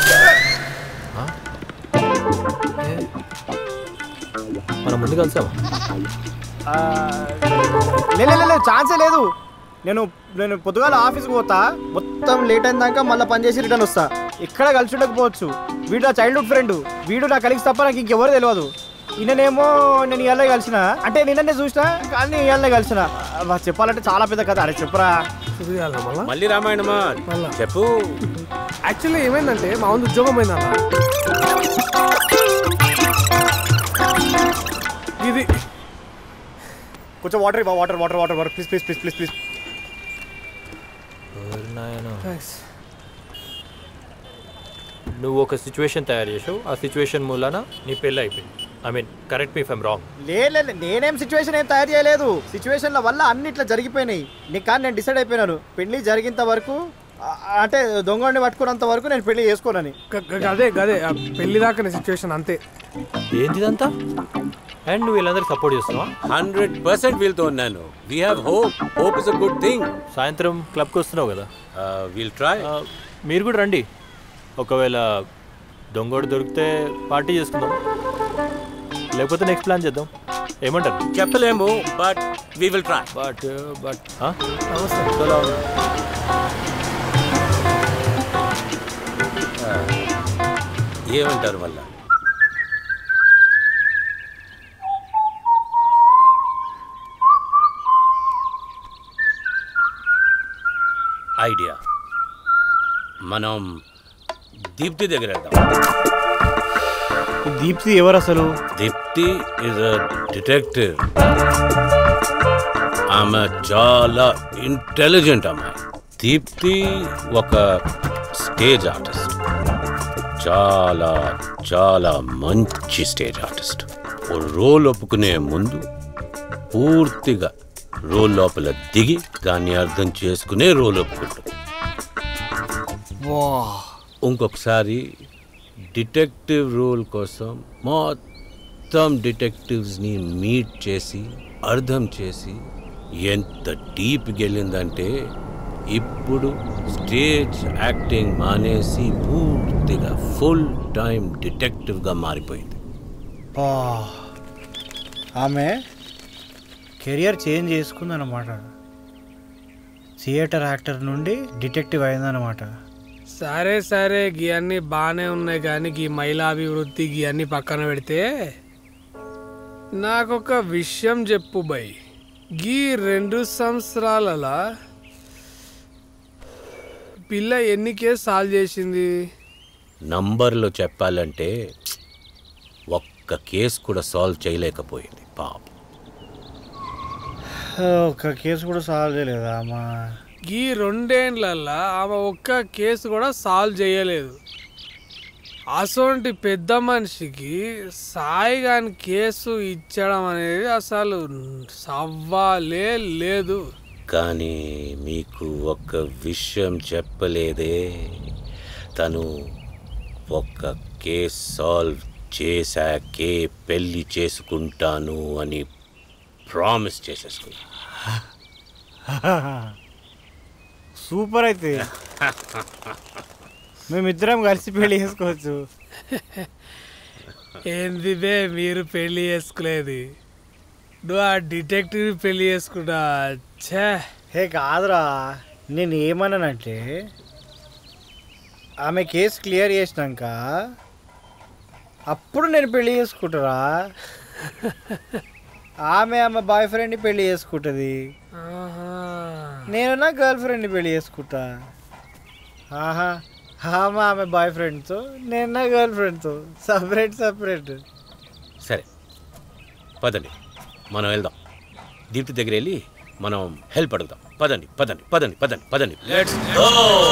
మనం ముందు కలిసావా ఆ, లే లే, లే, లే ఛాన్సే లేదు నేను నేను పొద్దుగాల ఆఫీస్కి పోతా మొత్తం లేట్ అయినాక మళ్ళీ పని చేసి రిటర్న్ వస్తా ఇక్కడ కలిసి ఉండకపోవచ్చు వీడు నా చైల్డ్హుడ్ ఫ్రెండ్ వీడు నా కలిసి తప్ప నాకు ఇంకెవరు తెలియదు ఈయననేమో నేను ఇవాళ కలిసిన అంటే నిన్ననే చూసిన కానీ ఇవాళ కలిసిన అబ్బా, చెప్పాలంటే చాలా పెద్ద కథ అరే చెప్పురా మళ్ళీ రామాయణమా చెప్పు యాక్చువల్లీ ఏమైందంటే మా ఉంది ఉద్యోగం పోయిందన్న ఇది కొంచెం వాటర్ ఇవ్వ water water water water please please please please please నువ్వు ఒక సిచ్యువేషన్ తయారు చేసావు ఆ సిచ్యువేషన్ మూలాన నీ పెళ్ళి అయిపోయింది I mean correct me if I'm wrong లే లే, లే, నేనేం సిచ్యువేషన్ ఏం తయారు చేయలేదు సిచ్యువేషన్ల వల్ల అన్ని ఇట్లా జరిగిపోయినాయి నీకు కానీ నేను డిసైడ్ అయిపోయినాను పెళ్లి జరిగేంత వరకు ఆ, అంటే దొంగని పట్టుకున్నంత వరకు నేను పెళ్లి చేసుకోనని గదే గదే ఆ పెళ్లి దాకా సిచ్యువేషన్ అంతే ఏంటిదంతా అండ్ నువ్వు వీళ్ళందరికీ సపోర్ట్ చేస్తున్నావా హండ్రెడ్ పర్సెంట్ వీల్తో ఉన్నాను we have hope hope is a good thing సాయంత్రం క్లబ్కి వస్తున్నావు కదా వీల్ ట్రై మీరు కూడా రండి ఒకవేళ దొంగోడు దొరికితే పార్టీ చేసుకుందాం లేకపోతే నెక్స్ట్ ప్లాన్ చేద్దాం ఏమంటారు చెప్పలేము but we will try but but ఏమంటారు వల్ల ఐడియా మనం దీప్తి దగ్గర వెళ్దాం దీప్తి ఎవరు అసలు దీప్తి ఇస్ అ డిటెక్టివ్ ఆమె చాలా ఇంటెలిజెంట్ అమ్మాయి దీప్తి ఒక స్టేజ్ ఆర్టిస్ట్ చాలా చాలా మంచి స్టేజ్ ఆర్టిస్ట్ ఓ రోల్ ఒప్పుకునే ముందు పూర్తిగా రోల్ లోపల దిగి దాన్ని అర్థం చేసుకునే రోల్ ఒప్పుకుంటుంది ఇంకొకసారి డిటెక్టివ్ రోల్ కోసం మొత్తం డిటెక్టివ్స్ని మీట్ చేసి అర్థం చేసి ఎంత డీప్కి వెళ్ళిందంటే ఇప్పుడు స్టేజ్ యాక్టింగ్ మానేసి పూర్తిగా ఫుల్ టైం డిటెక్టివ్గా మారిపోయింది ఆ, ఆమె కెరియర్ చేంజ్ చేసుకుందన్నమాట థియేటర్ యాక్టర్ నుండి డిటెక్టివ్ అయిందన్నమాట సరే సరే గీ అన్ని బాగానే ఉన్నాయి కానీ గీ మహిళాభివృద్ధి గీ అన్ని పక్కన పెడితే నాకొక విషయం చెప్పు బై గీ రెండు సంవత్సరాలలో పిల్ల ఎన్ని కేసు సాల్వ్ చేసింది నంబర్లో చెప్పాలంటే ఒక్క కేసు కూడా సాల్వ్ చేయలేకపోయింది పాప ఒక్క కేసు కూడా సాల్వ్ చేయలేదా అమ్మా ఈ రెండేండ్లల్లో ఆమె ఒక్క కేసు కూడా సాల్వ్ చేయలేదు అసొంటి పెద్ద మనిషికి సాయి గాని కేసు ఇచ్చడం అనేది అసలు సవ్వాలే లేదు కానీ మీకు ఒక్క విషయం చెప్పలేదే తను ఒక్క కేస్ సాల్వ్ చేశాకే పెళ్లి చేసుకుంటాను అని ప్రామిస్ చేసేసుకున్నా సూపర్ అయితే మేమిద్దరం కలిసి పెళ్లి చేసుకోవచ్చు ఏందిదే మీరు పెళ్లి చేసుకోలేదు నువ్వు ఆ డిటెక్టివ్ పెళ్లి చేసుకుంటా ఛే హే కాదురా నేను ఏమన్నానంటే ఆమె కేసు క్లియర్ చేసినాక అప్పుడు నేను పెళ్లి చేసుకుంటారా ఆమె ఆమె బాయ్ ఫ్రెండ్ని పెళ్లి చేసుకుంటుంది నేను నా గర్ల్ ఫ్రెండ్ని పెళ్లి చేసుకుంటా ఆహా ఆమె ఆమె బాయ్ ఫ్రెండ్తో నేను నా గర్ల్ ఫ్రెండ్తో సపరేట్ సపరేట్ సరే పదండి మనం వెళ్దాం దీప్తి దగ్గర వెళ్ళి మనం హెల్ప్ అడుగుదాం పదండి పదండి పదండి పదండి పదండి లెట్స్ గో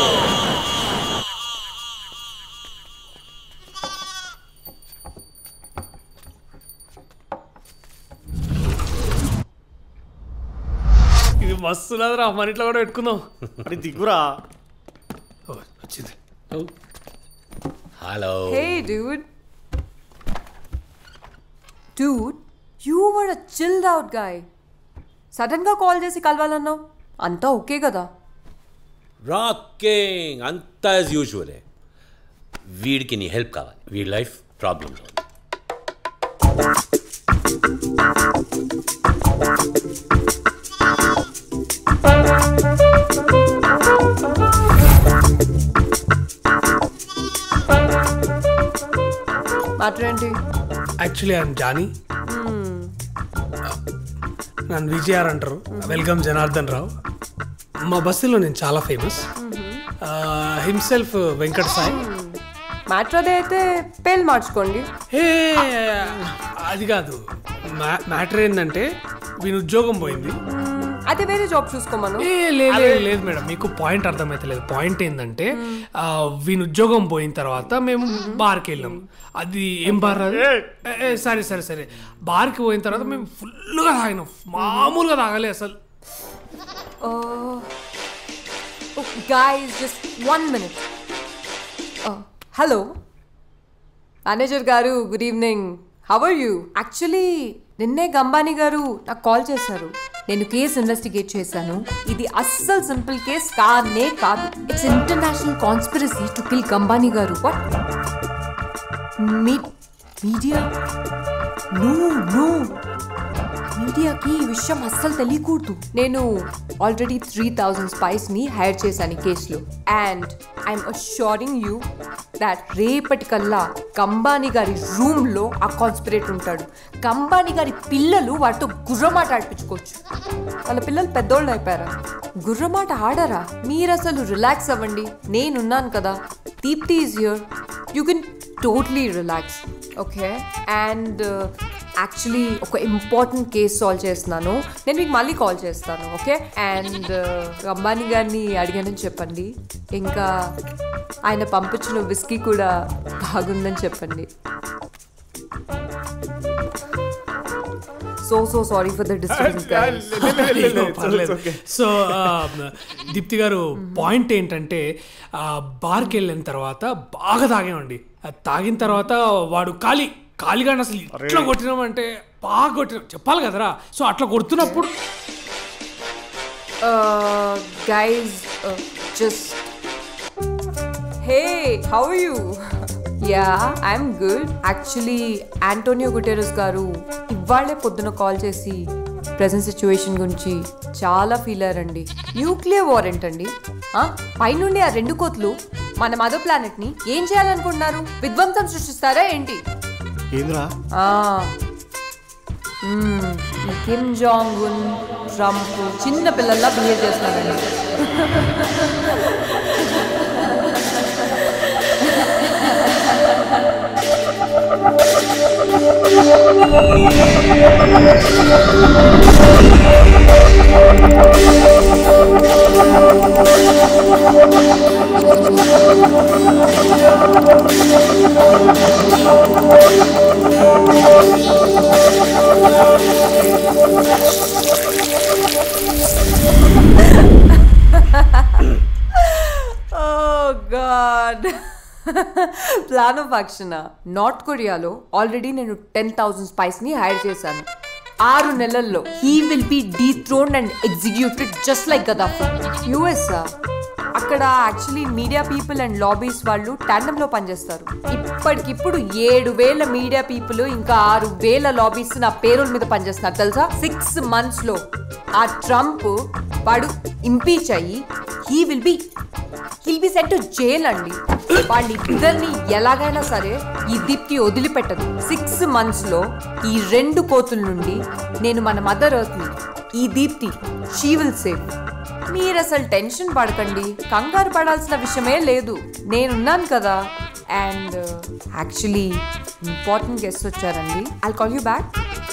ఇది మస్తు లేదురా మన ఇంట్లో కూడా పెట్టుకుందాం అది దిగురా వచ్చింది hello Hey, dude. Dude, you were a chilled out guy. సడన్గా కాల్ చేసి కలవాలన్నావు అంతా ఓకే కదా రాకింగ్ అంతా యాజ్ యూజువలే వీడికి నీ హెల్ప్ కావాలి వీడి లైఫ్ ప్రాబ్లంలో ఉంది మ్యాటర్ ఏంటి యాక్చువల్లీ ఐఎమ్ జానీ నన్ను విజయార్ అంటారు వెల్కమ్ జనార్దన్ రావు మా బస్సులో నేను చాలా famous himself Venkata Sai matter అదే అయితే పేలు మార్చుకోండి ఏ అది కాదు మ్యాటర్ ఏంటంటే వీని ఉద్యోగం పోయింది అయితే వేరే జాబ్ చూసుకోమను ఏ లేదు లేదు, లేదు మేడం మీకు పాయింట్ అర్థమైతలేదు పాయింట్ ఏంటంటే ఆ, వీని ఉద్యోగం పోయిన తర్వాత మేము బార్కి వెళ్ళాం అది ఏం బార్ అది? ఏ, ఏ, సరే సరే సరే బార్కి పోయిన తర్వాత మేము ఫుల్గా తాగినాం మామూలుగా తాగలే అసలు guys just one minute hello manager గారు good evening how are you actually నిన్నే గంబానీ గారు నాకు కాల్ చేశారు నేను కేసు ఇన్వెస్టిగేట్ చేశాను ఇది అస్సలు సింపుల్ కేస్ కానే కాదు it's international conspiracy to kill Gambani గారు వాట్ మీ మీడియా నో నో మీడియాకి ఈ విషయం అస్సలు తెలియకూడదు నేను ఆల్రెడీ త్రీ థౌజండ్ స్పైస్ని హైర్ చేశాను ఈ కేసులో and I'm assuring you that రేపటికల్లా కంబానీ గారి రూమ్లో ఆ కాన్స్పిరేట్ ఉంటాడు కంబానీ గారి పిల్లలు వాటితో గుర్రమాట ఆడిపించుకోవచ్చు వాళ్ళ పిల్లలు పెద్దోళ్ళు అయిపోయారా గుర్రమాట ఆడరా మీరు అసలు రిలాక్స్ అవ్వండి నేనున్నాను కదా Deepti is here you can totally relax okay and actually ఒక ఇంపార్టెంట్ కేస్ సాల్వ్ చేస్తున్నాను నేను మీకు మళ్ళీ కాల్ చేస్తాను ఓకే అండ్ అంబానీ గారిని అడిగానని చెప్పండి ఇంకా ఆయన పంపించిన విస్కీ కూడా బాగుందని చెప్పండి so so sorry for the disturbance guys అయ్యో, పర్లేదు సో ఆ, దీప్తి గారు పాయింట్ ఏంటంటే ఆ, బార్కి వెళ్ళిన తర్వాత బాగా తాగామండి అది తాగిన తర్వాత వాడు ఖాళీ ఖాళీగా అసలు ఇట్లా కొట్టినామంటే బాగా కొట్టినాం చెప్పాలి కదరా సో అట్లా కొడుతున్నప్పుడు guys Uh, just. Hey, how are you? yeah, I'm good. Actually, Antonio Guterres గారు ఇవాళే పొద్దున కాల్ చేసి ప్రజెంట్ సిచ్యువేషన్ గురించి చాలా ఫీల్ అయ్యారండి న్యూక్లియర్ వార్ ఏంటండి ఆ, పైనుండి ఆ రెండు కోట్లు మన మదర్ ప్లానెట్ ని ఏం చేయాలనుకుంటున్నారు విధ్వంసం సృష్టిస్తారా ఏంటి ఏంద్రా ఆ, మ్మ్, ఈ కిమ్ జాంగ్ ఉన్ ట్రంప్ చిన్న పిల్లల్లా బిహేవ్ చేస్తున్నారండి oh god plan of action north కొరియాలో ఆల్రెడీ నేను టెన్ థౌసండ్ స్పైస్ ని హైర్ చేశాను ఆరు నెలల్లో he will be dethrone and executed just like Gaddafi US అక్కడ actually media people and lobbies వాళ్ళు tandem లో పనిచేస్తారు ఇప్పటికిప్పుడు ఏడు వేల మీడియా పీపుల్ ఇంకా ఆరు వేల లాబీస్ నా పేరుల మీద పనిచేస్తున్నారు తెలుసా సిక్స్ మంత్స్ లో ఆ ట్రంప్ వాడు ఇంపీచ్ అయ్యి he will be he'll be sent to jail అండి వాళ్ళిద్దరిని ఎలాగైనా సరే ఈ దీప్కి వదిలిపెట్టదు సిక్స్ మంత్స్ లో ఈ రెండు కోతుల నుండి నేను మన మదర్ ఎర్త్ ని ఈ దీప్తి షీ విల్ సేవ్ మీరు అసలు టెన్షన్ పడకండి కంగారు పడాల్సిన విషయమే లేదు నేనున్నాను కదా అండ్ యాక్చువల్లీ ఇంపార్టెంట్ గెస్ట్ వచ్చారండి I call you back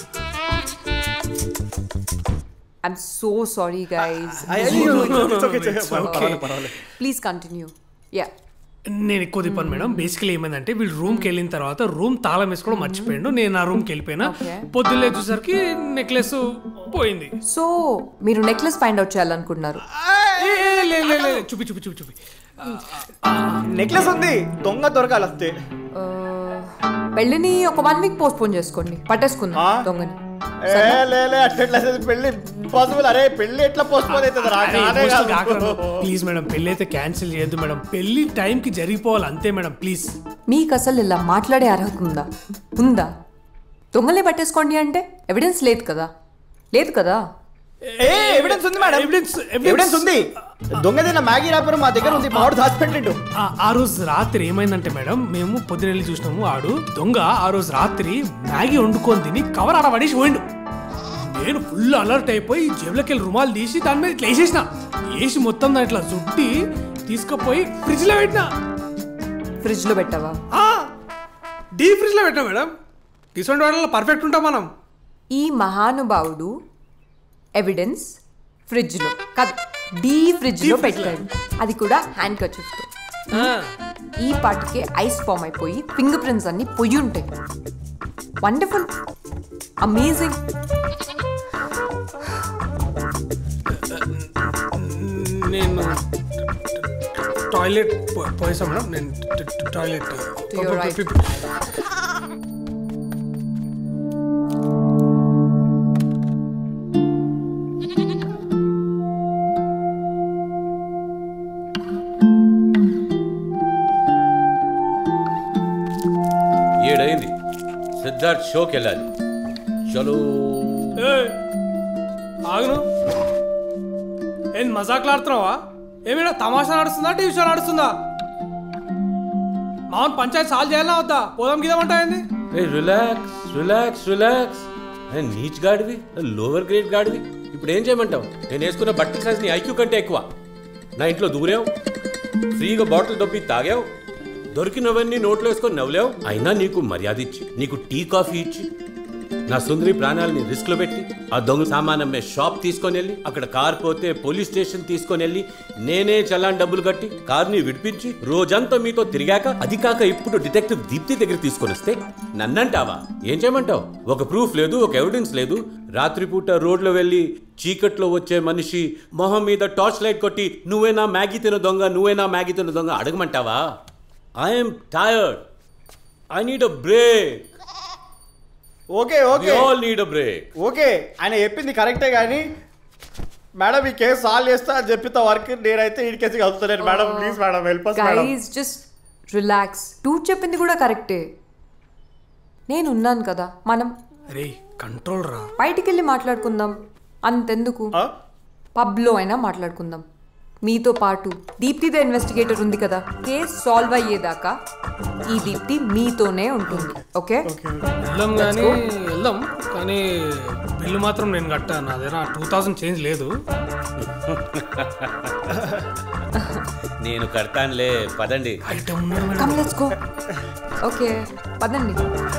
I'm so sorry guys అయ్యో, it's okay, it's okay. పర్వాలేదు, పర్వాలేదు. ప్లీజ్ కంటిన్యూ యా నేను ఎక్కువ తిప్పాను మేడం బేసికలీ ఏమైందంటే వీళ్ళు రూమ్కి వెళ్ళిన తర్వాత రూమ్ తాళం వేసుకోవడం మర్చిపోయాడు నేను ఆ రూమ్కి వెళ్ళిపోయినా Okay. పొద్దున్నే చూసరికి నెక్లెస్ పోయింది సో మీరు నెక్లెస్ ఫైండ్ అవుట్ చేయాలనుకుంటున్నారు ఏ, ఏ, లే, లే, లే, చూపి చూపి చూపి చూపి నెక్లెస్ ఉంది దొంగ దొరకాలి వస్తే పెళ్ళిని ఒక వన్ వీక్ పోస్ట్ పోన్ చేసుకోండి పట్టేసుకుందాం దొంగని ఏ లే లే అట్లా పెళ్లి ఇంపాసిబుల్ అరే పెళ్లి ఎట్లా పోస్ట్ పోన్ అవుతుంది రా కానే కాదు. ప్లీజ్ మేడం పెళ్లి అయితే క్యాన్సిల్ చేయొద్దు మేడం పెళ్లి టైంకి జరిగిపోవాలి అంతే మేడం ప్లీజ్ మీకు అసలు ఇలా మాట్లాడే అర్హత ఉందా ఉందా దొంగలే పట్టేసుకోండి అంటే ఎవిడెన్స్ లేదు కదా లేదు కదా ఏ ఎవిడెన్స్ ఉంది మేడం ఎవిడెన్స్ ఎవిడెన్స్ ఉంది దొంగదైన మ్యాగీ రాపర్ మా దగ్గర ఉంది మా వాడు దాచిపెట్టిండు ఆ- ఆ రోజు రాత్రి ఏమైందంటే మేడం మేము పొద్దున వెళ్ళి చూసినాము ఆడు దొంగ ఆ రోజు రాత్రి మ్యాగీ వండుకొని తిని కవర్ ఆడ పడేసి పోయిండు నేను ఫుల్ అలర్ట్ అయిపోయి జేబులోకి వెళ్ళి రుమాలు తీసి దాని మీద ఇట్లా వేసేసిన వేసి మొత్తం దాని ఇట్లా చుట్టి తీసుకుపోయి ఫ్రిడ్జ్ లో పెట్టినా ఫ్రిడ్జ్ లో పెట్టావా డీప్ ఫ్రిడ్జ్ లో పెట్టినా మేడం తీసుకుంటే వాళ్ళ పర్ఫెక్ట్ ఉంటాం మనం ఈ మహానుభావుడు ఎవిడెన్స్ ఫ్రిడ్జ్ లో కాదు డీ ఫ్రిడ్జ్ లో పెట్టాడు అది కూడా హ్యాండ్ కర్చీఫ్తో ఈ పాటికే ఐస్ ఫామ్ అయిపోయి ఫింగర్ ప్రింట్స్ అన్ని పొయ్యి ఉంటాయి వండర్ఫుల్ అమేజింగ్ నేను టాయిలెట్ పోయేసా మేడం నేను టాయిలెట్ you're right. ఏడైంది సిద్ధార్థ్ షోకి వెళ్ళాలి చలో ఏయ్, ఆగును ఏం మజాకులాడుతున్నావా ఏమైనా తమాషా నడుస్తుందా టీవీ షో నడుస్తుందా మామూలు పంచాయతీ సాల్వ్ చేయాలా వద్దా పోదాం గిదామంటా ఏంది ఏ రిలాక్స్ రిలాక్స్ రిలాక్స్ ఏ నీచ్ గాడివి లోవర్ గ్రేడ్ గాడివి ఇప్పుడు ఏం చేయమంటావు నేను వేసుకున్న బట్టల సైజ్ నీ ఐక్యూ కంటే ఎక్కువ నా ఇంట్లో దూరావు ఫ్రీగా బాటిల్ దొబ్బి తాగావు దొరికినవన్నీ నోట్లో వేసుకొని నవ్వులేవు అయినా నీకు మర్యాద ఇచ్చి నీకు టీ కాఫీ ఇచ్చి నా సుందరి ప్రాణాలని రిస్క్ లో పెట్టి ఆ దొంగ సామాన్ అమ్మే షాప్ తీసుకొని వెళ్ళి అక్కడ కార్ పోతే పోలీస్ స్టేషన్ తీసుకొని వెళ్ళి నేనే చలాన్ డబ్బులు కట్టి కార్ని విడిపించి రోజంతా మీతో తిరిగాక అది కాక ఇప్పుడు డిటెక్టివ్ దీప్తి దగ్గర తీసుకొని వస్తే నన్నంటావా ఏం చేయమంటావు ఒక ప్రూఫ్ లేదు ఒక ఎవిడెన్స్ లేదు రాత్రిపూట రోడ్లో వెళ్ళి చీకట్లో వచ్చే మనిషి మొహం మీద టార్చ్ లైట్ కొట్టి నువ్వేనా మ్యాగీ తిన దొంగ నువ్వేనా మ్యాగీ తిన దొంగ అడగమంటావా I'm tired I need a break okay okay all need a break okay ఆయన చెప్పింది కరెక్టే కానీ మేడం ఈ కేసు సాల్వ్ చేస్తా అని చెప్పిన వర్క్ నేనైతే ఈ కేసు కలుపుతలేను madam please madam help us madam guys just relax టూ చెప్పింది కూడా కరెక్టే నేను ఉన్నాను కదా మనం రే కంట్రోల్ రా బయటికి వెళ్ళి మాట్లాడుకుందాం అంతెందుకు పబ్లో అయినా మాట్లాడుకుందాం మీతో పాటు దీప్తిద ఇన్వెస్టిగేటర్ ఉంది కదా కేస్ సాల్వ్ అయ్యేదాకా ఈ దీప్తి మీతోనే ఉంటుంది ఓకే వెళ్దాం కానీ వెళ్దాం కానీ బిల్లు మాత్రం నేను కట్టాను నా దగ్గర టూ థౌసండ్ చేంజ్ లేదు నేను కడతానులే పదండి కమ్ లెట్స్ గో ఓకే పదండి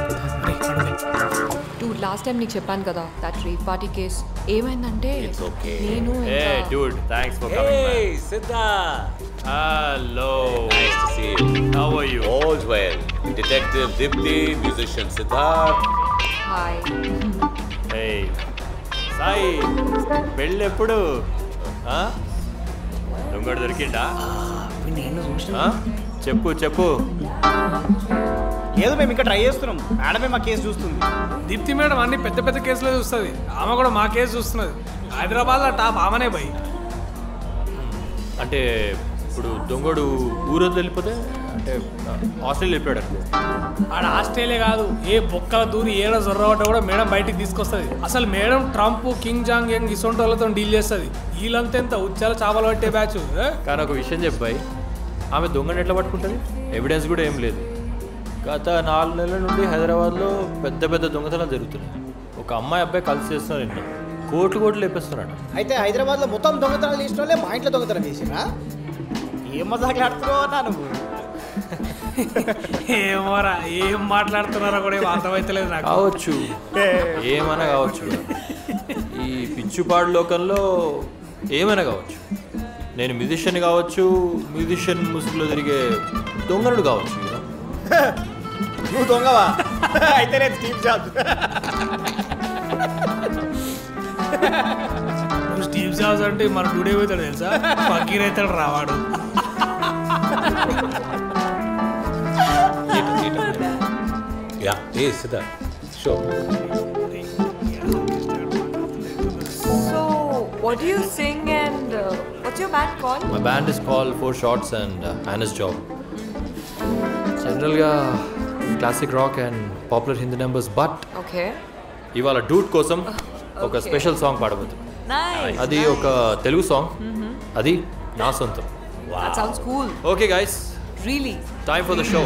టూ లాస్ట్ టైం నీకు చెప్పాను కదా దట్ రేప్ పార్టీ కేస్ ఏమైందంటే నేను ఏ ఇంకా- dude thanks for coming Hey, Siddha. Hello Nice to see you. How are you? All's well. Detective Dipti, musician Siddharth. Hi hey Sai పెళ్ళి ఎప్పుడు ఆ? దొంగడు దొరికిండా ఆ? చెప్పు చెప్పు లేదు మేము ఇంకా ట్రై చేస్తున్నాం మేడమే మా కేసు చూస్తుంది దీప్తి మేడం అన్ని పెద్ద పెద్ద కేసులే చూస్తుంది ఆమె కూడా మా కేసు చూస్తున్నది హైదరాబాద్లో టాప్ ఆమెనే భయ్ అంటే ఇప్పుడు దొంగడు ఊరొద్దు వెళ్ళిపోతే అంటే ఆస్ట్రేలియా వెళ్ళిపోయాడు ఆడ ఆస్ట్రేలియా కాదు ఏ బొక్కల దూరి ఏడ జొర్రబట్ట కూడా మేడం బయటికి తీసుకొస్తుంది అసలు madam Trump Kim Jong Un ఇసొంటి వాళ్ళతో డీల్ చేస్తుంది వీళ్ళంతా ఎంత ఉచ్చాల చేపలు పట్టే బ్యాచ్ కానీ ఒక విషయం చెప్పాయి ఆమె దొంగని ఎట్లా పట్టుకుంటుంది ఎవిడెన్స్ కూడా ఏం లేదు గత నాలుగు నెలల నుండి హైదరాబాద్లో పెద్ద పెద్ద దొంగతనాలు జరుగుతున్నాయి ఒక అమ్మాయి అబ్బాయి కలిసి చేస్తున్నారు ఇంట్లో కోట్లు కోట్లు లేపేస్తున్నాడు అయితే హైదరాబాద్లో మొత్తం దొంగతనాలు చేసిన వాళ్ళే మా ఇంట్లో దొంగతనం చేసిరా ఏం మజాకులాడుతున్నావు అన్నా నువ్వు ఏమోరా ఏం మాట్లాడుతున్నారో కూడా ఏం అర్థమైతలేదు నాకు కావచ్చు ఏమైనా కావచ్చు ఈ పిచ్చుపాడు లోకంలో ఏమైనా కావచ్చు నేను మ్యూజిషియన్ కావచ్చు మ్యూజిషియన్ ముసుగులో తిరిగే దొంగనుడు కావచ్చు you know. నువ్వు దొంగవా అయితే నేను స్టీవ్ జాబ్ నువ్వు స్టీవ్ జాబ్స్ అంటే మన టుడే పోతాడు తెలుసా ఫకీర్ అవుతాడు రావాడు Yeah, hey, Siddharth. Sure. So, what do you sing and uh, what's your band called? My band is called Four Shots and uh, Anna's Job. జనరల్గా classic rock and popular Hindi numbers but Okay. ఇవాళ dude కోసం ఒక Okay. Special song పాడబోతుంది Nice. అది ఒక Telugu song Mhm. అది నా సొంతం That sounds cool. Okay guys Really? Time for the show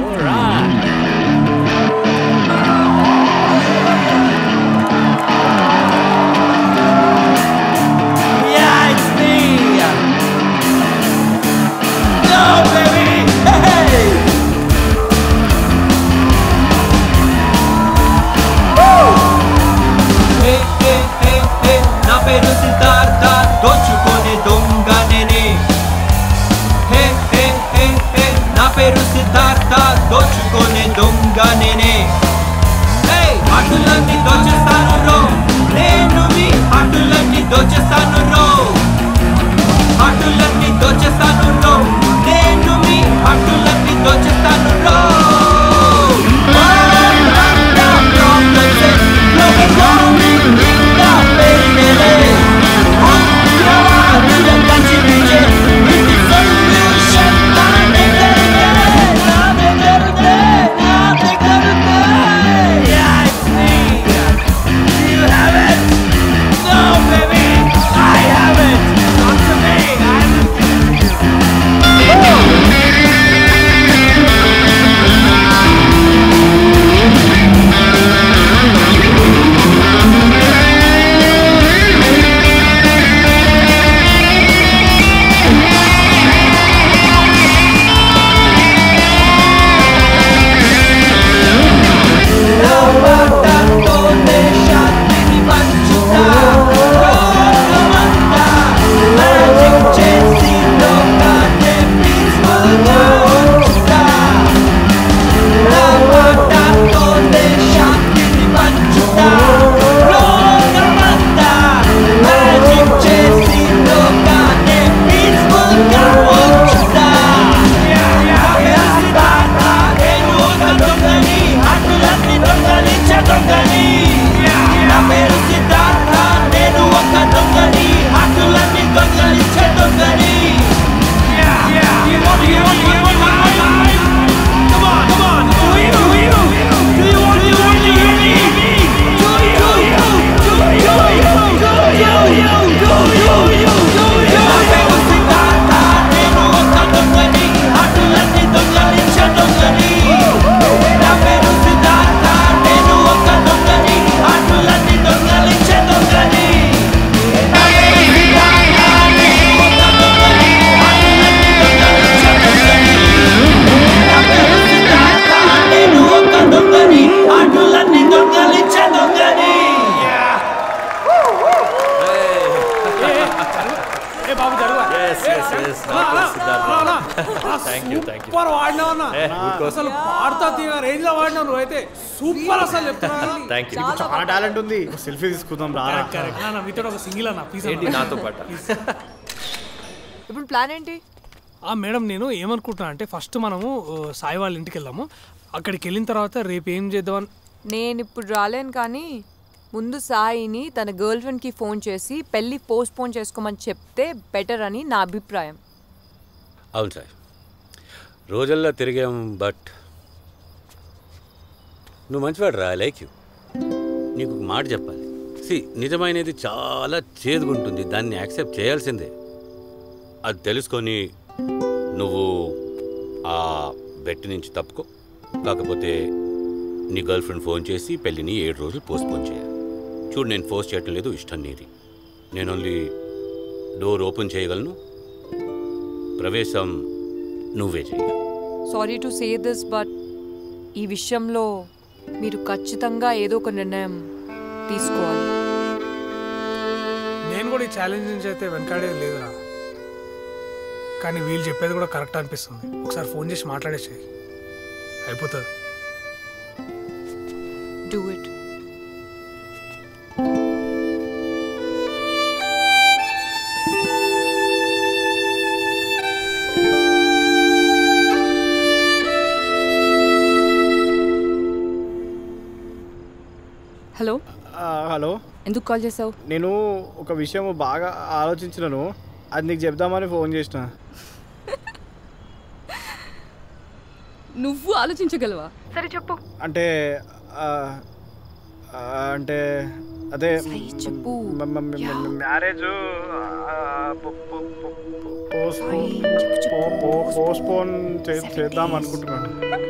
Yeah, it's me. No, baby. Hey. Woo. Hey, hey, hey, hey. నా పేరు సిద్ధార్థ దోచుకొని దొంగనే హే హే హే హే నా పేరు సిద్ధార్థ దోచుకొని దొంగనే హే అటులన్నీ దోచేస్తాను రో నేను మీ అటులన్నీ దోచేస్తాను రో అటులన్నీ దోచేస్తాను రో నేను మీ అటులన్నీ దోచేస్తాను రో Yeah, it's me. Yes, yes, నాకు తెలుసు, Siddhartha. Thank you, thank you. Super వాడినావన్నా ఏ, ఊరుకో. అసలు పాడతా తీగ రేంజ్ లో వాడినావు నువ్వైతే సూపర్ అసలు చెప్తున్నా థ్యాంక్ యూ చాలా టాలెంట్ ఉంది సెల్ఫీ తీసుకుందాం రా అన్న మీతో ఒక సింగిల్ అన్న ప్లీజ్ ఏంటి నాతో పాట ఇప్పుడు ప్లాన్ ఏంటి ఆ మేడం నేను ఏమనుకుంటున్నా అంటే ఫస్ట్ మనము ఆ, సాయి వాళ్ళ ఇంటికి వెళ్దాము అక్కడికి వెళ్ళిన తర్వాత రేపు ఏం చేద్దాం నేను ఇప్పుడు రాలేను కానీ ముందు సాయిని తన గర్ల్ ఫ్రెండ్కి ఫోన్ చేసి పెళ్ళి పోస్ట్ పోన్ చేసుకోమని చెప్తే బెటర్ అని నా అభిప్రాయం అవును సార్ రోజుల్లో తిరిగాం బట్ నువ్వు మంచివాడు రా లైక్ యూ నీకు ఒక మాట చెప్పాలి సి నిజమైనది చాలా చేదుగుంటుంది దాన్ని యాక్సెప్ట్ చేయాల్సిందే అది తెలుసుకొని నువ్వు ఆ బెట్ నుంచి తప్పుకో కాకపోతే నీ గర్ల్ ఫ్రెండ్ ఫోన్ చేసి పెళ్ళిని ఏడు రోజులు పోస్ట్పోన్ చేయాలి చూడు నేను ఫోర్స్ చేయటం లేదు ఇష్టం నీది నేను ఓన్లీ డోర్ ఓపెన్ చేయగలను ప్రవేశం నువ్వే చేయాలి sorry to say this but ఈ విషయంలో మీరు ఖచ్చితంగా ఏదో ఒక నిర్ణయం తీసుకోవాలి నేను కూడా ఈ ఛాలెంజ్ నుంచి అయితే వెనకాడేది లేదురా కానీ వీళ్ళు చెప్పేది కూడా కరెక్ట్ అనిపిస్తుంది ఒకసారి ఫోన్ చేసి మాట్లాడేసి అయిపోతుంది డూ ఇట్ హలో హలో ఎందుకు కాల్ చేసావు నేను ఒక విషయం బాగా ఆలోచించినాను అది నీకు చెప్దామని ఫోన్ చేసిన నువ్వు ఆలోచించగలవా సరే చెప్పు అంటే ఆ, ఆ, అంటే అదే చెప్పు మ్యారేజ్ పోస్ట్పోన్ చేద్దాం అనుకుంటున్నాను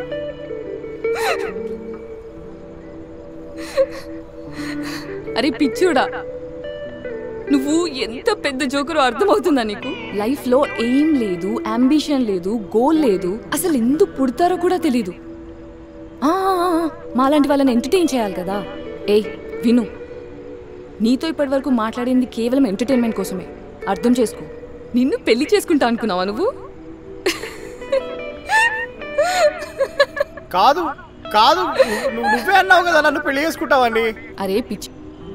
అరే పిచ్చోడా నువ్వు ఎంత పెద్ద జోకరో అర్థమవుతుందా నీకు లైఫ్ లో ఏం లేదు అంబిషన్ లేదు గోల్ లేదు అసలు ఎందుకు పుడతారో కూడా తెలీదు ఆ, ఆ, ఆ, మాలాంటి వాళ్ళని ఎంటర్టైన్ చేయాలి కదా ఏయ్ విను నీతో ఇప్పటి వరకు మాట్లాడింది కేవలం ఎంటర్టైన్మెంట్ కోసమే అర్థం చేసుకో నిన్ను పెళ్లి చేసుకుంటా అనుకున్నావా నువ్వు కాదు కాదు నువ్వు నువ్వే అన్నావు కదా నన్ను పెళ్లి చేసుకుంటావని అరే పిచ్చి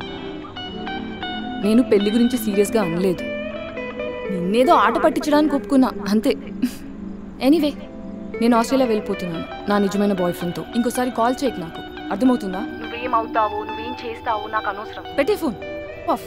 నేను పెళ్లి గురించి సీరియస్గా అనలేదు నిన్నేదో ఆట పట్టించడానికి ఒప్పుకున్నా అంతే ఎనీవే నేను ఆస్ట్రేలియా వెళ్ళిపోతున్నాను నా నిజమైన బాయ్ ఫ్రెండ్తో ఇంకోసారి కాల్ చేయకు నాకు అర్థమవుతుందా నువ్వేం అవుతావు నువ్వేం చేస్తావు నాకు అనవసరం పెట్టే phone off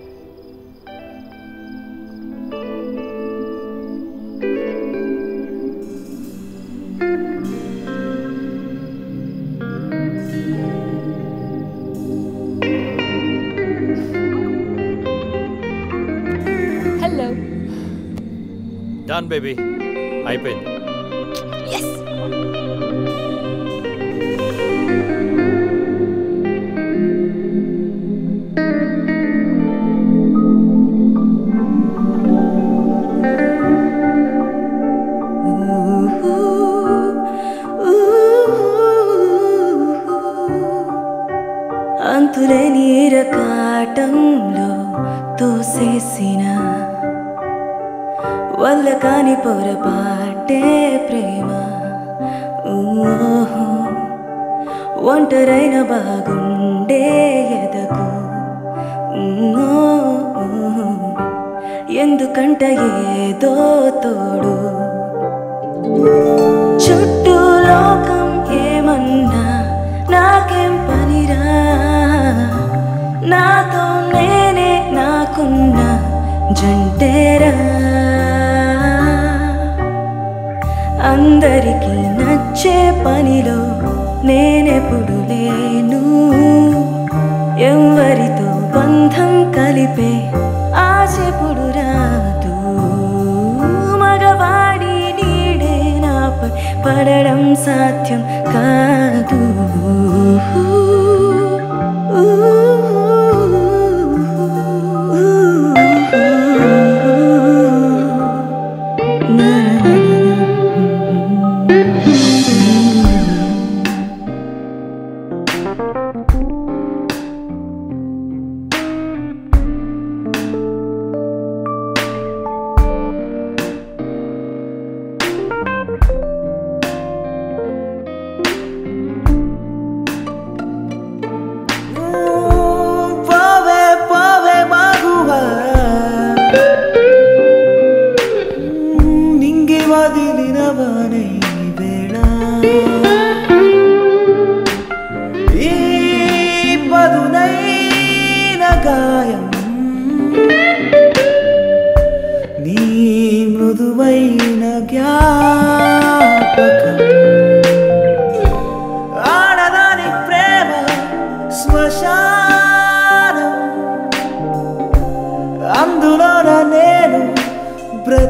hello done baby అయిపోయింది అంతులేని ఇరకాటంలో తోసేసిన వల్ల కాని పొరపాటే ప్రేమ ఊహు. ఒంటరైన బాగుండే ఎదకు ఊహు. ఎందుకంట ఏదో తోడు చుట్టూ లోకం ఏమన్నా నాకేం పనిరా నాతో నేనే నాకున్న జంటేరా అందరికీ నచ్చే పనిలో నేనెప్పుడు లేను ఎవరితో బంధం కలిపే ఆశెప్పుడు రాదు మగవాడి నీడే నాపై పడడం సాధ్యం కాదు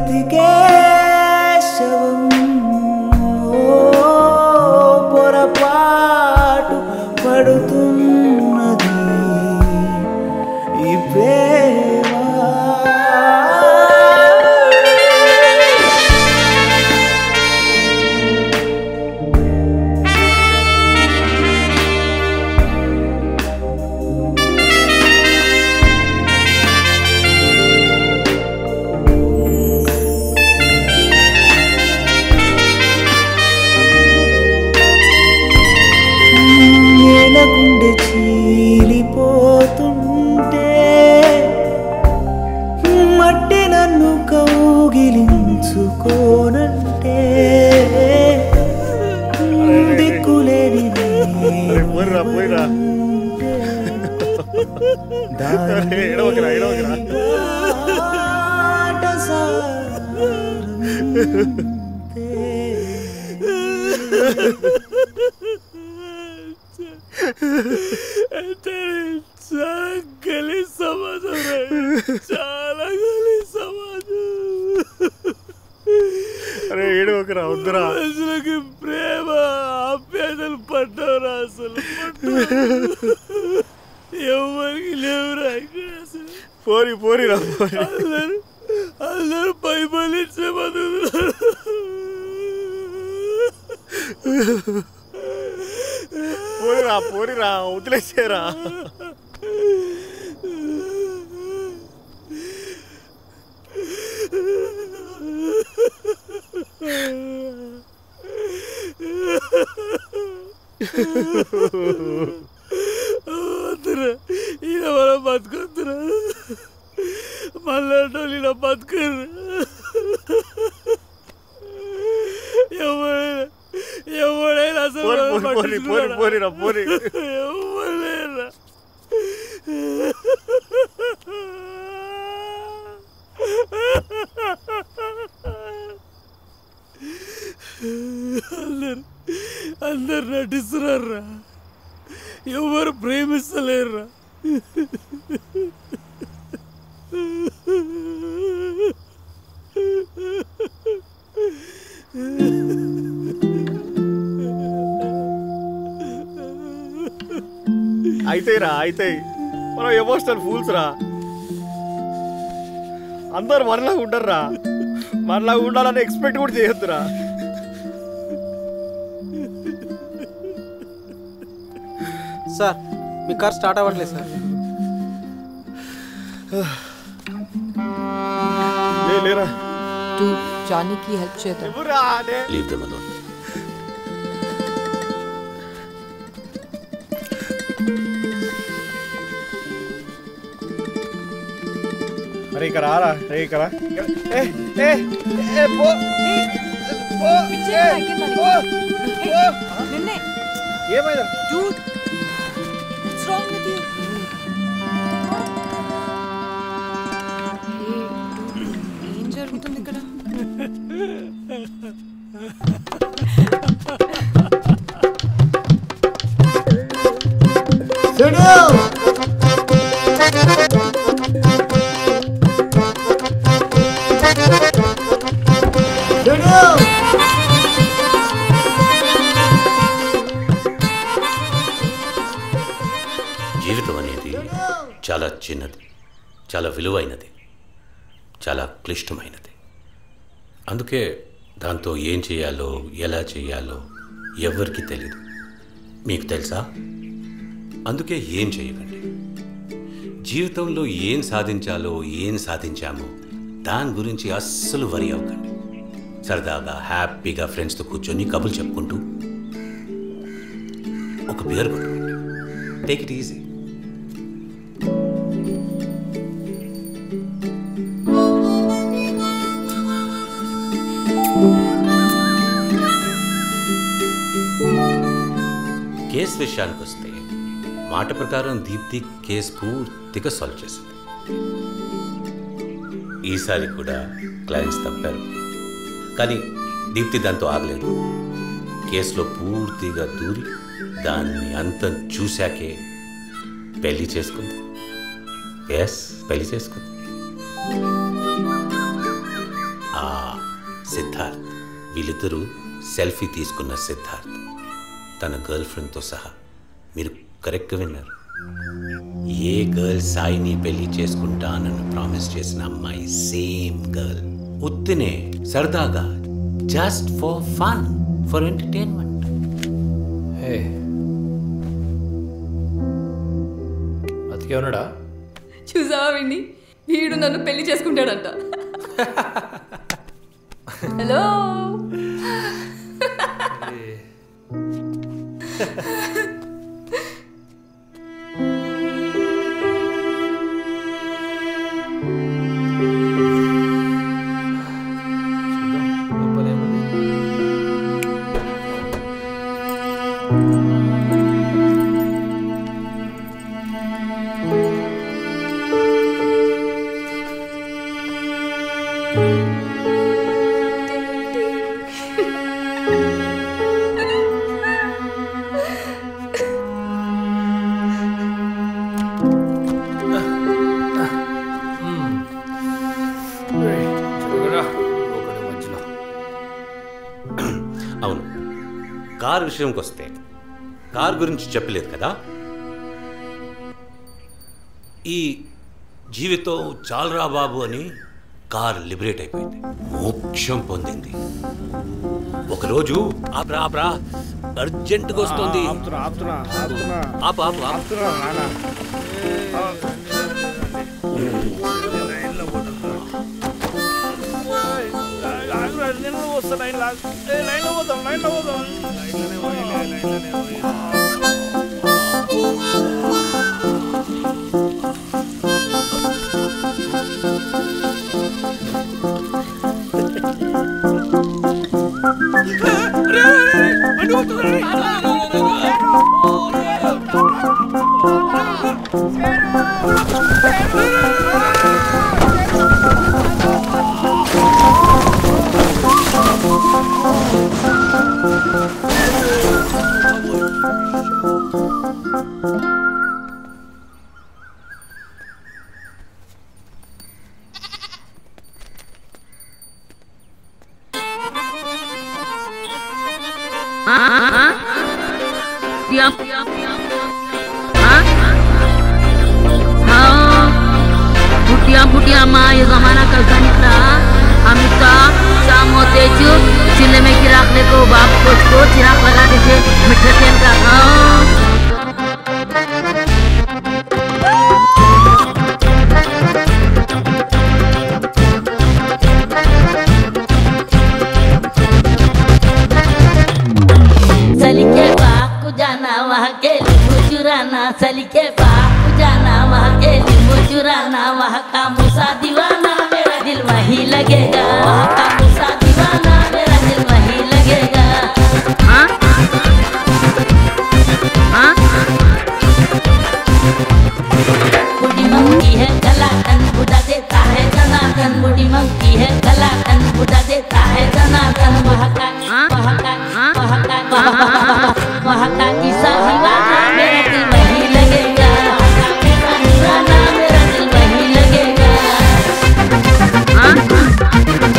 బ్రతికే శవం ఓ పొరపాటు పడుతున్నది ఈ ప్రేమ నేలగుండె చీలిపోతుంటే మట్టి నన్ను కౌగిలించుకోనంటే దిక్కులేని పోయిరా పోయిరా ఏడవకరా ఏడవకరా చాలా గలీజ్ సమాజం రా. చాలా గలీజ్ సమాజం అరే ఏడవకరా వద్దురా మనుషులకి ప్రేమ ఆప్యాయతలు పడ్డవరా అసలు పడ్డవు. ఎవరికి లేవురా ఇక్కడ అసలు పోరి పోరిరా పోరి అందరూ అందరూ పైబలిచ్చే బతుకుతున్నారు పోరిరా పోరిరా వదిలేసేరా వద్దురా ఈయన మనం బతుకొద్దురా మళ్ళీ ఈయన బతుకరు ఎవడైనా ఎవడైనా అసలు పోరి, మనం పోరి, పోరి, పోరి, పట్టించుకోరా? పోరిరా, పోరి. ఎవడైనా అందరు అందరు నటిస్తున్నారా ఎవరు ప్రేమిస్తలేరురా అయితాయిరా అయితాయి మనం ఎమోషనల్ ఫూల్స్ రా అందరు మనలాగా ఉండర్రా మనలాగా ఉండాలని ఎక్స్పెక్ట్ కూడా చేయొద్దురా సార్ మీ కార్ స్టార్ట్ అవ్వట్లేదు సార్ లే లేరా టు జానీకి హెల్ప్ చేద్దాం ఎవరా అనే లీవ్ దెమ్ అలోన్ అరే ఇక్కడ రారా రే ఇక్కడ రా. ఏ ఏ ఏ పో పో ఏ, పో. నిన్నే ఏమైంది Dude, what's wrong with you? Hey, dude, ఏం జరుగుతుంది ఇక్కడ జీవితం అనేది చాలా చిన్నది చాలా విలువైనది చాలా క్లిష్టమైనది అందుకే దాంతో ఏం చేయాలో ఎలా చేయాలో ఎవరికి తెలియదు మీకు తెలుసా అందుకే ఏం చేయకండి జీవితంలో ఏం సాధించాలో ఏం సాధించామో దాని గురించి అస్సలు వరి అవ్వకండి సరదాగా హ్యాపీగా ఫ్రెండ్స్తో కూర్చొని కబులు చెప్పుకుంటూ ఒక బియర్ కొట్టుకోండి టేక్ ఇట్ ఈజీ కేసు విషయానికి వస్తే మాట ప్రకారం దీప్తి కేసు పూర్తిగా సాల్వ్ చేసింది ఈసారి కూడా క్లయింట్స్ తప్పారు కానీ దీప్తి దాంతో ఆగలేదు కేసులో పూర్తిగా దూరి దాన్ని అంతం చూశాకే పెళ్లి చేసుకుంది ఎస్ పెళ్లి చేసుకుంది ఆ సిద్ధార్థ్ వీళ్ళిద్దరూ సెల్ఫీ తీసుకున్న సిద్ధార్థ్ తన గర్ల్ ఫ్రెండ్తో సహా మీరు కరెక్ట్గా విన్నారు ఏ గర్ల్ సాయిని పెళ్లి చేసుకుంటానని ప్రామిస్ చేసిన అమ్మాయి సేమ్ గర్ల్ ఉత్తినే సరదాగా just for fun for entertainment hey అతికే ఉన్నాడా చూసావా విండి వీడు నన్ను పెళ్లి చేసుకుంటాడంట హలో అవును కార్ విషయంకి వస్తే కార్ గురించి చెప్పలేదు కదా ఈ జీవితం చాలరా బాబు అని కార్ లిబరేట్ అయిపోయింది మోక్షం పొందింది ఒకరోజు ఆప్రా ఆప్రా అర్జెంటుగా వస్తుంది ఆపుతున్నా ఆపుతున్నా ఆపుతున్నా ఆపు ఆపు ఆపు ఆపుతున్నా నాన్న లైన్లో వస్తా లైన్ లైన్లో పోతాం లైన్లో పోతాం లైన్లోనే పోయి లైన్లోనే పోయి फुटिया फुटिया माँ ये जमाना कल का निकला हम इसका शाम होते चु चिल्ले में गिराक को बाप को को चिराग लगा देते मिठे तेल का हाँ सली के बाप को जाना वहाँ के लींबू चुराना सली के बाप को जाना वहाँ के लींबू चुराना वहाँ का मूसा दीवाना मेरा दिल वहीं लगेगा वहाँ का मूसा दीवाना मेरा दिल वहीं लगेगा हाँ हाँ बूढ़ी मंगी है गला तन बुढ़ा देता है जनार्दन बूढ़ी मंगी है गला तन बुढ़ा देता है जनार्दन वहाँ का वहाँ का वहाँ का वहाँ का किसा दीवाना मेरा दिल वहीं लगेगा वहाँ का किसा दीवाना मेरा दिल वहीं लगेगा हाँ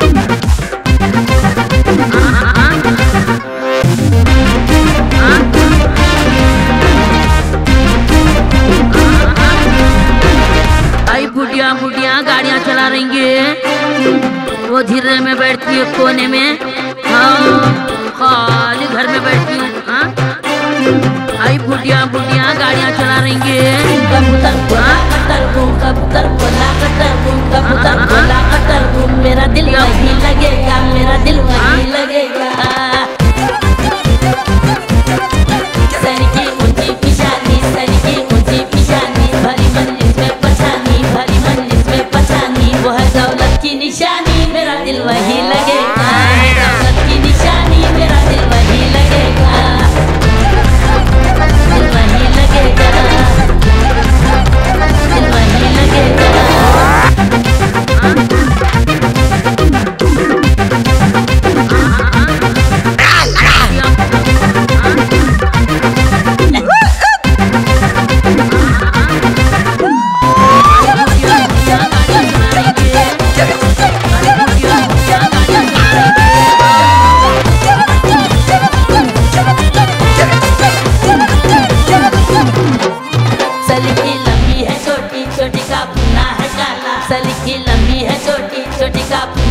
आई बुढ़िया बुढ़िया गाड़ियाँ चला रही है वो धीरे में बैठती है कोने में हाँ खाली घर में बैठती हूँ हाँ आई बुढ़िया बुढ़िया गाड़ियाँ चला रही है कबूतर बोला कटर बूम कबूतर बोला कटर बूम कबूतर बोला कटर बूम मेरा दिल वहीं लगेगा मेरा दिल वहीं लगेगा सर की ऊंची पिशानी सर की ऊंची पिशानी भरी मंजिल में पछानी भरी मंजिल में पछानी वो है दौलत की निशानी मेरा दिल वहीं लगेगा दौलत की निशानी मेरा दिल वहीं लगेगा दिल वहीं लगेगा दिल वहीं लगेगा लिखी लंबी है छोटी छोटी का